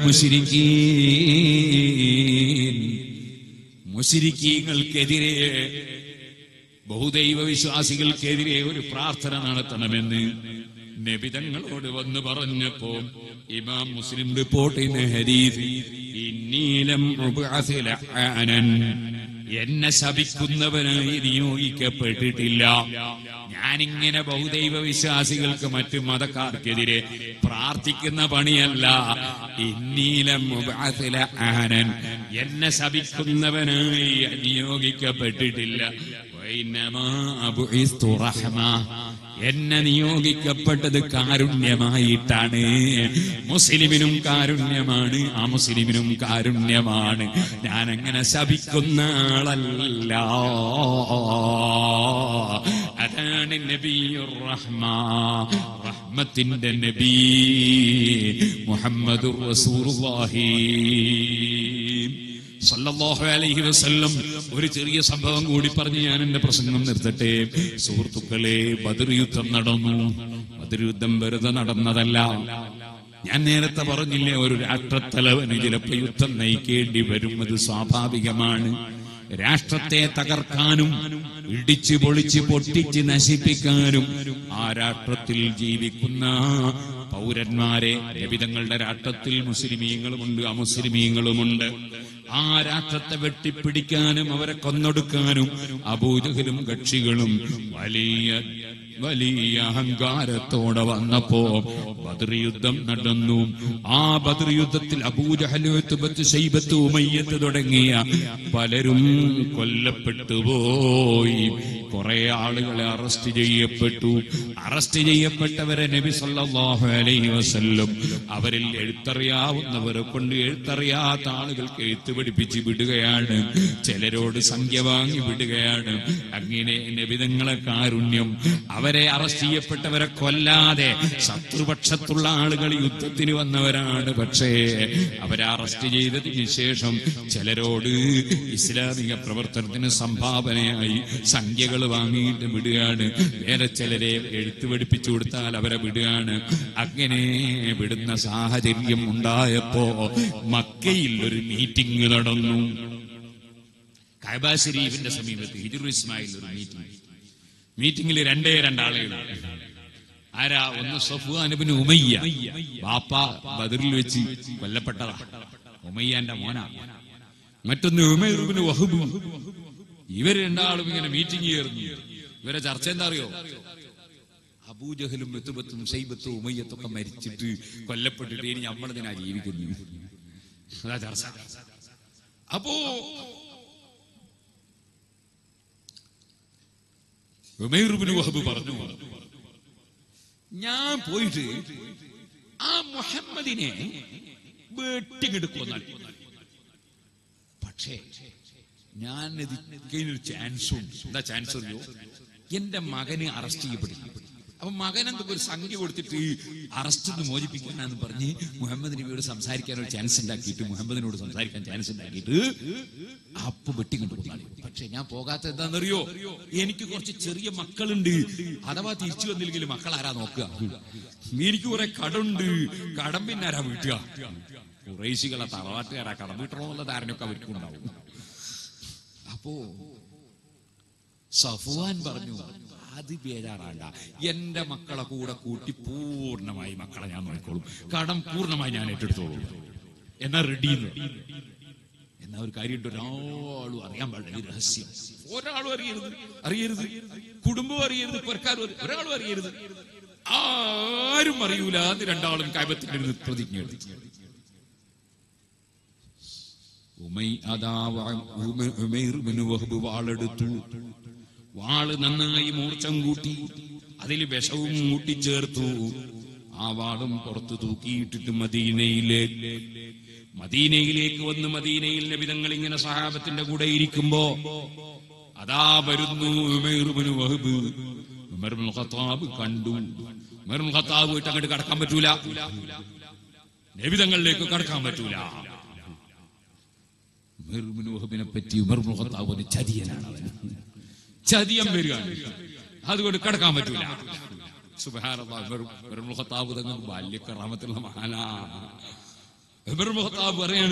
മുശിരിക്കീൻ മുശിരിക്കീങ്ങൾക്കെതിരെ ബഹുദൈവ വിശ്വാസികൾക്കെതിരെ ഒരു പ്രാർത്ഥന നടത്തണമെന്ന് നബിതങ്ങളോട് വന്ന് പറഞ്ഞപ്പോ ഇമാം മുസ്ലിം റിപ്പോർട്ട് ചെയ്യുന്ന ഹരീഫ് ഇന്നീലം ഉബ്അഥ ലഅനൻ. എന്നെ ശപിക്കുന്നവനായി നിയോഗിക്കപ്പെട്ടിട്ടില്ല ഞാനിങ്ങനെ ബഹുദൈവ വിശ്വാസികൾക്ക് മറ്റു മതക്കാർക്കെതിരെ പ്രാർത്ഥിക്കുന്ന പണിയല്ല ഇന്നീലം ഉബ്അഥ ലഅനൻ. എന്നെ ശപിക്കുന്നവനായി നിയോഗിക്കപ്പെട്ടിട്ടില്ല വൈനമാ അബുഇസ്തു റഹ്മ. എന്നെ നിയോഗിക്കപ്പെട്ടത് കാരുണ്യമായിട്ടാണ് മുസ്ലിമിനും കാരുണ്യമാണ് ആ മുസ്ലിമിനും കാരുണ്യമാണ് ഞാൻ അങ്ങനെ ശപിക്കുന്ന ആളല്ല അതാണ് നബിയുർ റഹ്മ റഹ്മത്തിന്റെ നബി മുഹമ്മദുർ റസൂലുള്ളാഹി സല്ലല്ലാഹു അലൈഹി വസല്ലം ഒരു ചെറിയ സംഭവം കൂടി പറഞ്ഞ് ഞാൻ എന്റെ പ്രസംഗം നിർത്തട്ടെ സുഹൃത്തുക്കളെ ബദർ യുദ്ധം നടന്നു ബദർ യുദ്ധം വെറുതെ നടന്നതല്ല ഞാൻ നേരത്തെ പറഞ്ഞില്ലേ ഒരു രാഷ്ട്രത്തലവന് ചിലപ്പോ യുദ്ധം നയിക്കേണ്ടി വരും അത് സ്വാഭാവികമാണ് രാഷ്ട്രത്തെ തകർക്കാനും ഇടിച്ചു പൊളിച്ച് പൊട്ടിച്ച് നശിപ്പിക്കാനും ആ രാഷ്ട്രത്തിൽ ജീവിക്കുന്ന പൗരന്മാരെ ലഭിതങ്ങളുടെ രാഷ്ട്രത്തിൽ മുസ്ലിമീങ്ങളുമുണ്ട് അമുസ്ലിമീങ്ങളുമുണ്ട് ആ രാഷ്ട്രത്തെ വെട്ടിപ്പിടിക്കാനും അവരെ കൊന്നൊടുക്കാനും അബൂജഹലും കക്ഷികളും വലിയ വലിയ അഹങ്കാരത്തോടെ വന്നപ്പോ ബദർ യുദ്ധം നടന്നു ആ ബദർ യുദ്ധത്തിൽ അബൂജഹലുബത്ത് ശൈബത്ത് ഉമയ്യത്ത് തുടങ്ങിയ പലരും കൊല്ലപ്പെട്ടു പോയി കുറെ ആളുകളെ അറസ്റ്റ് ചെയ്യപ്പെട്ടു അറസ്റ്റ് ചെയ്യപ്പെട്ടവരെ നബി സല്ലല്ലാഹു അലൈഹി വസല്ലം അവരിൽ എഴുത്തറിയാവുന്നവരെ കൊണ്ട് എഴുത്തറിയാത്ത ആളുകൾക്ക് എഴുത്ത് പഠിപ്പിച്ച് വിടുകയാണ് ചിലരോട് സംഖ്യ വാങ്ങി വിടുകയാണ് അങ്ങനെ നബിതങ്ങളെ കാരുണ്യം അവരെ അറസ്റ്റ് ചെയ്യപ്പെട്ടവരെ കൊല്ലാതെ ശത്രുപക്ഷത്തുള്ള ആളുകൾ യുദ്ധത്തിന് വന്നവരാണ് പക്ഷേ അവരെ അറസ്റ്റ് ചെയ്തതിന് ശേഷം ചിലരോട് ഇസ്ലാമിക പ്രവർത്തനത്തിന് സംഭാവനയായി സംഖ്യകൾ വാങ്ങിയിട്ട് വിടുകയാണ് വേറെ ചിലരെ എഴുത്ത് പഠിപ്പിച്ചു കൊടുത്താൽ അവരെ വിടുകയാണ് അങ്ങനെ വിടുന്ന സാഹചര്യം ഉണ്ടായപ്പോ മക്കയിൽ ഒരു മീറ്റിംഗ് നടന്നു കൈബ ശരീഫിന്റെ സമീപത്ത് ഹിജുർ ഇസ്മായിൽ ഒരു മീറ്റിംഗ് മീറ്റിംഗിൽ രണ്ടേ രണ്ടാളേ ഉള്ളൂ ആരാ ഒന്ന് സഫുവാനുബിന് ഉമയ്യ ബാപ്പ ബദറിൽ വെച്ച് കൊല്ലപ്പെട്ടതാ ഉമയ്യന്റെ മോനാ മറ്റൊന്ന് ഉമൈറുബിന് വഹബു ഇവര് രണ്ടാളും ഇങ്ങനെ മീറ്റിംഗ് ചേർന്നു ഇവരെ ചർച്ച എന്താ അറിയോ അബൂജഹലും മെത്തുബത്തും ഷൈബത്തും ഉമയ്യത്തൊക്കെ മരിച്ചിട്ട് കൊല്ലപ്പെട്ടിട്ട് ഇനി നമ്മളതിനാ ജീവിക്കുന്നു അതാ ചർച്ച അപ്പോ ഉമൈറുബിന് വഹബ് പറഞ്ഞു ഞാൻ പോയിട്ട് ആ മുഹമ്മദിനെ വെട്ടിങ്ങെടുക്കുന്നാൽ പക്ഷേ ഞാൻ ഇതിനൊരു ചാൻസ് ഉണ്ട് എന്താ ചാൻസ് അറിയോ എന്റെ മകനെ അറസ്റ്റ് ചെയ്യപ്പെടും അപ്പൊ മകൻ എന്തൊക്കെ ഒരു സംഖ്യ കൊടുത്തിട്ട് അറസ്റ്റ് നിന്ന് മോചിപ്പിക്കാനാന്ന് പറഞ്ഞ് മുഹമ്മദ് നബിയോട് സംസാരിക്കാൻ ഒരു ചാൻസ് ഉണ്ടാക്കിയിട്ട് മുഹമ്മദിനോട് സംസാരിക്കാൻ ചാൻസ് ഉണ്ടാക്കിയിട്ട് അപ്പൊ വെട്ടിക്കൊണ്ട് പോകാൻ പക്ഷെ ഞാൻ പോകാത്ത എന്താണെന്നറിയോ എനിക്ക് കുറച്ച് ചെറിയ മക്കളുണ്ട് അഥവാ തിരിച്ചു വന്നില്ലെങ്കിൽ മക്കൾ ആരാ നോക്കുക എനിക്ക് കുറെ കടുണ്ട് കടം പിന്നെ ആരാ വീട്ടുക കുറേശികളെ തറവാട്ടുകാരാ കടം വീട്ടണോ എന്നുള്ള ധാരണയൊക്കെ അവർക്കും ഉണ്ടാവും അപ്പോ സഫുവാൻ പറഞ്ഞു അത് ബേജാറാണ്ട എന്റെ മക്കളെ കൂടെ കൂട്ടി പൂർണ്ണമായി മക്കളെ ഞാൻ നോക്കിക്കോളും കടം പൂർണ്ണമായി ഞാൻ ഏറ്റെടുത്തോളൂ എന്നാ റെഡി എന്നാ ഒരു കാര്യമുണ്ട് ഒരാളും അറിയാൻ പാടില്ല ഈ രഹസ്യം ഒരാളും അറിയരുത് അറിയരുത് കുടുംബം അറിയരുത് പുരക്കാരും അറിയ- ഒരാളും അറിയരുത് ആരും അറിയൂല അത് രണ്ടാളും കായത്തിന്റെ പ്രതിജ്ഞ എടുത്തു ഉമൈ അതാ വ- ഉമ- ഉമൈർ ബിൻ വഹബ് വാളെടുത്തു വാള് നന്നായി മൂർച്ചം കൂട്ടി അതിൽ വിഷവും കൂട്ടിച്ചേർത്തു ആ വാളും പുറത്തു തൂക്കിയിട്ടിട്ട് മദീനയിലേക്ക് മദീനയിലേക്ക് വന്ന് മദീനയിൽ നബിതങ്ങൾ ഇങ്ങനെ സഹാബത്തിന്റെ കൂടെ ഇരിക്കുമ്പോ അതാ വരുന്നു Umair bin Wahab Umar bin Khattab കണ്ടു ഉമർ ബിൻ ഖത്താബ് പോയിട്ട് അങ്ങോട്ട് കടക്കാൻ പറ്റൂല നബിതങ്ങളിലേക്ക് കടക്കാൻ പറ്റൂല ഉമർ ബിൻ വഹബിനെ പറ്റി ഉമർ ബിൻ ഖത്താബ് ഒരു ചതിയനാണ് അവൻ ചതിയം വരികയാണ് അതുകൊണ്ട് കടക്കാൻ പറ്റൂല സുബ്ഹാനല്ലാഹ് ഉമർ ഉമർ ബിൻ ഖത്താബ് തങ്ങൾ ബാല്യ കറാമത്തുള്ള മഹാനാ ഉമർ ബിൻ ഖത്താബ് പറയാണ്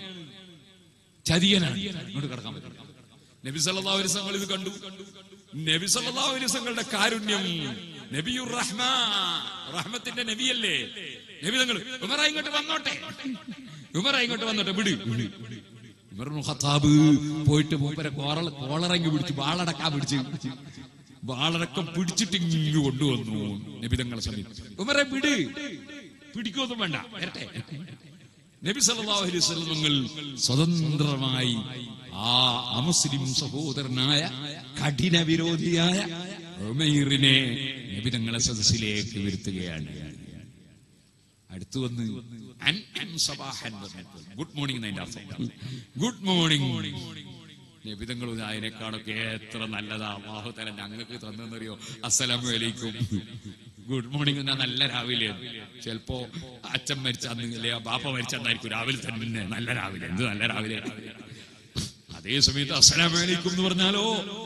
ചതിയനാണ് അങ്ങോട്ട് കടക്കാൻ പറ്റില്ല നബി സല്ലല്ലാഹു അലൈഹി വസല്ലം ഇത് കണ്ടു നബി സല്ലല്ലാഹു അലൈഹി വസല്ലങ്ങളുടെ കാരുണ്യം നബിയുർ റഹ്മാ റഹ്മത്തിന്റെ നബിയല്ലേ നബി തങ്ങൾ ഉമറ ഇങ്ങോട്ട് വന്നോട്ടെ ഉമറ ഇങ്ങോട്ട് വന്നോട്ടെ വിട് ഉമർ ഇബ്നു ഖത്താബ് പോയിട്ട് മൂപ്പരെ കോറ കോളറങ്ങി പിടിച്ച് വാളടക്കാൻ പിടിച്ച് വാളടക്കം പിടിച്ചിട്ട് ഇങ്ങ് കൊണ്ടുവന്നു നബി തങ്ങളെ സമയത്ത് ഉമറെ വിട് പിടിക്കൊന്നും വേണ്ട വരട്ടെ നബി സല്ലല്ലാഹു അലൈഹി വസല്ലം തങ്ങൾ സ്വതന്ത്രമായി ആ അമുസ്ലിം സഹോദരനായ കഠിന വിരോധിയായ ഉമൈറിനെ നബി തങ്ങളെ സദസ്സിലേക്ക് വരുത്തുകയാണ് അടുത്തു വന്ന് അൻ അൻ സബാഹൻ പറഞ്ഞു. ഗുഡ് മോർണിംഗ് എന്നതിന്റെ അർത്ഥം ഗുഡ് മോർണിംഗ് നബിതങ്ങൾ അതിനേക്കാളൊക്കെ എത്ര നല്ലതാ അള്ളാഹു തല ഞങ്ങൾക്ക് തന്നെന്നറിയോ അസ്സലാമു അലൈക്കും ഗുഡ് മോർണിംഗ് എന്നാ നല്ല രാവിലെ ചിലപ്പോ അച്ഛൻ മരിച്ച അന്ന് അല്ലെ ബാപ്പ മരിച്ച അന്നായിരിക്കും രാവിലെ തന്നെ നല്ല രാവിലെ എന്ത് നല്ല രാവിലെ അതേ സമയത്ത് അസ്സലാമു അലൈക്കും എന്ന് പറഞ്ഞാലോ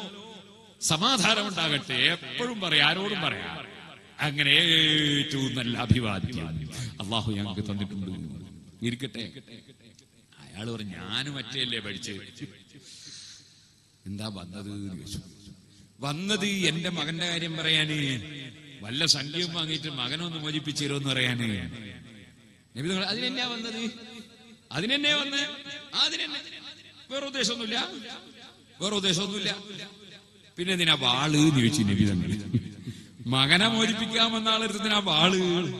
സമാധാനം ഉണ്ടാകട്ടെ എപ്പോഴും പറയാം ആരോടും പറയാം അങ്ങനെ ഏറ്റവും നല്ല അഭിവാദ്യം അള്ളാഹു ഞങ്ങൾക്ക് തന്നിട്ടുണ്ട് ഇരിക്കട്ടെ അയാൾ പറഞ്ഞു ഞാനും മറ്റേല്ലേ പഠിച്ച് എന്താ വന്നത് എന്ന് ചോദിച്ചു വന്നത് എന്റെ മകന്റെ കാര്യം പറയാന് വല്ല സംഖ്യയും വാങ്ങിയിട്ട് മകനൊന്ന് മോചിപ്പിച്ചു തരുമെന്ന് പറയാന് നബി തങ്ങൾ, അതിനെന്നാ വന്നത് അതിനെന്നെ വന്ന് അതിനെന്നെ വേറെ ഉദ്ദേശമൊന്നുമില്ല വേറെ ഉദ്ദേശമൊന്നുമില്ല പിന്നെ എന്തിനാ വാള് എന്ന് ചോദിച്ചു നബി തങ്ങൾ മകനെ മോചിപ്പിക്കാമെന്ന ആളെടുത്തതിനാ വാള്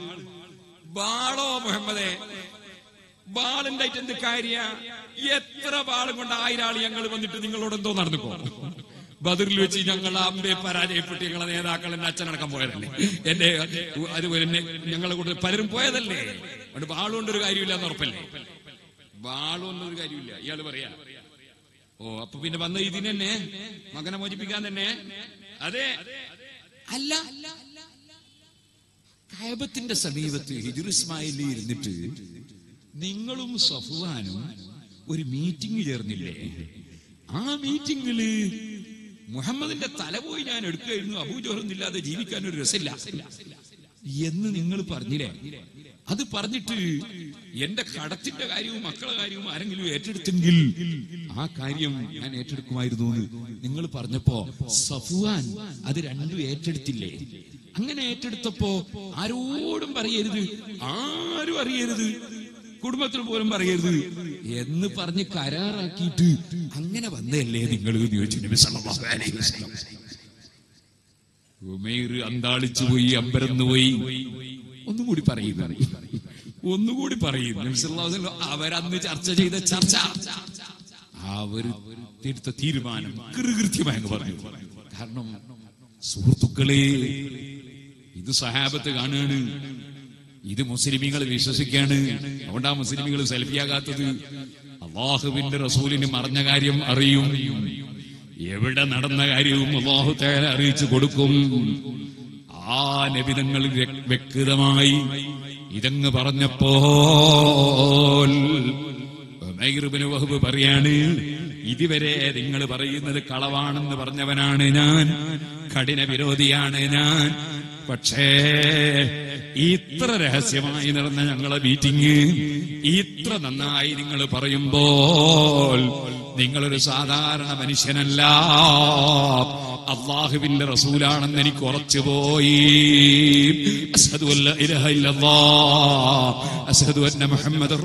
ബാളോ മുഹമ്മദേ ബാളുണ്ടായിട്ട് എന്ത് കാര്യ എത്ര ബാളും കൊണ്ട് ആയിരം ആള് ഞങ്ങൾ വന്നിട്ട് നിങ്ങളോട് എന്തോ നടന്നുക്കോ ബദറിൽ വെച്ച് ഞങ്ങൾ അമ്പെ പരാജയപ്പെട്ട് ഞങ്ങളെ നേതാക്കൾ എന്റെ അച്ഛനടക്കം പോയതല്ലേ എന്റെ അതുപോലെ തന്നെ ഞങ്ങളെ കൂടെ പലരും പോയതല്ലേ അതുകൊണ്ട് ബാളുകൊണ്ടൊരു കാര്യമില്ല എന്ന് ഉറപ്പല്ലേ ബാളുകൊണ്ടൊരു കാര്യമില്ല ഇയാള് പറയാ ഓ അപ്പൊ പിന്നെ വന്ന ഇതിന് തന്നെ മകനെ മോചിപ്പിക്കാൻ തന്നെ അതെ അല്ല കയബത്തിന്റെ സമീപത്ത് ഹിജുർ ഇസ്മായിലിൽ ഇരുന്നിട്ട് നിങ്ങളും സഫുവാനും ഒരു മീറ്റിംഗ് ചേർന്നില്ലേ ആ മീറ്റിംഗില് മുഹമ്മദിന്റെ തല പോയി ഞാൻ എടുക്കുകയായിരുന്നു അബൂജോറൊന്നില്ലാതെ ജീവിക്കാൻ ഒരു രസമില്ല എന്ന് നിങ്ങൾ പറഞ്ഞില്ലേ അത് പറഞ്ഞിട്ട് എന്റെ കടത്തിന്റെ കാര്യവും മക്കളെ കാര്യവും ആരെങ്കിലും ഏറ്റെടുത്തെങ്കിൽ ആ കാര്യം ഞാൻ ഏറ്റെടുക്കുമായിരുന്നു എന്ന് നിങ്ങൾ പറഞ്ഞപ്പോ സഫുവാൻ അത് രണ്ടും ഏറ്റെടുത്തില്ലേ അങ്ങനെ ഏറ്റെടുത്തപ്പോ ആരോടും പറയരുത് ആരും അറിയരുത് കുടുംബത്തിൽ പോലും പറയരുത് എന്ന് പറഞ്ഞ് കരാറാക്കിയിട്ട് അങ്ങനെ വന്നതല്ലേ നിങ്ങൾ എന്ന് ചോദിച്ചു നബി സല്ലല്ലാഹു അലൈഹി വസല്ലം ഉമൈർ അന്താളിച്ചു പോയി അമ്പരന്ന് പോയി ഒന്നുകൂടി പറയുക ഒന്നുകൂടി പറയും നബി സല്ലല്ലാഹു അലൈഹി വസല്ലം അവരന്ന് ചർച്ച ചെയ്ത ചർച്ച അവർ എടുത്ത തീരുമാനം കൃത്യമായി അങ്ങ് പറഞ്ഞു കാരണം സുഹൃത്തുക്കളെ ഇത് സഹാബത്ത് കാണുകയാണ് ഇത് മുസ്ലിമീങ്ങൾ വിശ്വസിക്കാണ് അതുകൊണ്ടാ മുസ്ലിമീങ്ങൾ സെൽഫിയാകാത്തത് അള്ളാഹുവിന്റെ റസൂലിന് മറഞ്ഞ കാര്യം അറിയും എവിടെ നടന്ന കാര്യവും അള്ളാഹു തേല അറിയിച്ചു കൊടുക്കും ആ നബിതങ്ങൾ വ്യ- വ്യക്തമായി ഇതങ്ങ് പറഞ്ഞപ്പോൾ ഉമൈർ ഇബ്നു വഹബ് പറയാണ് ഇതുവരെ നിങ്ങൾ പറയുന്നത് കളവാണെന്ന് പറഞ്ഞവനാണ് ഞാൻ കഠിന വിരോധിയാണ് ഞാൻ പക്ഷേ ഇത്ര രഹസ്യമായി നടന്ന ഞങ്ങളെ മീറ്റിംഗ് ഇത്ര നന്നായി നിങ്ങൾ പറയുമ്പോൾ നിങ്ങളൊരു സാധാരണ മനുഷ്യനല്ല അള്ളാഹുവിന്റെ റസൂലാണെന്ന് എനിക്ക് ഉറച്ചു പോയി അസ്ഹദു അല്ല ഇലഹ ഇല്ലല്ലാഹ് അസ്ഹദു അന്ന മുഹമ്മദ്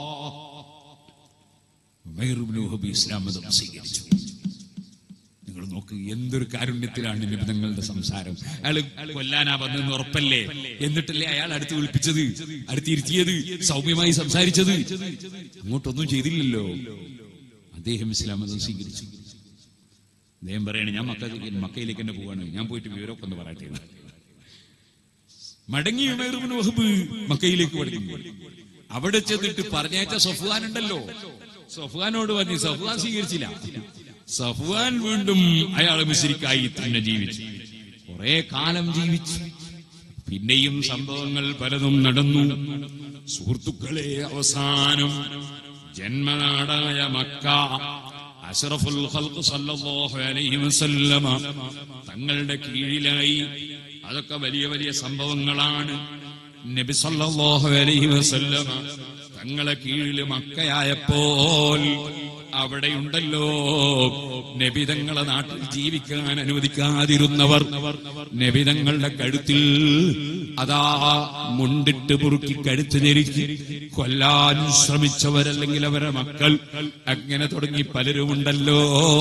റസൂലുള്ളാഹ് ഉമൈർ ഇബ്നു വഹബ് ഇസ്ലാം മതം സ്വീകരിച്ചു നിങ്ങൾ നോക്ക് എന്തൊരു കാരുണ്യത്തിലാണ് നിബിധങ്ങളുടെ സംസാരം അയാൾ കൊല്ലാനാ വന്നെന്ന് ഉറപ്പല്ലേ എന്നിട്ടല്ലേ അയാൾ അടുത്ത് വിളിപ്പിച്ചത് അടുത്തിരുത്തിയത് സൗമ്യമായി സംസാരിച്ചത് അങ്ങോട്ടൊന്നും ചെയ്തില്ലല്ലോ അദ്ദേഹം ഇസ്ലാം മതം സ്വീകരിച്ചു അദ്ദേഹം പറയണേ ഞാൻ മക്ക മക്കയിലേക്ക് തന്നെ പോവാണ് ഞാൻ പോയിട്ട് വിവരമൊക്കെ ഒന്ന് പറയട്ടെ എന്ന്. മടങ്ങി ഉമേർ ഇബ്നു വഹബ് മക്കയിലേക്ക് മടങ്ങി അവിടെ ചെന്നിട്ട് പറഞ്ഞയച്ച സഫ്വാൻ ഉണ്ടല്ലോ സഫ്വാനോട് പറഞ്ഞു സഫ്വാൻ സ്വീകരിച്ചില്ല സഫ്വാൻ വീണ്ടും അയാൾ മിശ്രിക്കായി തന്നെ ജീവിച്ചു കുറെ കാലം ജീവിച്ചു പിന്നെയും സംഭവങ്ങൾ പലതും നടന്നു സുഹൃത്തുക്കളെ അവസാനം ജന്മനാടായ മക്ക അഷ്റഫുൽ ഖൽഖ് സല്ലല്ലാഹു അലൈഹി വസല്ലമ തങ്ങളുടെ കീഴിലായി അതൊക്കെ വലിയ വലിയ സംഭവങ്ങളാണ് നബി സല്ലല്ലാഹു അലൈഹി വസല്ലമ തങ്ങളെ കീഴിൽ മക്കയായപ്പോൾ അവിടെയുണ്ടല്ലോ നബിതങ്ങളെ നാട്ടിൽ ജീവിക്കാൻ അനുവദിക്കാതിരുന്നവർ നബിതങ്ങളുടെ കഴുത്തിൽ അതാ മുണ്ടിട്ട് മുറുക്കി കഴുത്ത് ഞെരുക്കി കൊല്ലാൻ ശ്രമിച്ചവരല്ലെങ്കിൽ അവരെ മക്കൾ അങ്ങനെ തുടങ്ങി പലരുമുണ്ടല്ലോ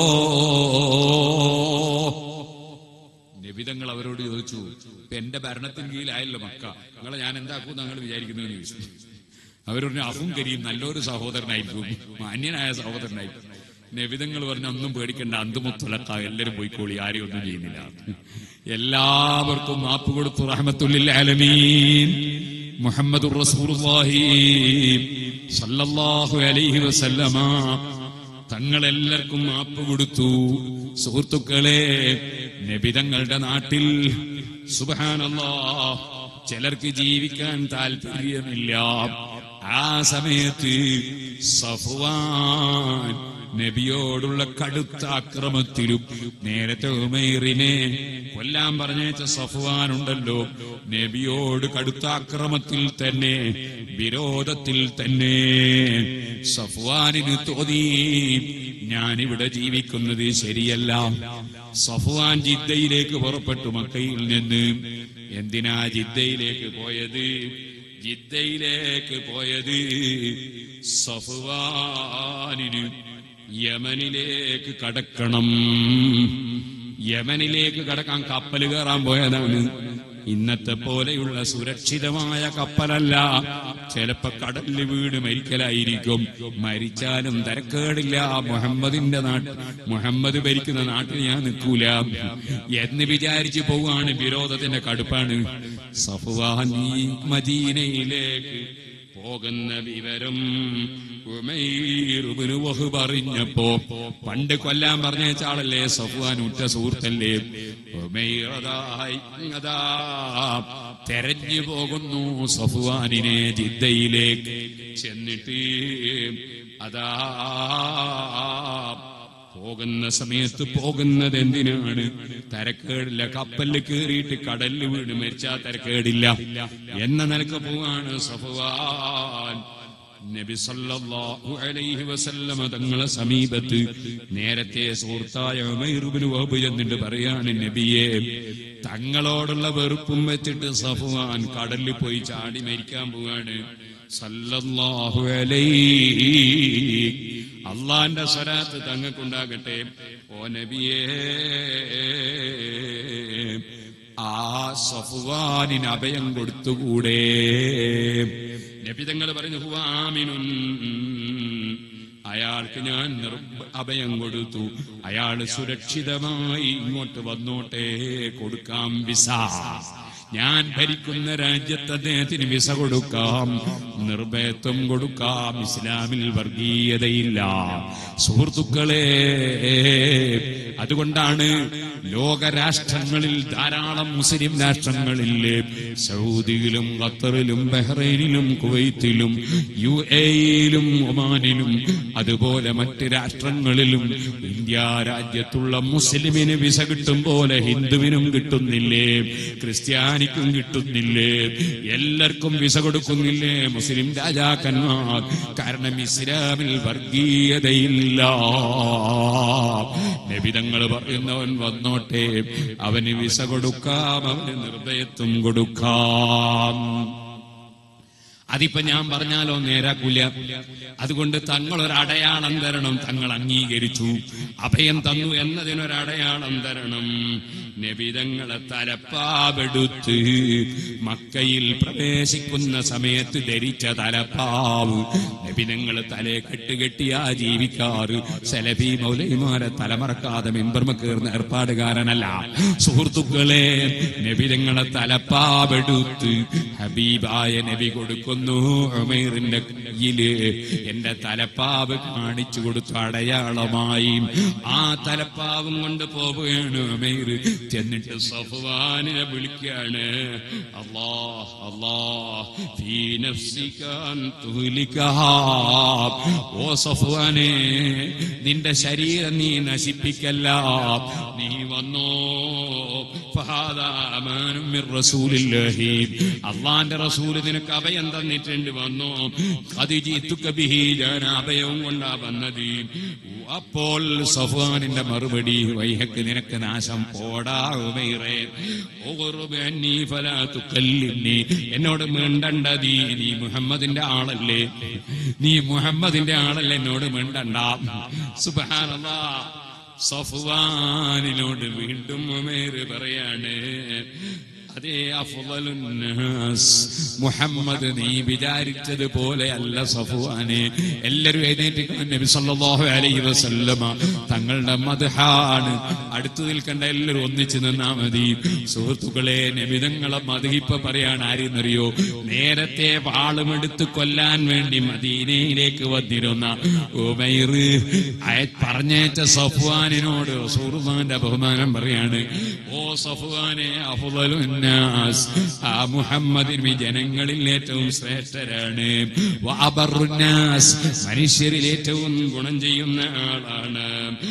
നബിതങ്ങൾ അവരോട് ചോദിച്ചു ഇപ്പൊ എന്റെ ഭരണത്തിന് കീഴിലായല്ലോ മക്ക നിങ്ങളെ ഞാൻ എന്താക്കും ഞങ്ങൾ വിചാരിക്കുന്നു എന്ന് ചോദിച്ചു അവരുടെ അഫും കരിയും നല്ലൊരു സഹോദരനായിരിക്കും മാന്യനായ സഹോദരനായിരിക്കും നബിതങ്ങൾ പറഞ്ഞ ഒന്നും പേടിക്കണ്ട അന്തുമുത്തുലക്ക എല്ലാരും പോയിക്കോളി ആരെയും ഒന്നും ചെയ്യുന്നില്ല എല്ലാവർക്കും മാപ്പ് കൊടുത്തു റഹ്മത്തുല്ലിൽ ആലമീൻ മുഹമ്മദ് റസൂലുള്ളാഹി സല്ലല്ലാഹു അലൈഹി വസല്ലമ തങ്ങളെല്ലാവർക്കും മാപ്പ് കൊടുത്തു സുഹൃത്തുക്കളെ നബിതങ്ങളുടെ നാട്ടിൽ സുബാനല്ലാ ചിലർക്ക് ജീവിക്കാൻ താല്പര്യമില്ല ആ സമയത്ത് സഫ്വാൻ നബിയോടുള്ള കടുത്ത അക്രമത്തിലും നേരത്തെ ഉമൈറിനെ കൊല്ലാൻ പറഞ്ഞേച്ച സഫ്വാൻ ഉണ്ടല്ലോ നബിയോട് കടുത്ത അക്രമത്തിൽ തന്നെ വിരോധത്തിൽ തന്നെ സഫ്വാനിന് തോന്നി ഞാനിവിടെ ജീവിക്കുന്നത് ശരിയല്ല സഫ്വാൻ ജിദ്ദയിലേക്ക് പുറപ്പെട്ടു മക്കയിൽ നിന്ന് എന്തിനാ ജിദ്ദയിലേക്ക് പോയത് ജിദ്ദയിലേക്ക് പോയത് സഫ്വാനിന് യമനിലേക്ക് കടക്കണം യമനിലേക്ക് കടക്കാൻ കപ്പൽ കയറാൻ പോയതാണ് ഇന്നത്തെ പോലെയുള്ള സുരക്ഷിതമായ കപ്പലല്ല ചിലപ്പോ കടലിൽ വീട് മരിക്കലായിരിക്കും മരിച്ചാലും തരക്കേടില്ല മുഹമ്മദിന്റെ നാട്ടിൽ മുഹമ്മദ് ഭരിക്കുന്ന നാട്ടിൽ ഞാൻ നിൽക്കൂല എന്ന് വിചാരിച്ചു പോവാണ് വിരോധത്തിന്റെ കടുപ്പാണ് സഫ്വാൻ ഈ മദീനയിലേക്ക് പോകുന്ന വിവരം ഉമൈർ ഇബ്നു വഹബ് അറിഞ്ഞപ്പോ പണ്ട് കൊല്ലാൻ പറഞ്ഞ ആളല്ലേ സഫ്വാൻ ഉറ്റ സുഹൃത്തല്ലേ ഉമൈർ അതായി അതാ തെരഞ്ഞു പോകുന്നു സഫ്വാനിനെ ജിദ്ദയിലേക്ക് ചെന്നിട്ട് അതാ പോകുന്ന സമയത്ത് പോകുന്നത് എന്തിനാണ് തരക്കേടില്ല കപ്പലിൽ കയറിയിട്ട് കടലിൽ വീണ് മരിച്ചാ തരക്കേടില്ല എന്ന നിലക്ക് പോവാണ് സഫവാൻ നബി സല്ലല്ലാഹു അലൈഹി വസല്ലമ തങ്ങളെ സമീപത്ത് നേരത്തെ സുഹൃത്തായ ഉമൈർ ഇബ്നു വഹബ് എന്നിട്ട് പറയാണ് നബിയെ തങ്ങളോടുള്ള വെറുപ്പും വെച്ചിട്ട് സഫ്വാൻ കടലിൽ പോയി ചാടി മരിക്കാൻ പോവാണ് സല്ലല്ലാഹു അലൈഹി അള്ളാന്റെ സ്വരാത്ത് തങ്ങൾക്കുണ്ടാകട്ടെ ഓ നബിയേ ആ സഫ്വാനിന് അഭയം കൊടുത്തുകൂടെ നബി തങ്ങൾ പറഞ്ഞു ഹുവാമിനുൻ അയാൾക്ക് ഞാൻ നിർഭ- അഭയം കൊടുത്തു അയാൾ സുരക്ഷിതമായി ഇങ്ങോട്ട് വന്നോട്ടെ കൊടുക്കാം വിസ ഞാൻ ഭരിക്കുന്ന രാജ്യത്ത് അദ്ദേഹത്തിന് വിസ കൊടുക്കാം നിർഭയത്വം കൊടുക്കാം ഇസ്ലാമിൽ വർഗീയതയില്ല സുഹൃത്തുക്കളെ അതുകൊണ്ടാണ് ലോകരാഷ്ട്രങ്ങളിൽ ധാരാളം മുസ്ലിം രാഷ്ട്രങ്ങളില്ലേ സൗദിയിലും ഖത്തറിലും ബഹ്റൈനിലും കുവൈത്തിലും യു എയിലും ഒമാനിലും അതുപോലെ മറ്റ് രാഷ്ട്രങ്ങളിലും ഇന്ത്യ രാജ്യത്തുള്ള മുസ്ലിമിന് വിസ കിട്ടും പോലെ ഹിന്ദുവിനും കിട്ടുന്നില്ലേ ക്രിസ്ത്യാനിക്കും കിട്ടുന്നില്ലേ എല്ലാവർക്കും വിസ കൊടുക്കുന്നില്ലേ മുസ്ലിം രാജാക്കന്മാർ കാരണം ഇസ്ലാമിൽ വർഗീയതയില്ല നബിതങ്ങൾ പറയുന്നവൻ വന്നോട്ടെ അവന് വിസ കൊടുക്കാം അവന് നിർഭയത്വം കൊടുക്കാം അതിപ്പോ ഞാൻ പറഞ്ഞാലോ നേരാക്കൂല അതുകൊണ്ട് തങ്ങൾ ഒരു അടയാളം തരണം തങ്ങൾ അംഗീകരിച്ചു അഭയം തന്നു എന്നതിനൊരു അടയാളം തരണം നബിതങ്ങളെ തലപ്പാവെടുത്ത് മക്കയിൽ പ്രവേശിക്കുന്ന സമയത്ത് ധരിച്ച തലപ്പാവ് നബിതങ്ങൾ തലേ കെട്ടുകെട്ടിയാ ജീവിക്കാറ് സെലഫി മൗലൈമാരെ തലമറക്കാതെ മെമ്പർമ കയറുന്ന ഏർപ്പാടുകാരനല്ല സുഹൃത്തുക്കളെ നബിതങ്ങളെ തലപ്പാവെടുത്ത് ഹബീബായ നബി കൊടുക്കുന്നു ഉമൈറിന്റെ കയ്യില് എന്റെ തലപ്പാവ് കാണിച്ചു കൊടുത്തു അടയാളമായി ആ തലപ്പാവും കൊണ്ട് പോവുകയാണ് ഉമൈർ ചെന്നിട്ട് സഫ്വാനിനെ വിളിക്കുകയാണ് അല്ലാ അല്ലാ ഫീ നഫ്സിക അൻ തുഹ്ലികഹാ. ഓ സഫ്വാനെ നിന്റെ ശരീരം നീ നശിപ്പിക്കല്ല നീ വന്നോ ഫഹാദാ അമാനും മിർ റസൂലില്ലാഹി. അള്ളാന്റെ റസൂല് നിനക്ക് അഭയം തന്നിട്ടുണ്ട് വന്നോ അതിജീത്തുക ബിഹി ഞാൻ അഭയവും കൊണ്ടാ വന്നത് അപ്പോൾ സഫ്വാനിന്റെ മറുപടി വൈഹക്ക് നിനക്ക് നാശം പോടാ ഉമൈറേ ഉഖ്റുബ് അന്നീ ഫലാ തുകല്ലിംനി. എന്നോട് മിണ്ടണ്ടതി നീ മുഹമ്മദിന്റെ ആളല്ലേ നീ മുഹമ്മദിന്റെ ആളല്ലേ എന്നോട് മിണ്ടണ്ട സുബ്ഹാനല്ലാ സഫ്വാനിനോട് വീണ്ടും ഉമേര് പറയാണ് അതേ അഫ്ളലുന്നാസ് മുഹമ്മദ് നീ വിചാരിച്ചതുപോലെ അല്ല സഫുവാനെ എല്ലാവരും എഴുന്നേറ്റ് നബി സല്ലല്ലാഹു അലൈഹി വസല്ലമ തങ്ങളുടെ മദ്ഹാണ് അടുത്തു നിൽക്കേണ്ട എല്ലാവരും ഒന്നിച്ചു നിന്നാ മതി സുഹൃത്തുക്കളെ നബിതങ്ങളെ മതിഹിപ്പ പറയാണ് ആരെന്നറിയോ നേരത്തെ വാളുമെടുത്ത് കൊല്ലാൻ വേണ്ടി മദീനയിലേക്ക് വന്നിരുന്ന ഉമൈർ അയ- പറഞ്ഞേറ്റ സഫ്വാനിനോട് സൂറുമാന്റെ ബഹുമാനം പറയാണ് ഓ സഫ്വാനെ അഫ്ളലുന്നാസ് ആ മുഹമ്മദിന് ഈ ജനങ്ങളിൽ ഏറ്റവും ശ്രേഷ്ഠരാണ് വഅബറുന്നാസ് മനുഷ്യരിൽ ഏറ്റവും ഗുണം ചെയ്യുന്ന ആളാണ്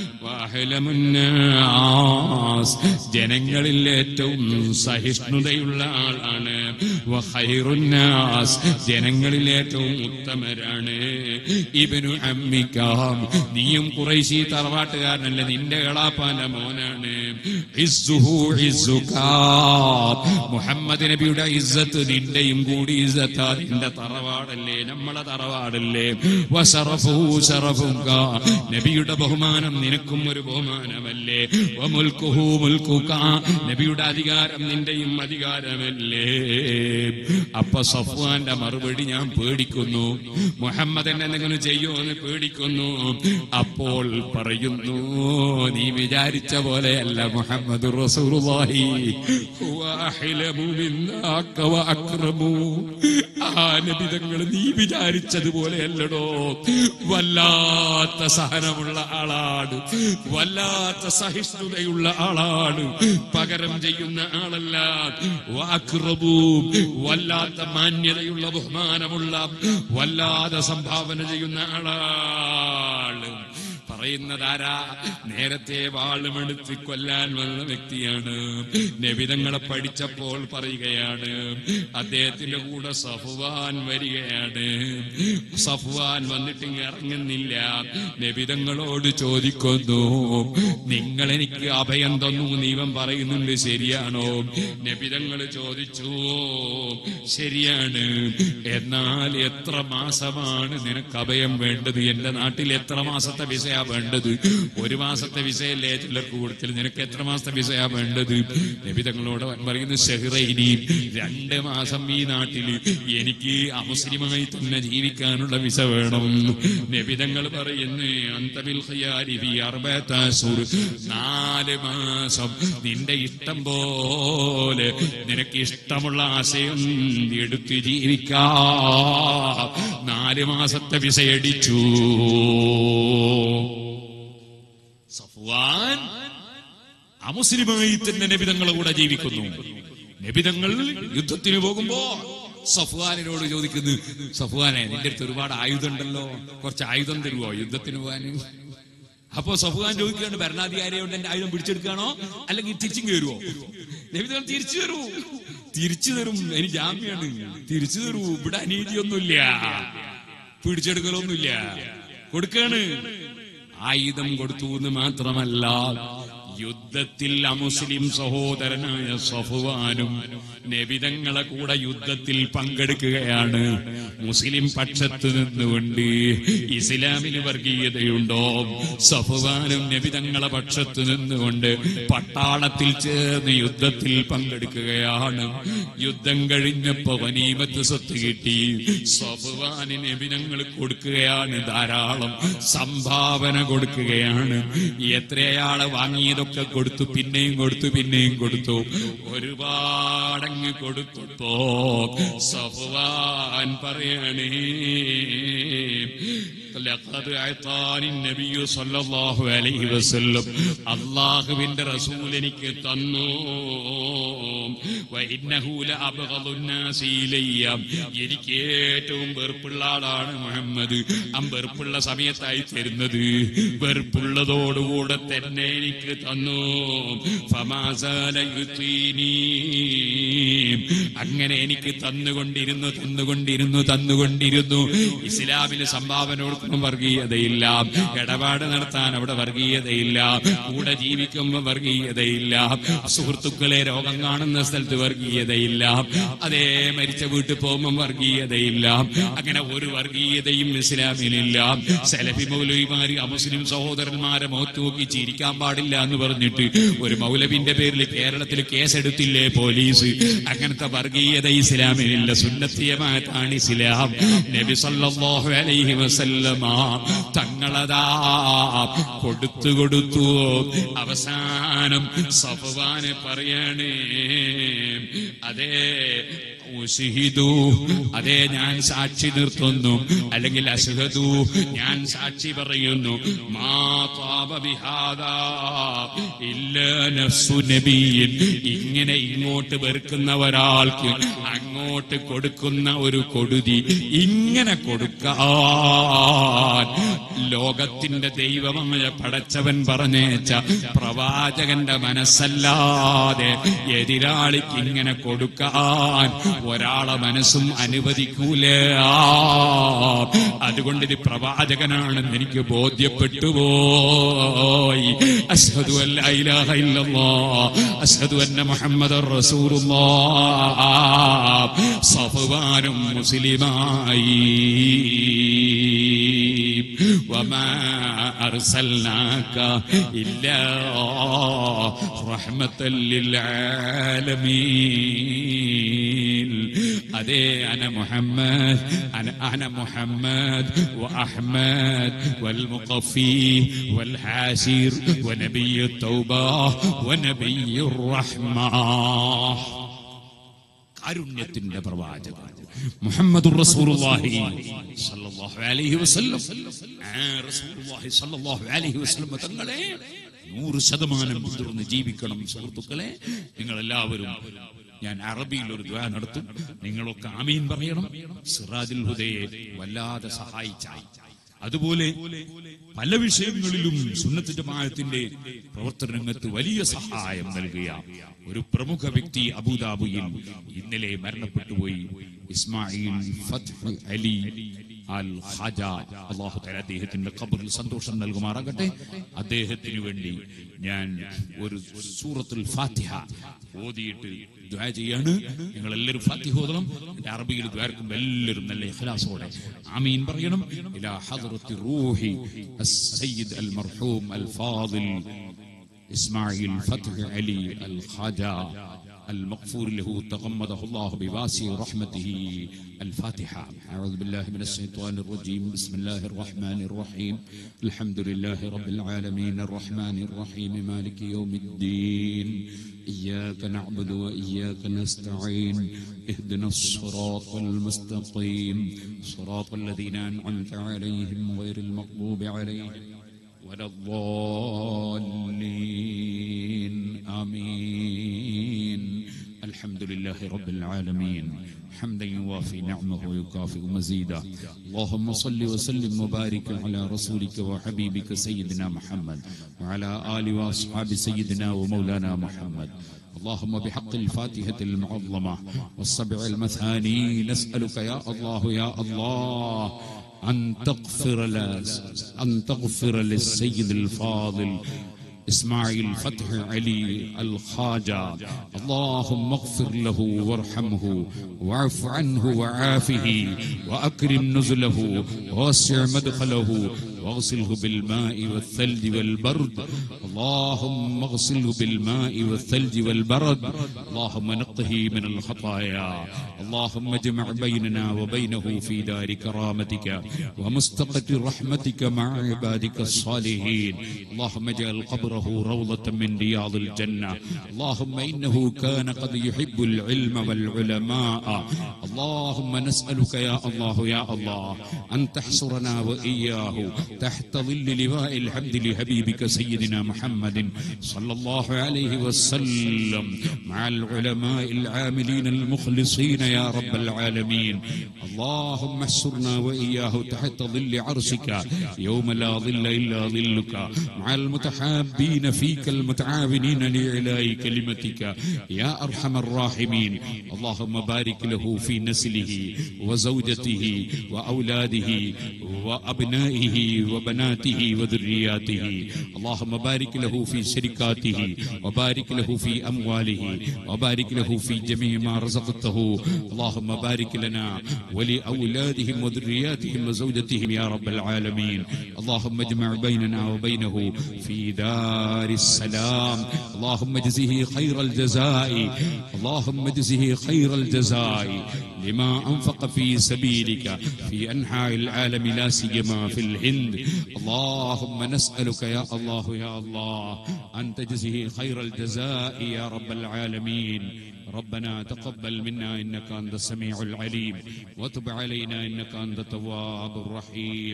വഅഹ്ലമുന്നാസ് ജനങ്ങളിൽ ഏറ്റവും സഹിഷ്ണുതയുള്ള ആളാണ് വഖൈറുന്നാസ് ജനങ്ങളിൽ ഏറ്റവും ഉത്തമരാണ് ഇബ്നു അമ്മിക്കാം നീയും കുറൈശി തറവാട്ടുകാരനല്ല നിന്റെ എളാപ്പാന്റെ മോനാണ് ഇസ്സുഹു ഇസ്സുകാ. മുഹമ്മദ് നബിയുടെ ഇസ്സത്ത് നിന്റെയും കൂടി ഇസ്സത്താ നിന്റെ തറവാടല്ലേ നമ്മളെ തറവാടല്ലേ വശറഫുഹു ശറഫുക. നബിയുടെ ബഹുമാനം നിനക്കും ഒരു ബഹുമാനമല്ലേ വമുൽക്കുഹു മുൽക്കുക. നബിയുടെ അധികാരം നിന്റെയും അധികാരമല്ലേ അപ്പൊ സഫ്വാന്റെ മറുപടി ഞാൻ പേടിക്കുന്നു മുഹമ്മദ് എന്നെ എന്തെങ്കിലും ചെയ്യുമോ എന്ന് പേടിക്കുന്നു അപ്പോൾ പറയുന്നു നീ വിചാരിച്ച പോലെയല്ല മുഹമ്മദ് റസൂലുള്ളാഹി ഹുവ അഹ്ലമു മിന്നാക വഅക്രമു. ആ നബിതങ്ങൾ നീ വിചാരിച്ചതുപോലെയല്ലടോ വല്ലാത്ത സഹനമുള്ള ആളാണ് വല്ലാത്ത സഹിഷ്ണുതയുള്ള ആളാണ് പകരം ചെയ്യുന്ന ആളല്ല വാക്രബു വല്ലാത്ത മാന്യതയുള്ള ബഹുമാനമുള്ള വല്ലാതെ സംഭാവന ചെയ്യുന്ന ആളാണ് പറയുന്നതാരാ നേരത്തെ വാളുമെടുത്ത് കൊല്ലാൻ വന്ന വ്യക്തിയാണ് നബിതങ്ങളെ പഠിച്ചപ്പോൾ പറയുകയാണ് അദ്ദേഹത്തിന്റെ കൂടെ സഫുവാൻ വരികയാണ് സഫുവാൻ വന്നിട്ട് ഇങ്ങ് ഇറങ്ങുന്നില്ല നബിതങ്ങളോട് ചോദിക്കുന്നു നിങ്ങൾ എനിക്ക് അഭയം തന്നു നീവൻ പറയുന്നുണ്ട് ശരിയാണോ നബിതങ്ങൾ ചോദിച്ചു ശരിയാണ് എന്നാൽ എത്ര മാസമാണ് നിനക്ക് അഭയം വേണ്ടത് എന്റെ നാട്ടിൽ എത്ര മാസത്തെ വിസയാ വേണ്ടത് ഒരു മാസത്തെ വിസയല്ലേ ചിലർക്ക് കൂടുതൽ നിനക്ക് എത്ര മാസത്തെ വിസയാ വേണ്ടത് നബിതങ്ങളോട് പറയുന്നു ഷെഹ്റൈനി രണ്ട് മാസം ഈ നാട്ടിൽ എനിക്ക് അമുസ്ലിമായി തന്നെ ജീവിക്കാനുള്ള വിസ വേണം നബിതങ്ങൾ പറയുന്നു അന്തബിൽ ഖിയാരി ഫി അർബഅത അശ്ഹുർ. നാല് മാസം നിന്റെ ഇഷ്ടം പോലെ നിനക്ക് ഇഷ്ടമുള്ള ആശയം എടുത്ത് ജീവിക്കാ നാല് മാസത്തെ വിസയടിച്ചു സഫ്വാൻ അമുസ്ലിമായി തന്നെ നബിതങ്ങളെ കൂടെ ജീവിക്കുന്നു നബിതങ്ങൾ യുദ്ധത്തിന് പോകുമ്പോ സഫ്വാനിനോട് ചോദിക്കുന്നു സഫ്വാനെ നിന്റെ അടുത്ത് ഒരുപാട് ആയുധം ഉണ്ടല്ലോ കുറച്ച് ആയുധം തരുവോ യുദ്ധത്തിന് പോകാന് അപ്പോ സഫ്വാൻ ചോദിക്കുകയാണ് ഭരണാധികാരിയോട് എന്റെ ആയുധം പിടിച്ചെടുക്കുകയാണോ അല്ലെങ്കിൽ തിരിച്ചും കയറുവോ നബിതങ്ങൾ തിരിച്ചു തരൂ തിരിച്ചു തരും എനിക്ക് ജാമ്യാണ് തിരിച്ചു തരൂ ഇവിടെ അനീതിയൊന്നുമില്ല പിടിച്ചെടുക്കലൊന്നുമില്ല കൊടുക്കാണ് ആയുധം കൊടുത്തു എന്ന് മാത്രമല്ല യുദ്ധത്തിൽ അമുസ്ലിം സഹോദരനായ സഫുവാനും നബിതങ്ങളെ കൂടെ യുദ്ധത്തിൽ പങ്കെടുക്കുകയാണ് മുസ്ലിം പക്ഷത്ത് നിന്നുകൊണ്ട് ഇസ്ലാമിന് വർഗീയതയുണ്ടോ സഫുവാനും നബിതങ്ങളെ പക്ഷത്ത് നിന്നുകൊണ്ട് പട്ടാളത്തിൽ ചേർന്ന് യുദ്ധത്തിൽ പങ്കെടുക്കുകയാണ് യുദ്ധം കഴിഞ്ഞപ്പോ വനീമത്ത് സ്വത്ത് കിട്ടി സഫുവാന് നബിനങ്ങൾ കൊടുക്കുകയാണ് ധാരാളം സംഭാവന കൊടുക്കുകയാണ് എത്രയാളെ വാങ്ങിയതൊക്കെ കൊടുത്തു പിന്നെയും കൊടുത്തു പിന്നെയും കൊടുത്തു ഒരുപാടങ്ങ് കൊടുത്തപ്പോ സഫുവാൻ പറയണേ ലഖദ് അഅതാനി നബിയു സല്ലല്ലാഹു അലൈഹി വസല്ലം അല്ലാഹുവിന്റെ റസൂൽ എനിക്ക് തന്നു വഇന്നഹു ലഅബ്ഗദു الناس ഇലയ്യ എനിക്ക് ഏറ്റവും വെറുപ്പുള്ള ആളാണ് മുഹമ്മദ് ആ വെറുപ്പുള്ള സമയത്തായി തരുന്നത് വെറുപ്പുള്ളതോടുകൂടെ തന്നെ എനിക്ക് തന്നു ഫമാസാല യുത്തീനീ അങ്ങനെ എനിക്ക് തന്നുകൊണ്ടിരുന്നു തന്നുകൊണ്ടിരുന്നു തന്നുകൊണ്ടിരുന്നു ഇസ്ലാമിന് സംഭാവന കൊടുക്കുമ്പോൾ വർഗീയതയില്ല ഇടപാട് നടത്താൻ അവിടെ വർഗീയതയില്ല കൂടെ ജീവിക്കുമ്പോൾ വർഗീയതയില്ല സുഹൃത്തുക്കളെ രോഗം കാണുന്ന സ്ഥലത്ത് വർഗീയതയില്ല അതേ മരിച്ച വീട്ടിൽ പോകുമ്പോൾ വർഗീയതയില്ല അങ്ങനെ ഒരു വർഗീയതയും ഇസ്ലാമിലില്ല സെലഫി മൗലവിമാര് അമുസ്ലിം സഹോദരന്മാരെ മുഖത്ത് നോക്കി ചിരിക്കാൻ പാടില്ല എന്ന് പറഞ്ഞിട്ട് ഒരു മൗലവിന്റെ പേരിൽ കേരളത്തിൽ കേസെടുത്തില്ലേ പോലീസ് അങ്ങനത്തെ വർഗീയത ഇസ്ലാമിലില്ല സുന്നത്തിയമായിട്ടാണ് ഇസ്ലാം നബി സല്ലല്ലാഹു അലൈഹി വസല്ലമ തങ്ങളതാ കൊടുത്തു കൊടുത്തു അവസാനം സഫവാന് പറയണേ അതേ ഉശിഹിദു അതേ ഞാൻ സാക്ഷി നിർത്തുന്നു അല്ലെങ്കിൽ അസുഹദു ഞാൻ സാക്ഷി പറയുന്നു മാ താപ ബിഹാദാ ഇല്ല നഫ്സു നബിയിൻ ഇങ്ങനെ ഇങ്ങോട്ട് വെറുക്കുന്ന ഒരാൾക്ക് അങ്ങോട്ട് കൊടുക്കുന്ന ഒരു കൊടുതി ഇങ്ങനെ കൊടുക്കാൻ ലോകത്തിന്റെ ദൈവമായ പടച്ചവൻ പറഞ്ഞേച്ച പ്രവാചകന്റെ മനസ്സല്ലാതെ എതിരാളിക്ക് ഇങ്ങനെ കൊടുക്കാൻ ഒരാളെ മനസ്സും അനുവദിക്കൂല അതുകൊണ്ട് ഇത് പ്രവാചകനാണെന്ന് എനിക്ക് ബോധ്യപ്പെട്ടു പോയി അഷ്ഹദു അല്ല ഇലാഹ ഇല്ലല്ലാഹ് അഷ്ഹദു അന്ന മുഹമ്മദർ റസൂലുള്ളാഹ് സഫവാനും മുസ്ലിമായി وما أرسلناك إلا رحمة للعالمين أدي أنا محمد أنا أنا محمد وأحمد والمقفي والحاشر ونبي التوبة ونبي الرحمة കാരുണ്യത്തിന്റെ പ്രവാചകൻ മുഹമ്മദ് റസൂലുള്ളാഹി സല്ലല്ലാഹു അലൈഹി വസല്ലം ആ റസൂലുള്ളാഹി സല്ലല്ലാഹു അലൈഹി വസല്ലം തങ്ങളെ നൂറ് ശതമാനം പിന്തുടർന്ന് ജീവിക്കണം സുഹൃത്തുക്കളെ നിങ്ങൾ എല്ലാവരും ഞാൻ അറബിയിൽ ഒരു ദ്വാ നടത്തും നിങ്ങളൊക്കെ ആമീൻ പറയണം സിറാജുൽ ഹുദയെ വല്ലാതെ സഹായിച്ചായി അതുപോലെ പല വിഷയങ്ങളിലും സുന്നത്ത് ജമാഅത്തിന്റെ പ്രവർത്തന രംഗത്ത് വലിയ സഹായം നൽകിയ ഒരു പ്രമുഖ വ്യക്തി അബുദാബിയിൽ ഇന്നലെ മരണപ്പെട്ടുപോയി ഇസ്മായിൽ ഫത്ഹ് അലി അൽ ഖാജ അള്ളാഹു തആല അദ്ദേഹത്തിന്റെ ഖബറിൽ സന്തോഷം നൽകുമാറാകട്ടെ അദ്ദേഹത്തിന് വേണ്ടി ഞാൻ ഒരു സൂറത്തുൽ ഫാത്തിഹ ഓതിയിട്ട് ദ്വാ ചെയ്യാണ് നിങ്ങൾ എല്ലാവരും ഫാത്തിഹ ഓതണം ഇതിന്റെ അറബിയിൽ ദ്വാരക്കുമ്പോൾ എല്ലാവരും നല്ല ഇഖ്ലാസോടെ ആമീൻ പറയണം ഇലാ ഹദ്റത്തി റൂഹി السيد المرحوم الفاضل إسماعيل فتح علي الخاجة المغفور له تغمده الله بواسع رحمته الفاتحة أعوذ بالله من الشيطان الرجيم بسم الله الرحمن الرحيم الحمد لله رب العالمين الرحمن الرحيم مالك يوم الدين إياك نعبد وإياك نستعين اهدنا الصراط المستقيم صراط الذين أنعمت عليهم غير المغضوب عليهم ولا الضالين آمين الحمد لله رب العالمين حمدا يوافي نعمه ويكافئ مزيدا اللهم صل وسلم وبارك على رسولك وحبيبك سيدنا محمد وعلى آل وأصحاب سيدنا ومولانا محمد اللهم بحق الفاتحة المعظمة والسبع المثاني نسألك يا الله يا الله أن تغفر ل- أن تغفر للسيد الفاضل إسماعيل فتح علي الخاجة اللهم اغفر له وارحمه واعف عنه وعافه وأكرم نزله ووسع مدخله واغسله بالماء والثلج والبرد اللهم اغسله بالماء والثلج والبرد اللهم نقه من الخطايا اللهم اجمع بيننا وبينه في دار كرامتك ومستقر رحمتك مع عبادك الصالحين اللهم اجعل قبره روضة من رياض الجنة اللهم إنه كان قد يحب العلم والعلماء اللهم نسألك يا الله يا الله أن تحصرنا وإياه تحت ظل لواء الحمد لحبيبك سيدنا محمد صلى الله عليه وسلم مع العلماء العاملين المخلصين يا رب العالمين اللهم احصرنا وإياه تحت ظل عرشك يوم لا ظل إلا ظلك مع المتحابين فيك المتعاونين لإعلاء كلمتك يا أرحم الراحمين اللهم بارك له في نسله وزوجته وأولاده وأبنائه وبناته وذرياته اللهم بارك له في شركاته وبارك له في أمواله وبارك له في جميع ما رزقته اللهم بارك لنا ولأولادهم وذرياتهم وزوجتهم يا رب العالمين اللهم اجمع بيننا وبينه في دار السلام اللهم اجزه خير الجزاء اللهم اجزه خير الجزاء لما أنفق في سبيلك في أنحاء العالم لا سيما في الهند اللهم نسألك يا الله يا الله أن تجزه خير الجزاء يا رب العالمين ربنا تقبل منا إنك أنت السميع العليم وتب علينا إنك أنت التواب الرحيم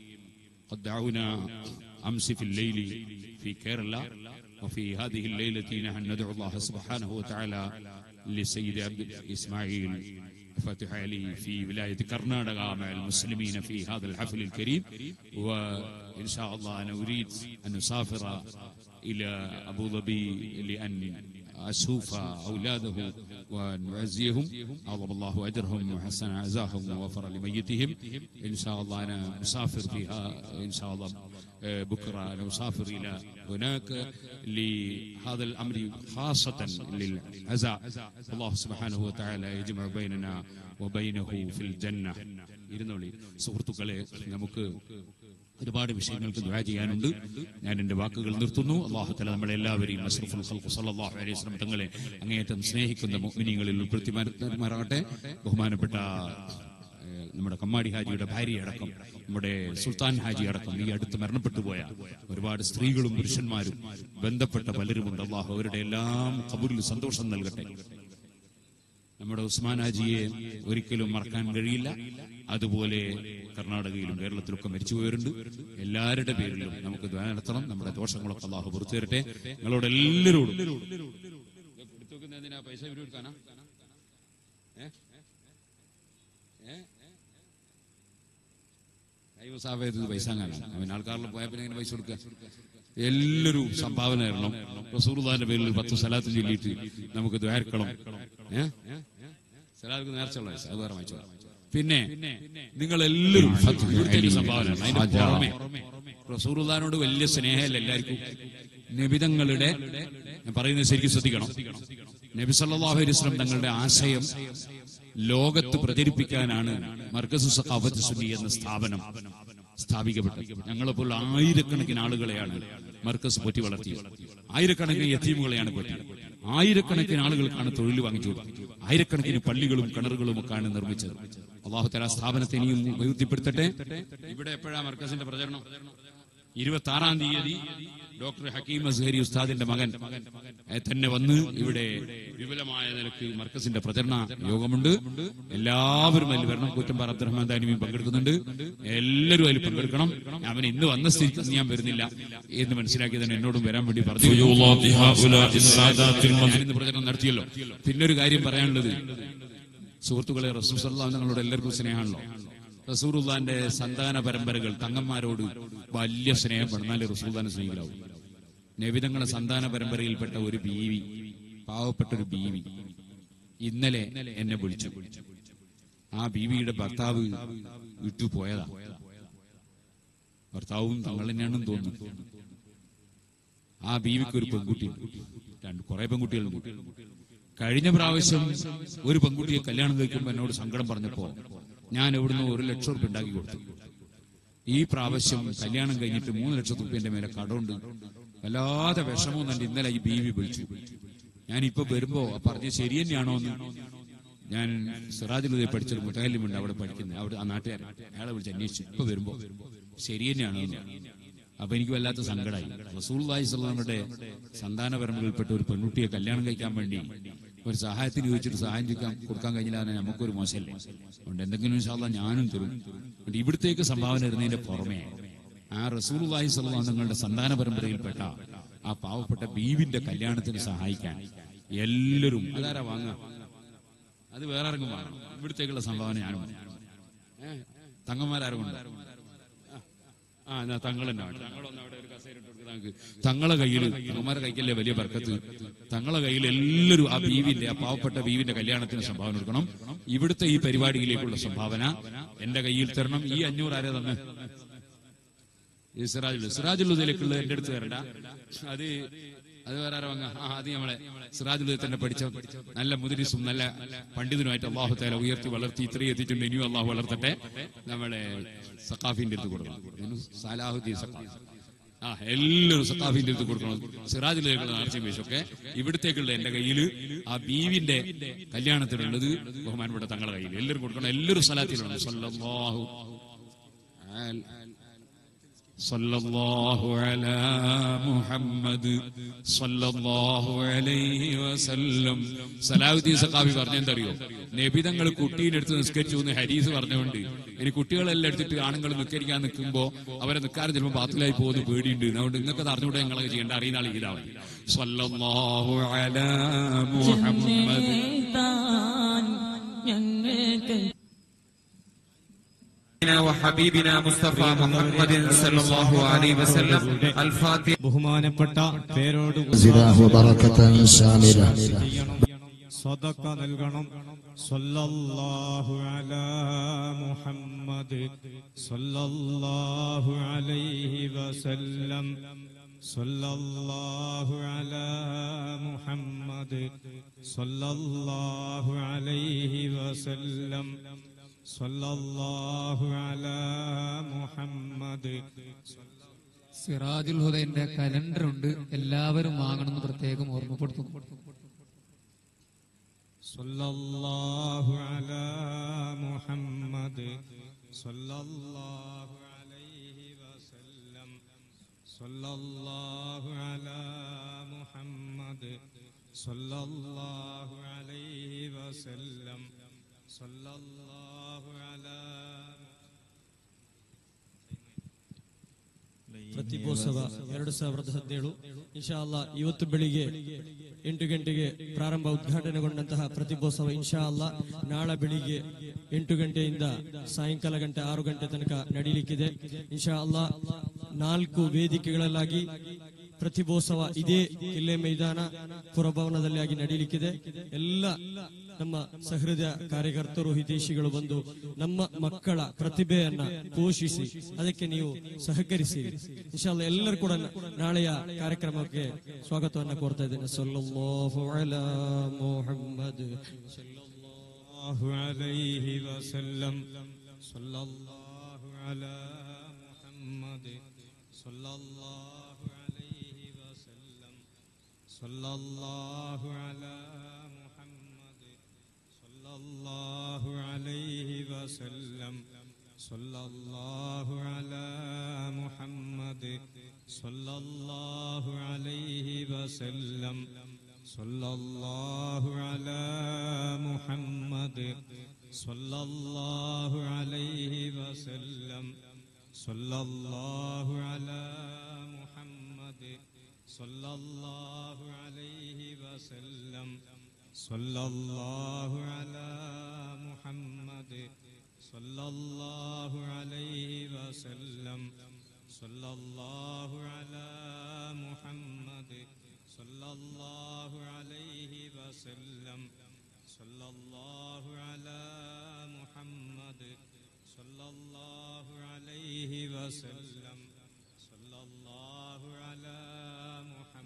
قد دعونا أمس في الليل في كيرلا وفي هذه الليلة نحن ندعو الله سبحانه وتعالى لسيد عبد إسماعيل فتح علي في ولاية كرناطكا مع المسلمين في هذا الحفل الكريم وإن شاء الله أنا أريد أن أسافر إلى أبو ظبي لأن أشوف أولاده ونعزيهم أعظم الله أجرهم وحسن عزاهم ووفر لميتهم إن شاء الله أنا مسافر فيها إن شاء الله آه، بكرة أنا مسافر إلى هناك لهذا الأمر خاصة للعزاء الله سبحانه وتعالى يجمع بيننا وبينه في الجنة ഇരുന്നോളി സുഹൃത്തുക്കളെ നമുക്ക് ഒരുപാട് വിഷയങ്ങൾക്ക് ദുആ ചെയ്യാനുണ്ട് ഞാൻ എന്റെ വാക്കുകൾ നിർത്തുന്നു അള്ളാഹു തല നമ്മളെല്ലാവരെയും അഷ്റഫുൽ ഖൽഖ് സല്ലല്ലാഹു അലൈഹി വസല്ലം തങ്ങളെ അങ്ങേയറ്റം സ്നേഹിക്കുന്ന മുഅ്മിനീങ്ങളിൽ ഉൾപ്പെടുത്തി മാറാകട്ടെ ബഹുമാനപ്പെട്ട ഏഹ്, നമ്മുടെ കമ്മാടി ഹാജിയുടെ ഭാര്യയടക്കം നമ്മുടെ സുൽത്താൻ ഹാജി അടക്കം ഈ അടുത്ത് മരണപ്പെട്ടു പോയ ഒരുപാട് സ്ത്രീകളും പുരുഷന്മാരും ബന്ധപ്പെട്ട പലരുമുണ്ട് അള്ളാഹു അവരുടെ എല്ലാം കബൂരിൽ സന്തോഷം നൽകട്ടെ നമ്മുടെ ഉസ്മാൻ ഹാജിയെ ഒരിക്കലും മറക്കാൻ കഴിയില്ല അതുപോലെ കർണാടകയിലും കേരളത്തിലൊക്കെ മരിച്ചുപോയവരുണ്ട് എല്ലാവരുടെ പേരിലും നമുക്ക് ദ്വാ നടത്തണം നമ്മുടെ ദോഷങ്ങളൊക്കെ അള്ളാഹു പുറത്തു തരട്ടെ നിങ്ങളോട് എല്ലാവരോടും പൈസ കൊടുക്കാനാ കൈവസാവേത് പൈസ അങ്ങനെ അവൻ ആൾക്കാരിൽ പോയ പിന്നെ ഇങ്ങനെ പൈസ കൊടുക്കുക എല്ലാവരും സംഭാവന തരണം റസൂർദാന്റെ പേരിൽ പത്ത് സ്ഥലത്ത് ചൊല്ലിയിട്ട് നമുക്ക് ദ്വാരക്കണം ഏഹ് സ്ഥലർക്ക് നേർച്ചുള്ള പൈസ അത് വേറെ വാങ്ങിച്ചോ പിന്നെ നിങ്ങൾ എല്ലാവരും സംഭാവന അതിന്റെ പുറമെ റസൂർദാനോട് വലിയ സ്നേഹമല്ല എല്ലാവർക്കും നബിതങ്ങളുടെ ഞാൻ പറയുന്നത് ശരിക്കും ശ്രദ്ധിക്കണം നബി സല്ലല്ലാഹു അലൈഹി വസല്ലം തങ്ങളുടെ ആശയം ലോകത്ത് പ്രചരിപ്പിക്കാനാണ് മർക്കസ് സഖാഫത്ത് സുന്നി എന്ന സ്ഥാപനം സ്ഥാപിക്കപ്പെട്ടത് ഞങ്ങളെപ്പോൾ ആയിരക്കണക്കിന് ആളുകളെയാണ് മർക്കസ് പോറ്റി വളർത്തിയത് ആയിരക്കണക്കിന് യത്തീമുകളെയാണ് പോറ്റിയത് ആയിരക്കണക്കിന് ആളുകൾക്കാണ് തൊഴിൽ വാങ്ങിച്ചു കൊടുത്തത് ആയിരക്കണക്കിന് പള്ളികളും കിണറുകളും ഒക്കെയാണ് നിർമ്മിച്ചത് അള്ളാഹു തല സ്ഥാപനത്തെ ഇനിയും വൈദ്യപ്പെടുത്തട്ടെ ഇവിടെ എപ്പോഴാ മർക്കസിന്റെ പ്രചരണം ഇരുപത്തി ആറാം തീയതി ഡോക്ടർ ഹക്കീം അസ്ഹരി ഉസ്താദിന്റെ മകൻ ഏ, തന്നെ വന്ന് ഇവിടെ വിപുലമായ നിലക്ക് മർക്കസിന്റെ പ്രചരണ യോഗമുണ്ട് എല്ലാവരും അതിൽ വരണം കൂറ്റമ്പാറ അബ്ദുറഹ്മാൻ ദാനിമിയും പങ്കെടുക്കുന്നുണ്ട് എല്ലാവരും അതിൽ പങ്കെടുക്കണം അവൻ ഇന്ന് വന്ന സ്ഥിതിക്ക് ഞാൻ വരുന്നില്ല എന്ന് മനസ്സിലാക്കി തന്നെ എന്നോടും വരാൻ വേണ്ടി പറഞ്ഞു فيوضات هؤلاء السادات المذ... ഞാനിന്ന് പ്രചരണം നടത്തിയല്ലോ പിന്നൊരു കാര്യം പറയാനുള്ളത് സുഹൃത്തുക്കളെ റസൂൽ സല്ലല്ലാഹു നിങ്ങളോട് എല്ലാവർക്കും സ്നേഹമാണല്ലോ റസൂറുല്ലാന്റെ സന്താന പരമ്പരകൾ തങ്ങന്മാരോട് വലിയ സ്നേഹം പെടുന്നാലേ റസൂൽദാനെ സ്നേഹിക്കാവൂ നബിതങ്ങളുടെ സന്താന പരമ്പരയിൽപ്പെട്ട ഒരു ബീവി പാവപ്പെട്ട ഒരു ബീവി ഇന്നലെ എന്നെ വിളിച്ചു ആ ബീവിയുടെ ഭർത്താവ് വിട്ടു പോയതാ ഭർത്താവും തങ്ങൾ തന്നെയാണെന്ന് തോന്നുന്നു ആ ബീവിക്ക് ഒരു പെൺകുട്ടിയുണ്ട് രണ്ട് കുറെ പെൺകുട്ടികളുണ്ട് കഴിഞ്ഞ പ്രാവശ്യം ഒരു പെൺകുട്ടിയെ കല്യാണം കഴിക്കുമ്പോൾ എന്നോട് സങ്കടം പറഞ്ഞപ്പോ ഞാൻ ഇവിടുന്ന് ഒരു ലക്ഷം റുപ്യ ഉണ്ടാക്കി കൊടുത്തു ഈ പ്രാവശ്യം കല്യാണം കഴിഞ്ഞിട്ട് മൂന്ന് ലക്ഷം റുപ്യന്റെ മേലെ കടമുണ്ട് വല്ലാതെ വിഷമം തന്നെ ഇന്നലെ ഈ ബീവി വിളിച്ചു ഞാൻ ഇപ്പൊ വരുമ്പോ ആ പറഞ്ഞത് ശരി തന്നെയാണോ എന്ന് ഞാൻ സിറാജുലുദയ പഠിച്ചൊരു മുത്തകല്യമുണ്ട് അവിടെ പഠിക്കുന്നത് അവിടെ ആ നാട്ടുകാരൻ അയാളെ വിളിച്ച് അന്വേഷിച്ചു ഇപ്പൊ വരുമ്പോ ശരി തന്നെയാണോ എന്ന് അപ്പൊ എനിക്ക് വല്ലാത്ത സങ്കടമായി റസൂൽ വായിസുള്ളവരുടെ സന്താന പരമ്പരയിൽപ്പെട്ട ഒരു പെൺകുട്ടിയെ കല്യാണം കഴിക്കാൻ വേണ്ടി ഒരു സഹായത്തിന് ചോദിച്ചിട്ട് സഹായം ചോദിക്കാൻ കൊടുക്കാൻ കഴിഞ്ഞില്ല എന്ന് നമുക്കൊരു മോശമല്ലേ അതുകൊണ്ട് എന്തെങ്കിലും ഇൻഷാല്ലാ ഞാനും തരും അതുകൊണ്ട് ഇവിടത്തേക്ക് സംഭാവന വരുന്നതിന്റെ പുറമെ ആ റസൂൽ വാഹി സ്വല്ലാം നിങ്ങളുടെ സന്താന പരമ്പരയിൽപ്പെട്ട ആ പാവപ്പെട്ട ബീവിന്റെ കല്യാണത്തിന് സഹായിക്കാൻ എല്ലാവരും അതാരാ വാങ്ങാം അത് വേറെ ആർക്കും വാങ്ങണം ഇവിടത്തേക്കുള്ള സംഭാവന ഞാനും ഏഹ് തങ്ങന്മാരാരും ഉണ്ട് ആ എന്നാ തങ്ങൾ തന്നെ ആവട്ടെ. തങ്ങളൊന്ന് അവിടെ ഒരു കസേര ഇട്ട് കൊടുക്ക് താങ്കൾക്ക്. തങ്ങളെ കയ്യിൽ തങ്ങന്മാരെ കൈക്കല്ലേ വലിയ ബർക്കത്ത് തങ്ങളെ കയ്യിൽ എല്ലാവരും ആ ബീവിന്റെ ആ പാവപ്പെട്ട ബീവിന്റെ കല്യാണത്തിന് സംഭാവന കൊടുക്കണം ഇവിടുത്തെ ഈ പരിപാടിയിലേക്കുള്ള സംഭാവന എന്റെ കയ്യിൽ തരണം ഈ അഞ്ഞൂറ് ആരെ തന്നെ ഈ സിറാജുൽ സിറാജുല്ലുദയിലേക്കുള്ള എന്റെ അടുത്ത് വരണ്ട അത് അത് വേറെ ആരോ അങ്ങ് ആ അത് നമ്മളെ സിറാജുൽ തന്നെ പഠിച്ച നല്ല മുതിരിസും നല്ല പണ്ഡിതനുമായിട്ട് അള്ളാഹു താല ഉയർത്തി വളർത്തി ഇത്രയും എത്തിയിട്ടുണ്ട് ഇനിയും അള്ളാഹു വളർത്തട്ടെ നമ്മളെ സഖാഫിന്റെ അടുത്ത് കൊടുക്കണം ഇതിന് സാലാഹുദ്ദീൻ സഖാഫി ആ എല്ലാവരും സഖാഫിന്റെ അടുത്ത് കൊടുക്കണം സിറാജിലേക്കുള്ള നേർച്ചയും പേശൊക്കെ ഇവിടത്തേക്കുള്ള എന്റെ കയ്യിൽ ആ ബീവിന്റെ കല്യാണത്തിനുള്ളത് ബഹുമാനപ്പെട്ട തങ്ങളുടെ കയ്യിൽ എല്ലാവരും കൊടുക്കണം എല്ലാവരും സ്ഥലത്തിലുണ്ട് സല്ലല്ലാഹു അൽ- صلى الله على محمد صلى الله عليه وسلم സലാഹുദ്ദീൻ സഖാബി പറഞ്ഞെന്തറിയോ നബി തങ്ങൾ കുട്ടീനെ എടുത്ത് നിസ്കരിച്ചു എന്ന് ഹരീസ് പറഞ്ഞുകൊണ്ട് ഇനി കുട്ടികളെല്ലാം എടുത്തിട്ട് ആണുങ്ങൾ നിസ്കരിക്കാൻ നിൽക്കുമ്പോ അവരെ നിൽക്കാറ് ചിലപ്പോൾ ബാത്തിലായി പോകുന്ന പേടിയുണ്ട് അതുകൊണ്ട് നിങ്ങൾക്ക് അത് അറിഞ്ഞുകൂടെ ഞങ്ങളൊക്കെ ചെയ്യേണ്ട അറിയുന്ന ആൾ ഇതാണ് സല്ലല്ലാഹു അലാ മുഹമ്മദ് താൻ ഞങ്ങൾക്ക് وحبيبنا مصطفى محمد صلى الله عليه وسلم الفاتحة ബഹുമാനപ്പെട്ട പേരോട് زراه بركة شاملة സ്വതക്ക നൽകണം സല്ലല്ലാഹു അലാ മുഹമ്മദ് സല്ലല്ലാഹു അലൈഹി വസല്ലം സല്ലല്ലാഹു അലാ മുഹമ്മദ് സല്ലല്ലാഹു അലൈഹി വസല്ലം സല്ലല്ലാഹു അലാ മുഹമ്മദ് സിറാജുൽ ഹുദൈന്റെ കലണ്ടർ ഉണ്ട് എല്ലാവരും വാങ്ങണമെന്ന് പ്രത്യേകം ഓർമ്മപ്പെടുത്തുന്നു صلى الله على محمد صلى الله عليه وسلم صلى الله على محمد صلى الله عليه وسلم صلى الله على ಪ್ರತಿಭೋತ್ಸವ ಎರಡು ಸಾವಿರದ ಹದಿನೇಳು ಇನ್ಶಾ ಅಲ್ಲಾ ಇವತ್ತು ಬೆಳಿಗ್ಗೆ ಎಂಟು ಗಂಟೆಗೆ ಪ್ರಾರಂಭ ಉದ್ಘಾಟನೆಗೊಂಡಂತಹ ಪ್ರತಿಭೋತ್ಸವ ಇನ್ಶಾ ಅಲ್ಲಾ ನಾಳೆ ಬೆಳಿಗ್ಗೆ ಎಂಟು ಗಂಟೆಯಿಂದ ಸಾಯಂಕಾಲ ಗಂಟೆ ಆರು ಗಂಟೆ ತನಕ ನಡೀಲಿಕ್ಕಿದೆ ಇನ್ಶಾ ಅಲ್ಲಾ ನಾಲ್ಕು ವೇದಿಕೆಗಳಲ್ಲಾಗಿ ಪ್ರತಿಭೋತ್ಸವ ಇದೇ ಕಿಲ್ಲೆ ಮೈದಾನ ಪುರಭವನದಲ್ಲಿ ಆಗಿ ನಡೀಲಿಕ್ಕಿದೆ ಎಲ್ಲ ನಮ್ಮ ಸಹೃದಯ ಕಾರ್ಯಕರ್ತರು ಹಿತೈಷಿಗಳು ಬಂದು ನಮ್ಮ ಮಕ್ಕಳ ಪ್ರತಿಭೆಯನ್ನ ಪೋಷಿಸಿ ಅದಕ್ಕೆ ನೀವು ಸಹಕರಿಸಿ ಇನ್ಶಾಲ್ಲ ಎಲ್ಲರೂ ಕೂಡ ನಾಳೆಯ ಕಾರ್ಯಕ್ರಮಕ್ಕೆ ಸ್ವಾಗತವನ್ನ ಕೋರ್ತಾ ಇದ್ದೇನೆ ಸಲ್ಲಲ್ಲಾಹು ಅಲಾ ಮುಹಮ್ಮದ್ ಸಲ್ಲಲ್ಲಾಹು ಅಲೈಹಿ ವಸಲ್ಲಂ ಸಲ್ಲಲ್ಲಾಹು ಅಲಾ ಮುಹಮ್ಮದ್ ಸಲ್ಲಲ್ಲಾಹು ಅಲೈಹಿ ವಸಲ್ಲಂ ಸಲ್ಲಲ್ಲಾಹು ಅಲಾ ಮುಹಮ್ಮದ್ ಸಲ್ಲಲ್ಲಾಹು ಅಲೈಹಿ ವಸಲ್ಲಂ ಸಲ್ಲಲ್ಲಾಹು ಅಲಾ ಮುಹಮ್ಮದ್ ಸಲ್ಲಲ್ಲಾಹು ಅಲೈಹಿ ವಸಲ್ಲಂ ಸಲ್ಲಲ್ಲಾಹು ಅಲಾ ಮುಹಮ್ಮದ್ ಸಲ್ಲಲ್ಲಾಹು ಅಲೈಹಿ ವಸಲ್ಲಂ ಸಲ್ಲಲ್ಲಾಹು ಅಲಾ ಮುಹಮ್ಮದ್ ಸಲ್ಲಲ್ಲಾಹು ಅಲೈಹಿ ವಸಲ್ಲಂ ಸಲ್ಲಲ್ಲಾಹು ಅಲಾ ಮುಹಮ್ಮದ್ ಸಲ್ಲಲ್ಲಾಹು ಅಲೈಹಿ ವಸಲ್ಲಂ ಸಲ್ಲಲ್ಲಾಹು ಅಲಾ ಮುಹಮ್ಮದ್ ಸಲ್ಲಲ್ಲಾಹು ಅಲೈಹಿ ವಸಲ್ಲಂ ಸಲ್ಲಲ್ಲಾಹು ಅಲಾ ಮುಹಮ್ಮದ್ ಸಲ್ಲಲ್ಲಾಹು ಅಲೈಹಿ ವಸಲ್ಲಂ ಸಲ್ಲಲ್ಲಾಹು ಅಲಾ ಮುಹಮ್ಮದ್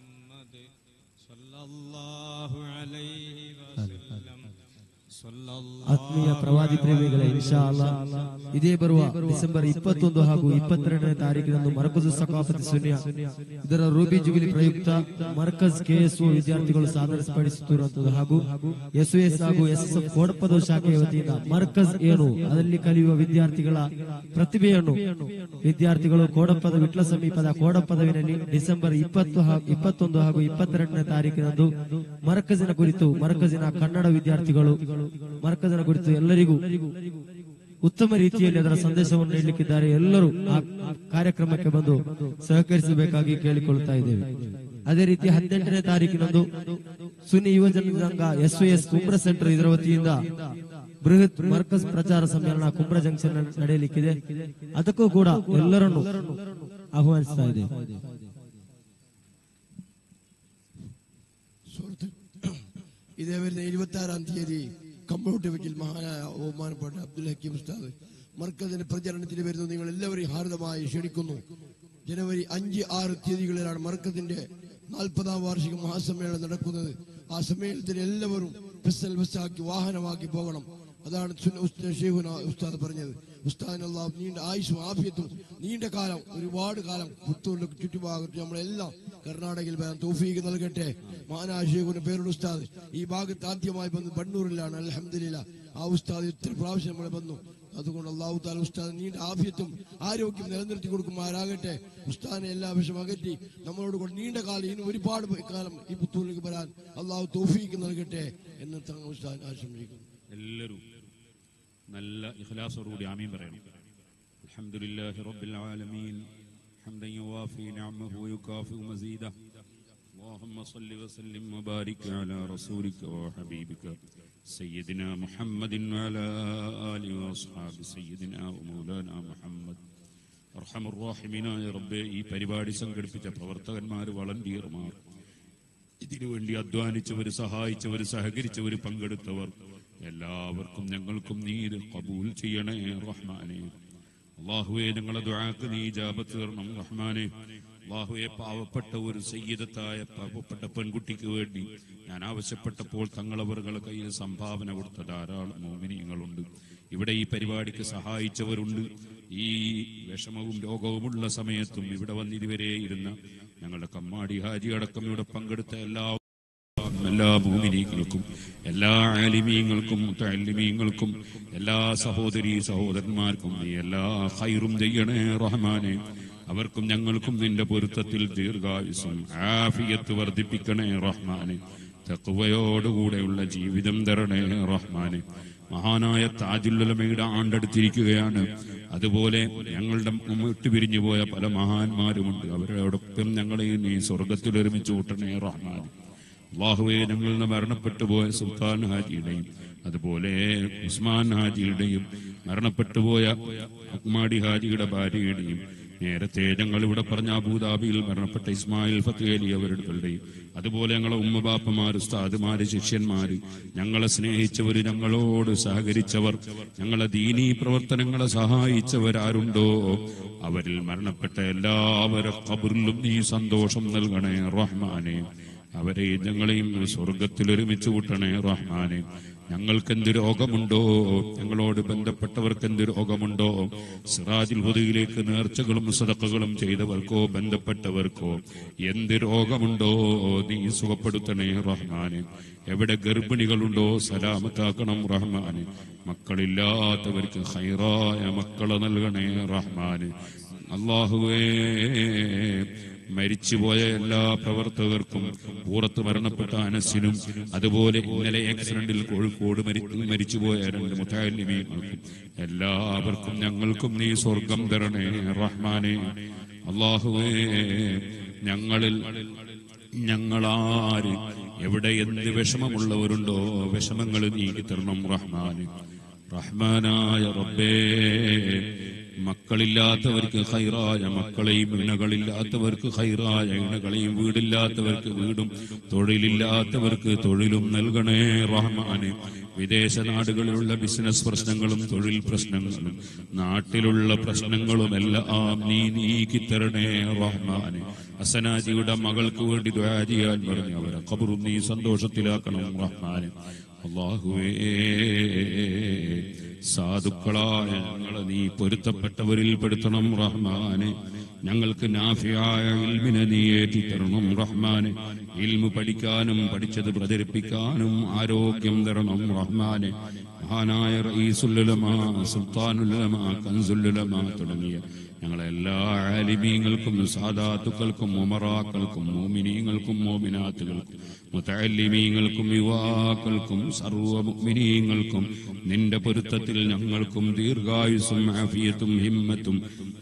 ಆತ್ಮೀಯ ಪ್ರವಾದಿ ಪ್ರೇಮಿಗಳೇ ಇನ್ಶಾ ಅಲ್ಲಾ ಇದೇ ಬರುವ ಡಿಸೆಂಬರ್ ಇಪ್ಪತ್ತೊಂದು ಹಾಗೂ ಇಪ್ಪತ್ತೆರಡನೇ ತಾರೀಕಿನಂದು ಮರಕಜ್ ಸಕಾಫತ್ ಸುನ್ಯ ಇದರ ರೂಬಿ ಜುಬಿಲಿ ಪ್ರಯುಕ್ತ ಮರ್ಕಜ್ ಕೆಎಸ್ಒ ವಿದ್ಯಾರ್ಥಿಗಳು ಸಾಧರಿಸಪಡಿಸುತ್ತಿರುವಂತದ್ದು ಹಾಗೂ ಎಸ್ಒಎಸ್ ಹಾಗೂ ಎಸ್ಎಸ್ಎಫ್ ಕೋಡಪದ ಶಾಖೆಯ ವತಿಯಿಂದ ಮರ್ಕಜ್ ಏನು ಅದರಲ್ಲಿ ಕಲಿಯುವ ವಿದ್ಯಾರ್ಥಿಗಳ ಪ್ರತಿಭೆಯನ್ನು ವಿದ್ಯಾರ್ಥಿಗಳು ಕೋಡಪ್ಪದ ವಿಟ್ಲ ಸಮೀಪದ ಕೋಡಪದವಿನಲ್ಲಿ ಡಿಸೆಂಬರ್ ಇಪ್ಪತ್ತು ಹಾಗೂ ಇಪ್ಪತ್ತೊಂದು ಹಾಗೂ ಇಪ್ಪತ್ತೆರಡನೇ ತಾರೀಕಿನಂದು ಮರಕಜಿನ ಕುರಿತು ಮರಕಜಿನ ಕನ್ನಡ ವಿದ್ಯಾರ್ಥಿಗಳು ಮರಕಜಿನ ಕುರಿತು ಎಲ್ಲರಿಗೂ ಉತ್ತಮ ರೀತಿಯಲ್ಲಿ ಅದರ ಸಂದೇಶವನ್ನು ನೀಡಲಿಕ್ಕಿದ್ದಾರೆ ಎಲ್ಲರೂ ಆ ಕಾರ್ಯಕ್ರಮಕ್ಕೆ ಬಂದು ಸಹಕರಿಸಬೇಕಾಗಿ ಕೇಳಿಕೊಳ್ಳುತ್ತಾ ಇದ್ದೇವೆ ಅದೇ ರೀತಿ ಹದಿನೆಂಟನೇ ತಾರೀಕಿನಂದು ಸುನ್ನಿ ಯುವಜನ ಸಂಘ ಎಸ್ಒಎಸ್ ಕುಂಬ್ರ ಸೆಂಟರ್ ಇದರ ವತಿಯಿಂದ ಬೃಹತ್ ಮರ್ಕಸ್ ಪ್ರಚಾರ ಸಮ್ಮೇಳನ ಕುಂಬ್ರ ಜಂಕ್ಷನ್ ನಡೆಯಲಿಕ್ಕಿದೆ ಅದಕ್ಕೂ ಕೂಡ ಎಲ್ಲರನ್ನು ಆಹ್ವಾನಿಸ್ತಾ ಇದೆ സുഹൃത്ത് ഇതേ വരുന്ന ഇരുപത്തി ആറാം തീയതി കമ്പ്യൂട്ടർ മഹാനായ ബഹുമാനപ്പെട്ട അബ്ദുൽ ഹക്കീം ഉസ്താദ് മർക്കസിന്റെ പ്രചരണത്തിന് വരുന്ന നിങ്ങൾ എല്ലാവരെയും ഹാർദമായി ക്ഷണിക്കുന്നു ജനുവരി അഞ്ച് ആറ് തീയതികളിലാണ് മർക്കസിന്റെ നാൽപ്പതാം വാർഷിക മഹാസമ്മേളനം നടക്കുന്നത് ആ സമ്മേളനത്തിൽ എല്ലാവരും ബസ്സൽ ബസ്സാക്കി വാഹനമാക്കി പോകണം അതാണ് സുന്ന ഉസ്താദ് ഷെയ്ഖുന ഉസ്താദ് പറഞ്ഞത് ഉസ്താദിന് അള്ളാഹു നീണ്ട ആയുസും ആഫിയത്തും നീണ്ട കാലം ഒരുപാട് കാലം പുത്തൂരിലെ ചുറ്റുഭാഗത്ത് നമ്മളെല്ലാം കർണാടകയിൽ വരാൻ തൗഫീക്ക് നൽകട്ടെ മഹാനായ ഷെയ്ഖുന പേരുടെ ഉസ്താദ് ഈ ഭാഗത്ത് ആദ്യമായി വന്ന് ബണ്ണൂരിലാണ് അലഹമില്ല ആ ഉസ്താദ് ഇത്ര പ്രാവശ്യം നമ്മളെ വന്നു അതുകൊണ്ട് അള്ളാഹു താല ഉസ്താദ് നീണ്ട ആഫിയത്തും ആരോഗ്യം നിലനിർത്തി കൊടുക്കുമാരാകട്ടെ ഉസ്താദിനെ എല്ലാ വിഷം അകറ്റി നമ്മളോട് കൊണ്ട് നീണ്ട കാലം ഇനി ഒരുപാട് കാലം ഈ പുത്തൂരിലേക്ക് വരാൻ അള്ളാഹു തൗഫീക്ക് നൽകട്ടെ എന്ന് തങ്ങൾ ഉസ്താദ് ആശംസിക്കുന്നു എല്ലാവരും നല്ല ഇഖ്ലാസോടുകൂടി ആമീൻ പറയണം അൽഹംദുലില്ലാഹി റബ്ബിൽ ആലമീൻ حمدا يوافي نعمه ويكافئ مزيده اللهم صل وسلم وبارك على رسولك وحبيبك سيدنا محمد وعلى آله وأصحاب سيدنا ومولانا محمد അർഹമുറാഹിമീനായ റബ്ബെ ഈ പരിപാടി സംഘടിപ്പിച്ച പ്രവർത്തകന്മാർ വളണ്ടിയർമാർ ഇതിനുവേണ്ടി അധ്വാനിച്ചവർ സഹായിച്ചവർ സഹകരിച്ചവർ പങ്കെടുത്തവർ എല്ലാവർക്കും ഞങ്ങൾക്കും നീ ഇത് കബൂൽ ചെയ്യണേ റഹ്മാനെ അള്ളാഹുവെ ഞങ്ങളെ ദുആക്ക് നീ ജാപത്ത് തരണം റഹ്മാനെ അള്ളാഹുവെ പാവപ്പെട്ട ഒരു സയ്യിദത്തായ പാവപ്പെട്ട പെൺകുട്ടിക്ക് വേണ്ടി ഞാൻ ആവശ്യപ്പെട്ടപ്പോൾ തങ്ങളവറുകളെ കയ്യിൽ സംഭാവന കൊടുത്ത ധാരാളം മോമിനിയങ്ങളുണ്ട് ഇവിടെ ഈ പരിപാടിക്ക് സഹായിച്ചവരുണ്ട് ഈ വിഷമവും രോഗവുമുള്ള സമയത്തും ഇവിടെ വന്നിതുവരെ ഇരുന്ന ഞങ്ങളുടെ കമ്മാടി ഹാജി അടക്കം ഇവിടെ പങ്കെടുത്ത എല്ലാ എല്ലാ ഭൂമിനീകൾക്കും എല്ലാ ആലിമീങ്ങൾക്കും മുത്തലിമീങ്ങൾക്കും എല്ലാ സഹോദരി സഹോദരന്മാർക്കും നീ എല്ലാ ഹൈറും ചെയ്യണേ റഹ്മാനെ അവർക്കും ഞങ്ങൾക്കും നിന്റെ പൊരുത്തത്തിൽ ദീർഘായുസും ആഫിയത്ത് വർദ്ധിപ്പിക്കണേ റഹ്മാനെ തക്കുവയോടുകൂടെയുള്ള ജീവിതം തരണേ റഹ്മാനെ മഹാനായ താജുല്ലമയുടെ ആണ്ടെടുത്തിരിക്കുകയാണ് അതുപോലെ ഞങ്ങളുടെ വിട്ടു പിരിഞ്ഞു പോയ പല മഹാന്മാരുമുണ്ട് അവരോടൊപ്പം ഞങ്ങളെ നീ സ്വർഗത്തിൽ ഒരുമിച്ച് കൂട്ടണേ റഹ്മാൻ അള്ളാഹുവെ ഞങ്ങളിൽ നിന്ന് മരണപ്പെട്ടു പോയ സുൽത്താൻ ഹാജിയുടെയും അതുപോലെ ഉസ്മാൻ ഹാജിയുടെയും മരണപ്പെട്ടു പോയ അക്മാടി ഹാജിയുടെ ഭാര്യയുടെയും നേരത്തെ ഞങ്ങൾ ഇവിടെ പറഞ്ഞ അബൂദാബിയിൽ മരണപ്പെട്ട ഇസ്മായിൽ ഫത്തേലി അവരുടെയും അതുപോലെ ഞങ്ങളെ ഉമ്മബാപ്പമാർ ഉസ്താദുമാര് ശിഷ്യന്മാര് ഞങ്ങളെ സ്നേഹിച്ചവർ ഞങ്ങളോട് സഹകരിച്ചവർ ഞങ്ങളെ ദീനീ പ്രവർത്തനങ്ങളെ സഹായിച്ചവരാരുണ്ടോ അവരിൽ മരണപ്പെട്ട എല്ലാവരും കബറിലും നീ സന്തോഷം നൽകണേ റഹ്മാനെ അവരെ ഞങ്ങളെയും സ്വർഗത്തിൽ ഒരുമിച്ച് കൂട്ടണേ റഹ്മാനെ ഞങ്ങൾക്ക് എന്ത് രോഗമുണ്ടോ ഞങ്ങളോട് ബന്ധപ്പെട്ടവർക്ക് എന്ത് രോഗമുണ്ടോ സിറാജിൽ ഹുദയിലേക്ക് നേർച്ചകളും സദക്കകളും ചെയ്തവർക്കോ ബന്ധപ്പെട്ടവർക്കോ എന്ത് രോഗമുണ്ടോ നീ സുഖപ്പെടുത്തണേ റഹ്മാനെ എവിടെ ഗർഭിണികളുണ്ടോ സലാമത്താക്കണം റഹ്മാന് മക്കളില്ലാത്തവർക്ക് ഹൈറായ മക്കളെ നൽകണേ റഹ്മാന് അള്ളാഹുവേ മരിച്ചുപോയ എല്ലാ പ്രവർത്തകർക്കും പുറത്ത് മരണപ്പെട്ട അനസിനും അതുപോലെ ഇന്നലെ ആക്സിഡന്റിൽ കോഴിക്കോട് മരി മരിച്ചുപോയ രണ്ട് മുത്താലിമീങ്ങൾക്കും എല്ലാവർക്കും ഞങ്ങൾക്കും നീ സ്വർഗം തരണേ റഹ്മാനെ അള്ളാഹുവേ ഞങ്ങളിൽ ഞങ്ങളാര് എവിടെ എന്ത് വിഷമമുള്ളവരുണ്ടോ വിഷമങ്ങൾ നീക്കി തരണം റഹ്മാന് റഹ്മാനായ റബ്ബേ മക്കളില്ലാത്തവർക്ക് ഹൈറായ മക്കളെയും ഇണകളില്ലാത്തവർക്ക് ഹൈറായ ഇണകളെയും വീടില്ലാത്തവർക്ക് വീടും തൊഴിലില്ലാത്തവർക്ക് തൊഴിലും നൽകണേ റഹ്മാന് വിദേശ നാടുകളിലുള്ള ബിസിനസ് പ്രശ്നങ്ങളും തൊഴിൽ പ്രശ്നങ്ങളും നാട്ടിലുള്ള പ്രശ്നങ്ങളും എല്ലാം നീ നീക്കിത്തരണേ റഹ്മാന് അസനാജിയുടെ മകൾക്ക് വേണ്ടി ദ്വാ ചെയ്യാൻ പറഞ്ഞു അവരെ കബറും നീ സന്തോഷത്തിലാക്കണം റഹ്മാന് അള്ളാഹുവേ സാധുക്കളായ ഞങ്ങളെ നീ പൊരുത്തപ്പെട്ടവരിൽ പെടുത്തണം റഹ്മാനെ ഞങ്ങൾക്ക് നാഫിയായ ഇൽമിനെ നീ ഏറ്റിത്തരണം റഹ്മാനെ ഇൽമു പഠിക്കാനും പഠിച്ചത് പ്രചരിപ്പിക്കാനും ആരോഗ്യം തരണം റഹ്മാനെ മഹാനായ റഈസുല്ലുലമാ സുൽത്താനുല്ലമാ കൻസുല്ലുലമാ തുടങ്ങിയ ഞങ്ങളെ എല്ലാ ആലിമീങ്ങൾക്കും സാദാത്തുക്കൾക്കും ഉമറാക്കൾക്കും മോമിനീങ്ങൾക്കും മോമിനാത്തുകൾക്കും മുത്തല്ലിമീങ്ങൾക്കും യുവാക്കൾക്കും സർവ്വ മുഅ്മിനീങ്ങൾക്കും നിന്റെ പൊരുത്തത്തിൽ ഞങ്ങൾക്കും ദീർഘായുസും ആഫിയത്തും ഹിമ്മത്തും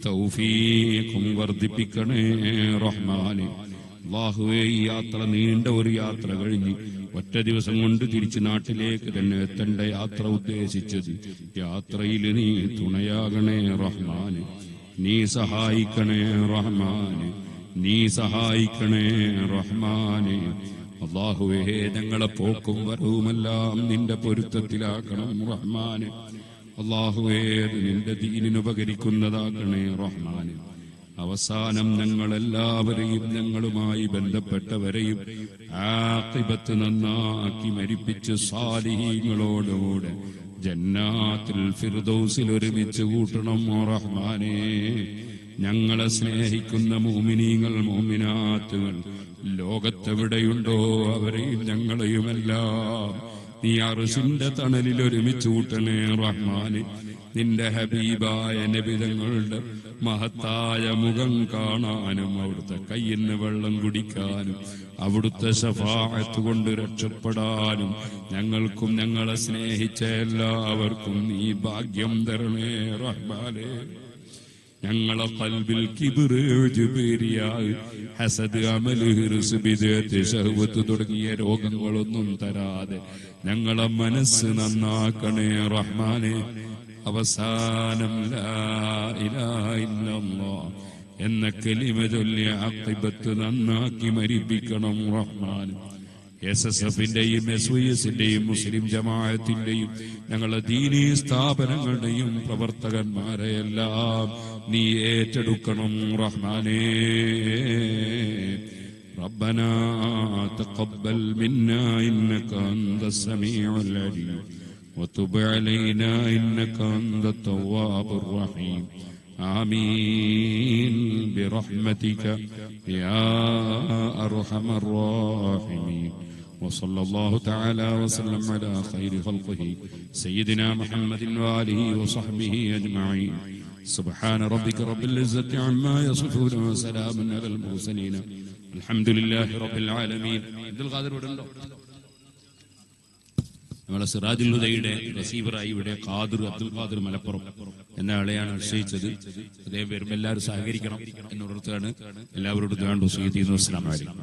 തൗഫീഖും വർദ്ധിപ്പിക്കണേ റഹ്മാനെ അള്ളാഹുവേ ഈ യാത്ര നീണ്ട ഒരു യാത്ര കഴിഞ്ഞ് ഒറ്റ ദിവസം കൊണ്ട് തിരിച്ച് നാട്ടിലേക്ക് തന്നെ എത്തേണ്ട യാത്ര ഉദ്ദേശിച്ചത് യാത്രയിൽ നീ തുണയാകണേ റഹ്മാന് നീ സഹായിക്കണേ റഹ്മാന് നീ സഹായിക്കണേ റഹ്മാന് അള്ളാഹുവേ ഞങ്ങളെ പോക്കും വരവുമെല്ലാം നിന്റെ പൊരുത്തത്തിലാക്കണം റഹ്മാന് അള്ളാഹുവേ അത് നിന്റെ ദീനിനുപകരിക്കുന്നതാക്കണേ റഹ്മാന് അവസാനം ഞങ്ങളെല്ലാവരെയും ഞങ്ങളുമായി ബന്ധപ്പെട്ടവരെയും ആക്കിബത്ത് നന്നാക്കി മരിപ്പിച്ച് സാലിഹീങ്ങളോടുകൂടെ ജന്നാത്തിൽ ഫിർദൗസിൽ ഒരുമിച്ച് കൂട്ടണം ഓ റഹ്മാനേ ഞങ്ങളെ സ്നേഹിക്കുന്ന മോമിനീങ്ങൾ മോമിനാത്തുകൾ ലോകത്തെവിടെയുണ്ടോ അവരെയും ഞങ്ങളെയുമെല്ലാം നീ അറുസിന്റെ തണലിൽ ഒരുമിച്ച് കൂട്ടണേ റഹ്മാന് നിന്റെ ഹബീബായ നബിതങ്ങളുടെ മഹത്തായ മുഖം കാണാനും അവിടുത്തെ കയ്യിൽ നിന്ന് വെള്ളം കുടിക്കാനും അവിടുത്തെ ശഫാഅത്ത് കൊണ്ട് രക്ഷപ്പെടാനും ഞങ്ങൾക്കും ഞങ്ങളെ സ്നേഹിച്ച എല്ലാവർക്കും നീ ഭാഗ്യം തരണേ റഹ്മാനേ ഞങ്ങളെ കൽബിൽ കിബിറ് ജുബേരിയായി ഹസദ് അമല് ഹിർസ് ബിദഅത്ത് ശഹ്വത്ത് തുടങ്ങിയ രോഗങ്ങളൊന്നും തരാതെ ഞങ്ങളെ മനസ്സ് നന്നാക്കണേ റഹ്മാനെ അവസാനം ലാ ഇലാഹ ഇല്ലല്ലാഹ് എന്ന കലിമ ചൊല്ലി അക്കിബത്ത് നന്നാക്കി മരിപ്പിക്കണം റഹ്മാൻ എസ് എസ് എഫിന്റെയും എസ് വൈ എസിന്റെയും മുസ്ലിം ജമാഅത്തിന്റെയും ഞങ്ങളുടെ ദീനീ സ്ഥാപനങ്ങളുടെയും പ്രവർത്തകന്മാരെ എല്ലാം നീ ഏറ്റെടുക്കണം റഹ്മാനേ ربنا تقبل منا انك انت السميع العليم وتب علينا انك انت التواب الرحيم آمين برحمتك يا أرحم الراحمين وصلى الله تعالى وسلم على خير خلقه سيدنا محمد وآله وصحبه أجمعين سبحان ربك رب العزة عما يصفون وسلام على المرسلين الحمد لله رب العالمين عبد القادر ودندو നമ്മളെ സിറാജുൽ ഹുദയുടെ റസീവറായി ഇവിടെ ഖാദിർ അബ്ദുൽ ഖാദിർ മലപ്പുറം എന്ന ആളെയാണ് നിശ്ചയിച്ചത് അദ്ദേഹം വരുമ്പോൾ എല്ലാവരും സഹകരിക്കണം എന്നുള്ളതാണ് എല്ലാവരോടും വേണ്ട വസീയത്ത് ചെയ്യുന്നു അസ്സലാമു അലൈക്കും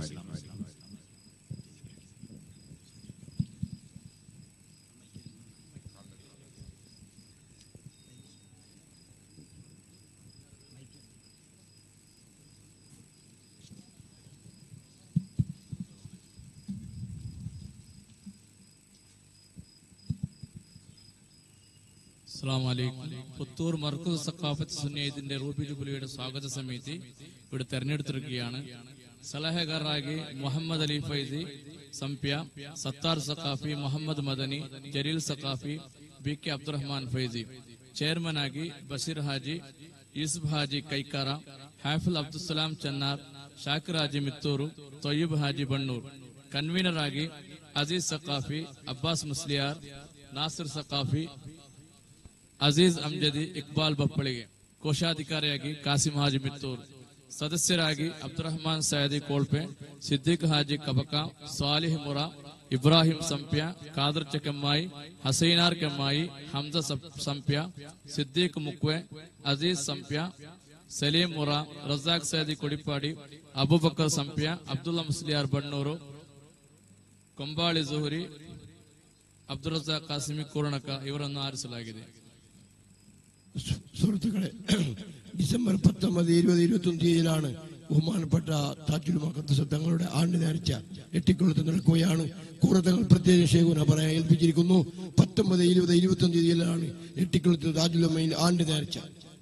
അസ്സാം വലൈക്കും പുത്തൂർ മർക്കസ് സക്കാഫത്ത് സുന്നയത്തിന്റെ റൂബി ജുബിലിയുടെ സ്വാഗത സമിതി ഇവിടെ തെരഞ്ഞെടുത്തിരിക്കുകയാണ് സലഹകാരാകി മുഹമ്മദ് അലി ഫൈസി സംപ്യ സത്താർ സക്കാഫി മുഹമ്മദ് മദനി ജലീൽ സക്കാഫി ബി കെ അബ്ദുറഹ്മാൻ ഫൈസി ചെയർമാനാಗಿ ബഷീർ ഹാജി യൂസുഫ് ഹാജി കൈക്കാര ഹാഫിൽ അബ്ദുസലാം ചെന്നാർ ഷാക്കിർ ഹാജി മിത്തൂರು തൊയ്യബ് ഹാജി ബണ്ണൂർ കൺവീനർ ആಗಿ അസീസ് സക്കാഫി അബ്ബാസ് മുസ്ലിയാർ ನಾಸಿರ್ ಸಕಾಫಿ ಅಜೀಜ್ ಅಮ್ಜದಿ ಇಕ್ಬಾಲ್ ಬಪ್ಪಳಿಗೆ ಕೋಶಾಧಿಕಾರಿಯಾಗಿ ಕಾಸಿಂ ಹಾಜಿ ಮಿತ್ತೂರ್ ಸದಸ್ಯರಾಗಿ ಅಬ್ದುರಹಮಾನ್ ಸಯದಿ ಕೋಳ್ಪೆ ಸಿದ್ದಿಕ್ ಹಾಜಿ ಕಬಕ ಸಾಲಿಹ್ ಮುರಾ ಇಬ್ರಾಹಿಂ ಸಂಪ್ಯ ಖಾದರ್ ಕೆಮ್ಮಾಯಿ ಹಸೈನಾರ್ ಕೆಮ್ಮಾಯಿ ಹಮ್ಜ ಸಪ್- ಸಂಪ್ಯ ಸಿದ್ದಿಕ್ ಮುಕ್ವೆ ಅಜೀಜ್ ಸಂಪ್ಯ ಸಲೀಂ ಮುರಾ ರಜಾಕ್ ಸಯದಿ ಕೊಡಿಪಾಡಿ ಅಬುಬಕರ್ ಸಂಪ್ಯ ಅಬ್ದುಲ್ಲಾ ಮುಸ್ಲಿಯಾರ್ ಬಣ್ಣೂರು ಕೊಂಬಾಳಿ ಜುಹುರಿ ಅಬ್ದುಲ್ ರಜಾಕ್ ಕಾಸಿಮಿ ಕೋರಣಕ ಇವರನ್ನು ಆರಿಸಲಾಗಿದೆ സുഹൃത്തുക്കളെ ഡിസംബർ പത്തൊമ്പത് ഇരുപത് ഇരുപത്തി ഒന്ന് തീയതിയിലാണ് ബഹുമാനപ്പെട്ട താജുൽ മക്കത്ത് തങ്ങളുടെ ആണ്ട് നേർച്ച എട്ടിക്കൊളുത്ത് നടക്കുകയാണ് കൂറത്തങ്ങൾ പ്രത്യേക ശേഖന പറയാൻ ഏൽപ്പിച്ചിരിക്കുന്നു പത്തൊമ്പത് ഇരുപത് ഇരുപത്തി ഒന്ന് തീയതിയിലാണ് എട്ടിക്കൊളുത്ത് താജുലമ്മയിൽ ആണ്ട് നേർച്ച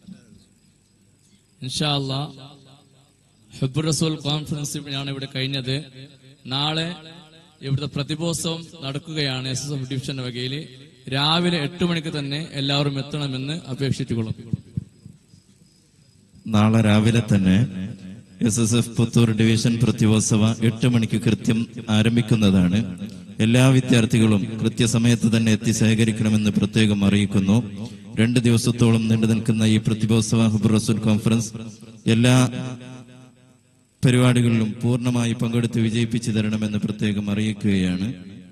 ഇൻഷാല്ല ഹബ്ബുർ റസൂൽ കോൺഫറൻസിലാണ് ഇവിടെ കഴിഞ്ഞത് നാളെ ഇവിടുത്തെ പ്രതിഭോത്സവം നടക്കുകയാണ് എസ് എസ് എഫ് ഡിവിഷന്റെ വകയിൽ രാവിലെ എട്ട് മണിക്ക് തന്നെ എല്ലാവരും എത്തണമെന്ന് അപേക്ഷിച്ചുകൊള്ളും നാളെ രാവിലെ തന്നെ S S F Puttur division പ്രതിഭോത്സവ എട്ട് മണിക്ക് കൃത്യം ആരംഭിക്കുന്നതാണ് എല്ലാ വിദ്യാർത്ഥികളും കൃത്യസമയത്ത് തന്നെ എത്തി സഹകരിക്കണമെന്ന് പ്രത്യേകം അറിയിക്കുന്നു രണ്ട് ദിവസത്തോളം നീണ്ടു നിൽക്കുന്ന ഈ പ്രതിഭോത്സവ ഹുബ് റസൂൽ കോൺഫറൻസ് എല്ലാ പരിപാടികളിലും പൂർണ്ണമായി പങ്കെടുത്ത് വിജയിപ്പിച്ചു തരണമെന്ന് പ്രത്യേകം അറിയിക്കുകയാണ്